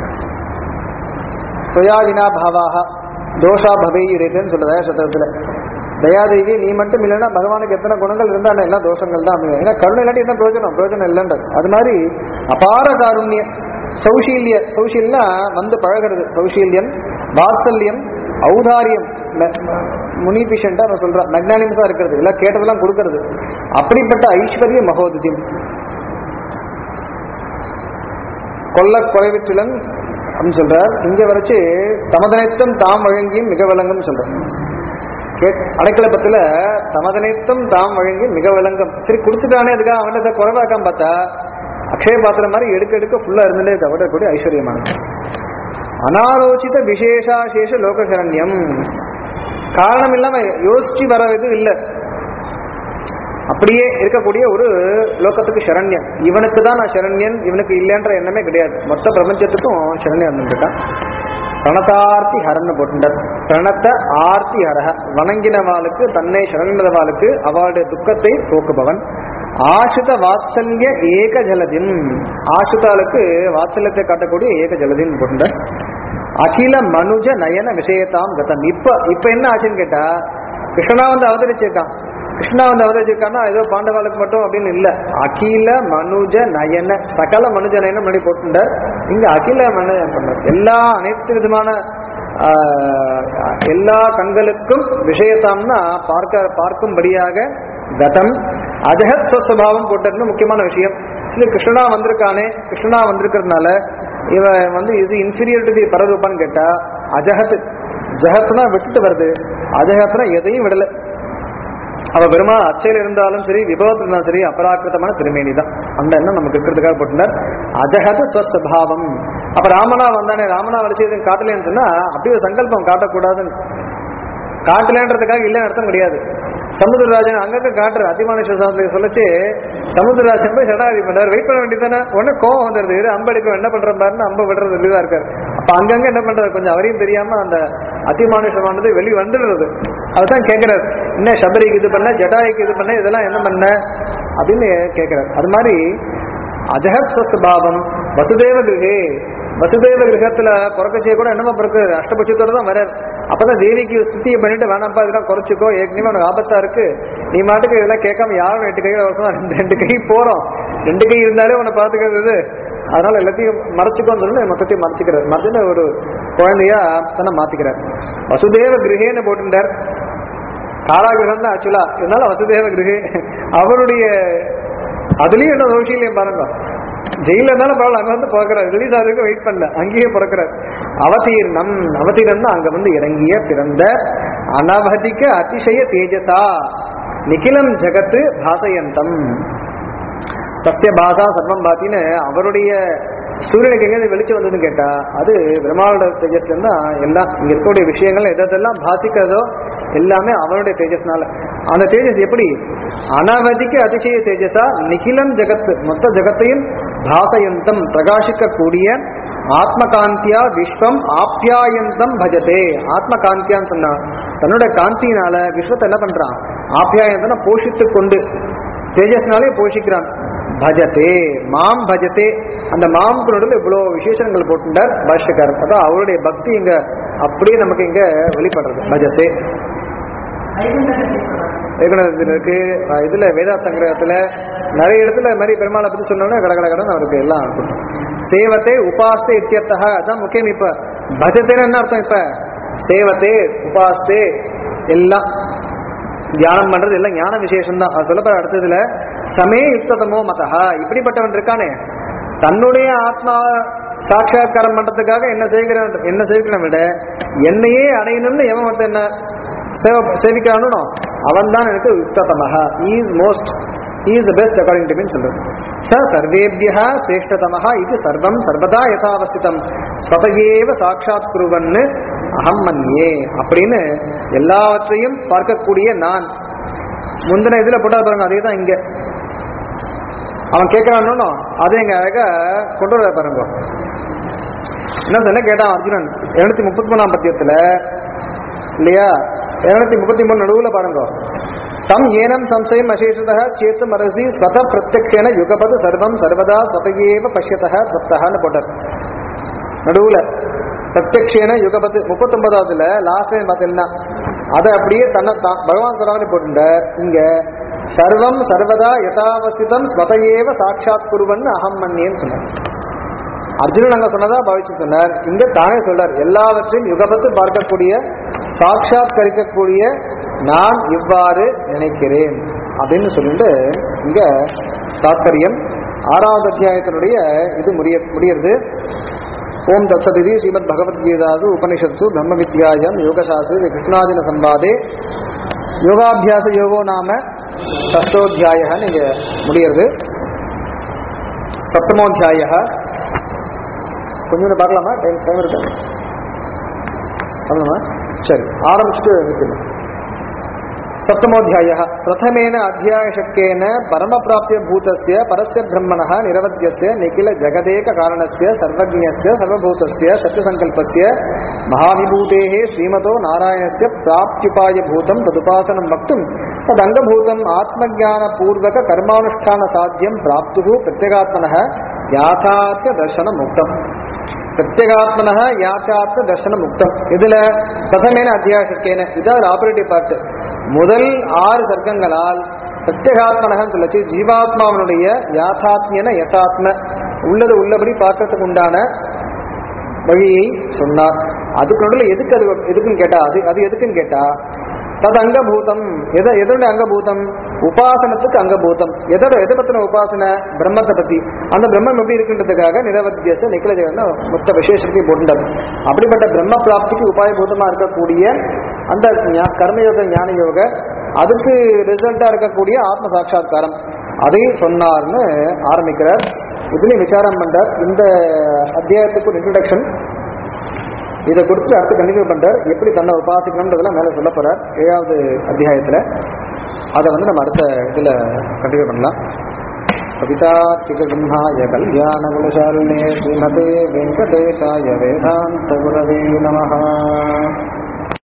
துவயாதினா பாவாக தோஷா பவேயுரேதுன்னு சொல்லுதா சதத்துல தயாதேவி நீ மட்டும் இல்லைன்னா பகவானுக்கு எத்தனை குணங்கள் இருந்தா என்ன, எல்லாம் தோஷங்கள் தான் அமையும் ஏன்னா கருணை இல்லாட்டி என்ன பிரயோஜனம் பிரயோஜனம் இல்லைன்றது அது மாதிரி அபார காருண்ய சௌஷீல்ய சௌஷீல்னா வந்து பழகிறது சௌஷீல்யம் வாத்சல்யம் ஔதாரியம் முனிபிஷன்டா நான் சொல்றேன் மெக்னானிமஸா இருக்கிறது எல்லாம் கேட்டதெல்லாம் கொடுக்கறது அப்படிப்பட்ட ஐஸ்வர்ய மகோததியம் கொல்ல குறைவிற்றிலன் அப்படின்னு சொல்றார் இங்க வரைச்சு தமதனைத்தம் தாம் வழங்கியும் மிக விளங்கும் சொல்றார் கேட் அடைக்கலப்பத்துல தமதனைத்தம் தாம் வழங்கி மிக விளங்கும் சரி குடிச்சுட்டானே அதுக்காக அவனத்தை குறைவாக்காம பார்த்தா அக்ஷய பாத்திரம் மாதிரி எடுக்க எடுக்க ஃபுல்லா இருந்துட்டே தவிர கூடிய ஐஸ்வர்யமானது அனாலோசித விசேஷாசேஷ லோகசரண்யம் காரணம் இல்லாம யோசிச்சு வர இது இல்லை அப்படியே இருக்கக்கூடிய ஒரு லோகத்துக்கு சரண்யன் இவனுக்கு தான் நான் சரண்யன் இவனுக்கு இல்லைன்ற எண்ணமே கிடையாது மொத்த பிரபஞ்சத்துக்கும் சரண்யன் இருந்துட்டான் பிரணதார்த்தி ஹரன்னு போட்டுட்டார் பிரணத்த ஆர்த்தி ஹரஹ வணங்கினவாளுக்கு தன்னை சரணினவாளுக்கு அவளுடைய துக்கத்தை போக்குபவன் ஆசுத வாத்சல்ய ஏக ஜலதின் ஆசுதாளுக்கு வாத்சல்யத்தை காட்டக்கூடிய ஏக ஜலதின் போட்டுட்டார் அகில மனுஜ நயன விஷயத்தாம் கதம் இப்ப இப்ப என்ன ஆச்சுன்னு கேட்டா கிருஷ்ணா வந்து அவதரிச்சிருக்கான் கிருஷ்ணா வந்து அவதரிச்சிருக்கான்னா ஏதோ பாண்டவாளுக்கு மட்டும் அப்படின்னு இல்ல அகில மனுஜ நயன சகல மனுஜ நயனம் முன்னாடி போட்டுட்டார் இங்க அகில மனு பண்ணார் எல்லா அனைத்து விதமான ஆஹ், எல்லா கண்களுக்கும் விஷயத்தாம்னா பார்க்க பார்க்கும்படியாக கதம் அஜகத் ஸ்வஸ்வபாவம் போட்டதுன்னு முக்கியமான விஷயம் சரி கிருஷ்ணனா வந்திருக்கானே கிருஷ்ணனா வந்திருக்கிறதுனால இவன் வந்து இது இன்ஃபீரியர் டு தி பரரூபான்னு கேட்டா அஜகத் ஜகத்னா விட்டுட்டு வருது அஜகத்னா எதையும் விடல அவ பெருமாள் அச்சையில் இருந்தாலும் சரி விபவத்தில் இருந்தாலும் சரி அபராக்கிருத்தமான திருமேனி தான் அந்த எண்ணம் நமக்கு இருக்கிறதுக்காக போட்டுனார் அஜகத ஸ்வஸ்வபாவம் அப்ப ராமனா வந்தானே ராமனா வலிச்சது காட்டலேன்னு சொன்னா அப்படி ஒரு சங்கல்பம் காட்டக்கூடாதுன்னு காட்டலன்றதுக்காக இல்லைன்னு அர்த்தம் கிடையாது சமுத்திரராஜன் அங்கங்க காட்டுற அதிமானுஷ சாஸ்திரத்தை சொல்லச்சு சமுத்திரராஜன் போய் சடாதி பண்றாரு வெயிட் பண்ண வேண்டியதானே உடனே கோவம் வந்துருது இரு அம்பு அடிப்போம் என்ன பண்ற பாருன்னு அம்பு விடுறது இதுவா இருக்காரு அப்ப அங்கங்க என்ன பண்றது கொஞ்சம் அவரையும் தெரியாம அந்த அதிமானுஷமானது வெளி வந்துடுறது அதுதான் கேட்கிறார் என்ன சபரிக்கு இது பண்ண ஜடாய்க்கு இது பண்ண இதெல்லாம் என்ன பண்ண அப்படின்னு கேட்கிறார் அது மாதிரி அஜகத் ஸ்வஸ்பாவம் வசுதேவ கிரகே வசுதேவ கிரகத்துல பிறக்கச்சே கூட என்னமா பிறகு அஷ்டபட்சத்தோட தான் வரார் அப்பதான் தேவிக்கு ஸ்துதியை பண்ணிட்டு வேணாம்ப்பா இதெல்லாம் குறைச்சிக்கோ ஏற்கனவே உனக்கு ஆபத்தா இருக்கு நீ மாட்டுக்கு இதெல்லாம் கேட்காம யாரும் ரெண்டு கையில வரணும் ரெண்டு ரெண்டு கை போறோம் ரெண்டு கை இருந்தாலே உன்னை பாத்துக்கிறது இது அதனால எல்லாத்தையும் மறைச்சுக்கோன்னு சொல்லி மொத்தத்தையும் மறைச்சுக்கிறார் மறைச்சுட்டு ஒரு குழந்தையா தன்னை மாத்திக்கிறார் வசுதேவ கிரகேன்னு போட்டுட்டார் காராகிரகம் தான் ஆக்சுவலா இருந்தாலும் வசுதேவ கிரகே அவருடைய அதுலயும் என்ன தோஷம் இல்லையா பாருங்க ஜெயில இருந்தாலும் பரவாயில்ல அங்க வந்து பிறக்கிறார் ரிலீஸ் ஆகிறதுக்கு வெயிட் பண்ணல அங்கேயே பிறக்கிறார் அவதீர்ணம் அவதீர்ணம்னா அங்க வந்து இறங்கிய பிறந்த அனவதிக்க அதிசய தேஜசா நிகிலம் ஜகத்து பாசயந்தம் சத்திய பாசா சர்வம் பாத்தின்னு அவருடைய சூரியனுக்கு எங்கேருந்து வெளிச்சம் வந்ததுன்னு கேட்டா அது பிரம்மாவோட தேஜஸ்ல இருந்தா எல்லாம் இங்க இருக்கக்கூடிய விஷயங்கள் எதெல்லாம் பாசிக்கிறதோ எல்லாமே அவனுடைய தேஜஸ்னால அந்த தேஜஸ் எப்படி அனவதிக்க அதிசய தேஜஸா நிகிலம் ஜகத் மொத்த ஜகத்தையும் பாசயந்தம் பிரகாசிக்கக்கூடிய ஆத்மகாந்தியா விஸ்வம் ஆப்யாயந்தம் பஜதே ஆத்மகாந்தியான்னு சொன்னா தன்னோட காந்தியினால விஸ்வத்தை என்ன பண்றான் ஆப்யாயந்தன போஷித்துக் கொண்டு தேஜஸ்னாலே போஷிக்கிறான் பஜதே மாம் பஜதே அந்த மாம்க்கு நடுவில் இவ்வளவு விசேஷங்கள் போட்டுட்டார் பாஷ்யக்காரர் அதான் அவருடைய பக்தி இங்க அப்படியே நமக்கு இங்க வெளிப்படுறது பஜதே வைகுண்டத்தில் இருக்கு அஹ் இதுல வேதா சங்கிரகத்துல நிறைய இடத்துல இது மாதிரி பெருமாளை பத்தி சொன்னோம்னா கட கட கடன் அவருக்கு எல்லாம் இருக்கும். சேவத்தே உபாஸ்தே இத்தியர்த்தக அதான் முக்கியம் இப்ப பஜத்தேன்னு என்ன அர்த்தம் இப்ப சேவத்தே உபாஸ்தே எல்லாம் தியானம் பண்றது எல்லாம் ஞான விசேஷம் தான் அது சொல்லப்படுற அடுத்ததுல சமே யுக்ததமோ மதஹா இப்படிப்பட்டவன் இருக்கானே தன்னுடைய ஆத்மா சாட்சாத்காரம் பண்றதுக்காக என்ன செய்கிறான் என்ன செய்கிறவன் விட என்னையே அடையணும்னு எவன் ஒருத்தன் என்ன சேவ- சேவிக்கிறானோ அவன் தான் எனக்கு யுக்ததமஹா is most is the best according to me சொல்றது ச சர்வேபியா சிரேஷ்டதமஹா இது சர்வம் சர்வதா யதாவஸ்திதம் ஸ்வதகேவ சாட்சாத் குருவன்னு அகம் மன்யே அப்படின்னு எல்லாவற்றையும் பார்க்கக்கூடிய நான் முந்தின இதுல போட்டா பாருங்க அதே தான் இங்க அவன் கேட்கிறானோ அதை எங்க அழகா கொண்டு வர பாருங்க என்ன சொன்ன கேட்டான் அர்ஜுனன் இருநூத்தி முப்பத்தி மூணாம் பத்தியத்துல இல்லையா இருநூத்தி முப்பத்தி மூணு நடுவுல பாருங்க தம் ஏனம் சம்சயம் அசேஷத சேத்து மரசி ஸ்வத பிரத்யக்ஷேன யுகபத் சர்வம் சர்வதா ஸ்வதகேவ பஷ்யதः சப்தஹான்னு போட்டார் நடுவுல பிரத்யக்ஷேன யுகபத் முப்பத்தொன்பதாவதுல லாஸ்ட் டைம் பார்த்தீங்கன்னா அதை அப்படியே தன்னை தான் பகவான் சொல்றாங்க போட்டுட்டார் இங்க சர்வம் சர்வதா யதாவசிதம் ஸ்வதையேவ சாட்சாத் குருவன் அகம் மன்னியன்னு சொன்னார் அர்ஜுனன் அங்க சொன்னதா பாவிச்சு சொன்னார் இங்க தானே சொல்றார் எல்லாவற்றையும் யுகபத்து பார்க்கக்கூடிய சாட்சாத்கரிக்கக்கூடிய நான் இவ்வாறு நினைக்கிறேன் அப்படின்னு சொல்லிட்டு இங்க தாத்பரியம் ஆறாவது அத்தியாயத்தினுடைய இது முடிய முடியறது ஓம் தத்சதிதி ஸ்ரீமத் பகவத்கீதாசு உபனிஷத்சு பிரம்ம வித்யாயம் யோகசாஸ்திர கிருஷ்ணாதின சம்பாதே யோகாபியாச யோகோ நாம ஷஷ்டோத்தியாய நீங்க முடியறது சப்தமோத்தியாய கொஞ்சம் பார்க்கலாமா டைம் டைம் இருக்கு சொல்லணுமா சரி ஆரம்பிச்சுட்டு நிற்கணும் सप्तमोऽध्यायः प्रथमेन अध्यायशक्येन परमप्राप्यभूतस्य परस्य ब्रह्मणः निरवध्यस्य निखिलजगदेककारणस्य सर्वज्ञस्य सर्वभूतस्य सत्यसङ्कल्पस्य महाविभूतेः श्रीमतो नारायणस्य प्राप्त्युपायभूतं तदुपासनं वक्तुं तदङ्गभूतम् आत्मज्ञानपूर्वककर्मानुष्ठानसाध्यं प्राप्तुः प्रत्यगात्मनः याथार्थदर्शनमुक्तम् பிரத்யேகாத்மன யாச்சார்த்த தர்சன முக்தம் இதுல பிரதமேன அத்தியாசக்கேன இதான் ஆபரேட்டிவ் பார்ட் முதல் ஆறு சர்க்கங்களால் பிரத்யேகாத்மனகன்னு சொல்லச்சு ஜீவாத்மாவனுடைய யாத்தாத்மியன யதாத்ம உள்ளது உள்ளபடி பார்க்கறதுக்கு உண்டான வழியை சொன்னார் அதுக்கு நடுவில் எதுக்கு அது எதுக்குன்னு கேட்டா அது அது எதுக்குன்னு கேட்டா தது அங்கபூதம் எதை எதோட அங்கபூதம் உபாசனத்துக்கு அங்கபூதம் எதோட எதை பத்தின உபாசனை பிரம்மத்தை பத்தி அந்த பிரம்மம் எப்படி இருக்குன்றதுக்காக நிரவத்தியச நிக்கல ஜெகன் மொத்த விசேஷத்தையும் போட்டுட்டார் அப்படிப்பட்ட பிரம்ம பிராப்திக்கு உபாயபூதமா இருக்கக்கூடிய அந்த ஞா- கர்மயோக ஞான யோக அதுக்கு ரிசல்ட்டா இருக்கக்கூடிய ஆத்ம சாட்சா்காரம் அதையும் சொன்னார்னு ஆரம்பிக்கிறார் இதுலயும் விசாரம் பண்றார் இந்த அத்தியாயத்துக்கு ஒரு இன்ட்ரடக்ஷன் இதை கொடுத்துட்டு அடுத்து கண்டினியூ பண்றார் எப்படி தன்னை உபாசிக்கணுன்றதெல்லாம் மேல சொல்ல போறார் ஏழாவது அத்தியாயத்துல அதை வந்து நம்ம அடுத்த இதுல கண்டினியூ பண்ணலாம் கவிதார்த்திகசிம்ஹாய கல்யாணகுணசாலினே ஸ்ரீமதே வெங்கடேஷாய வேதாந்த குரவே நமஹ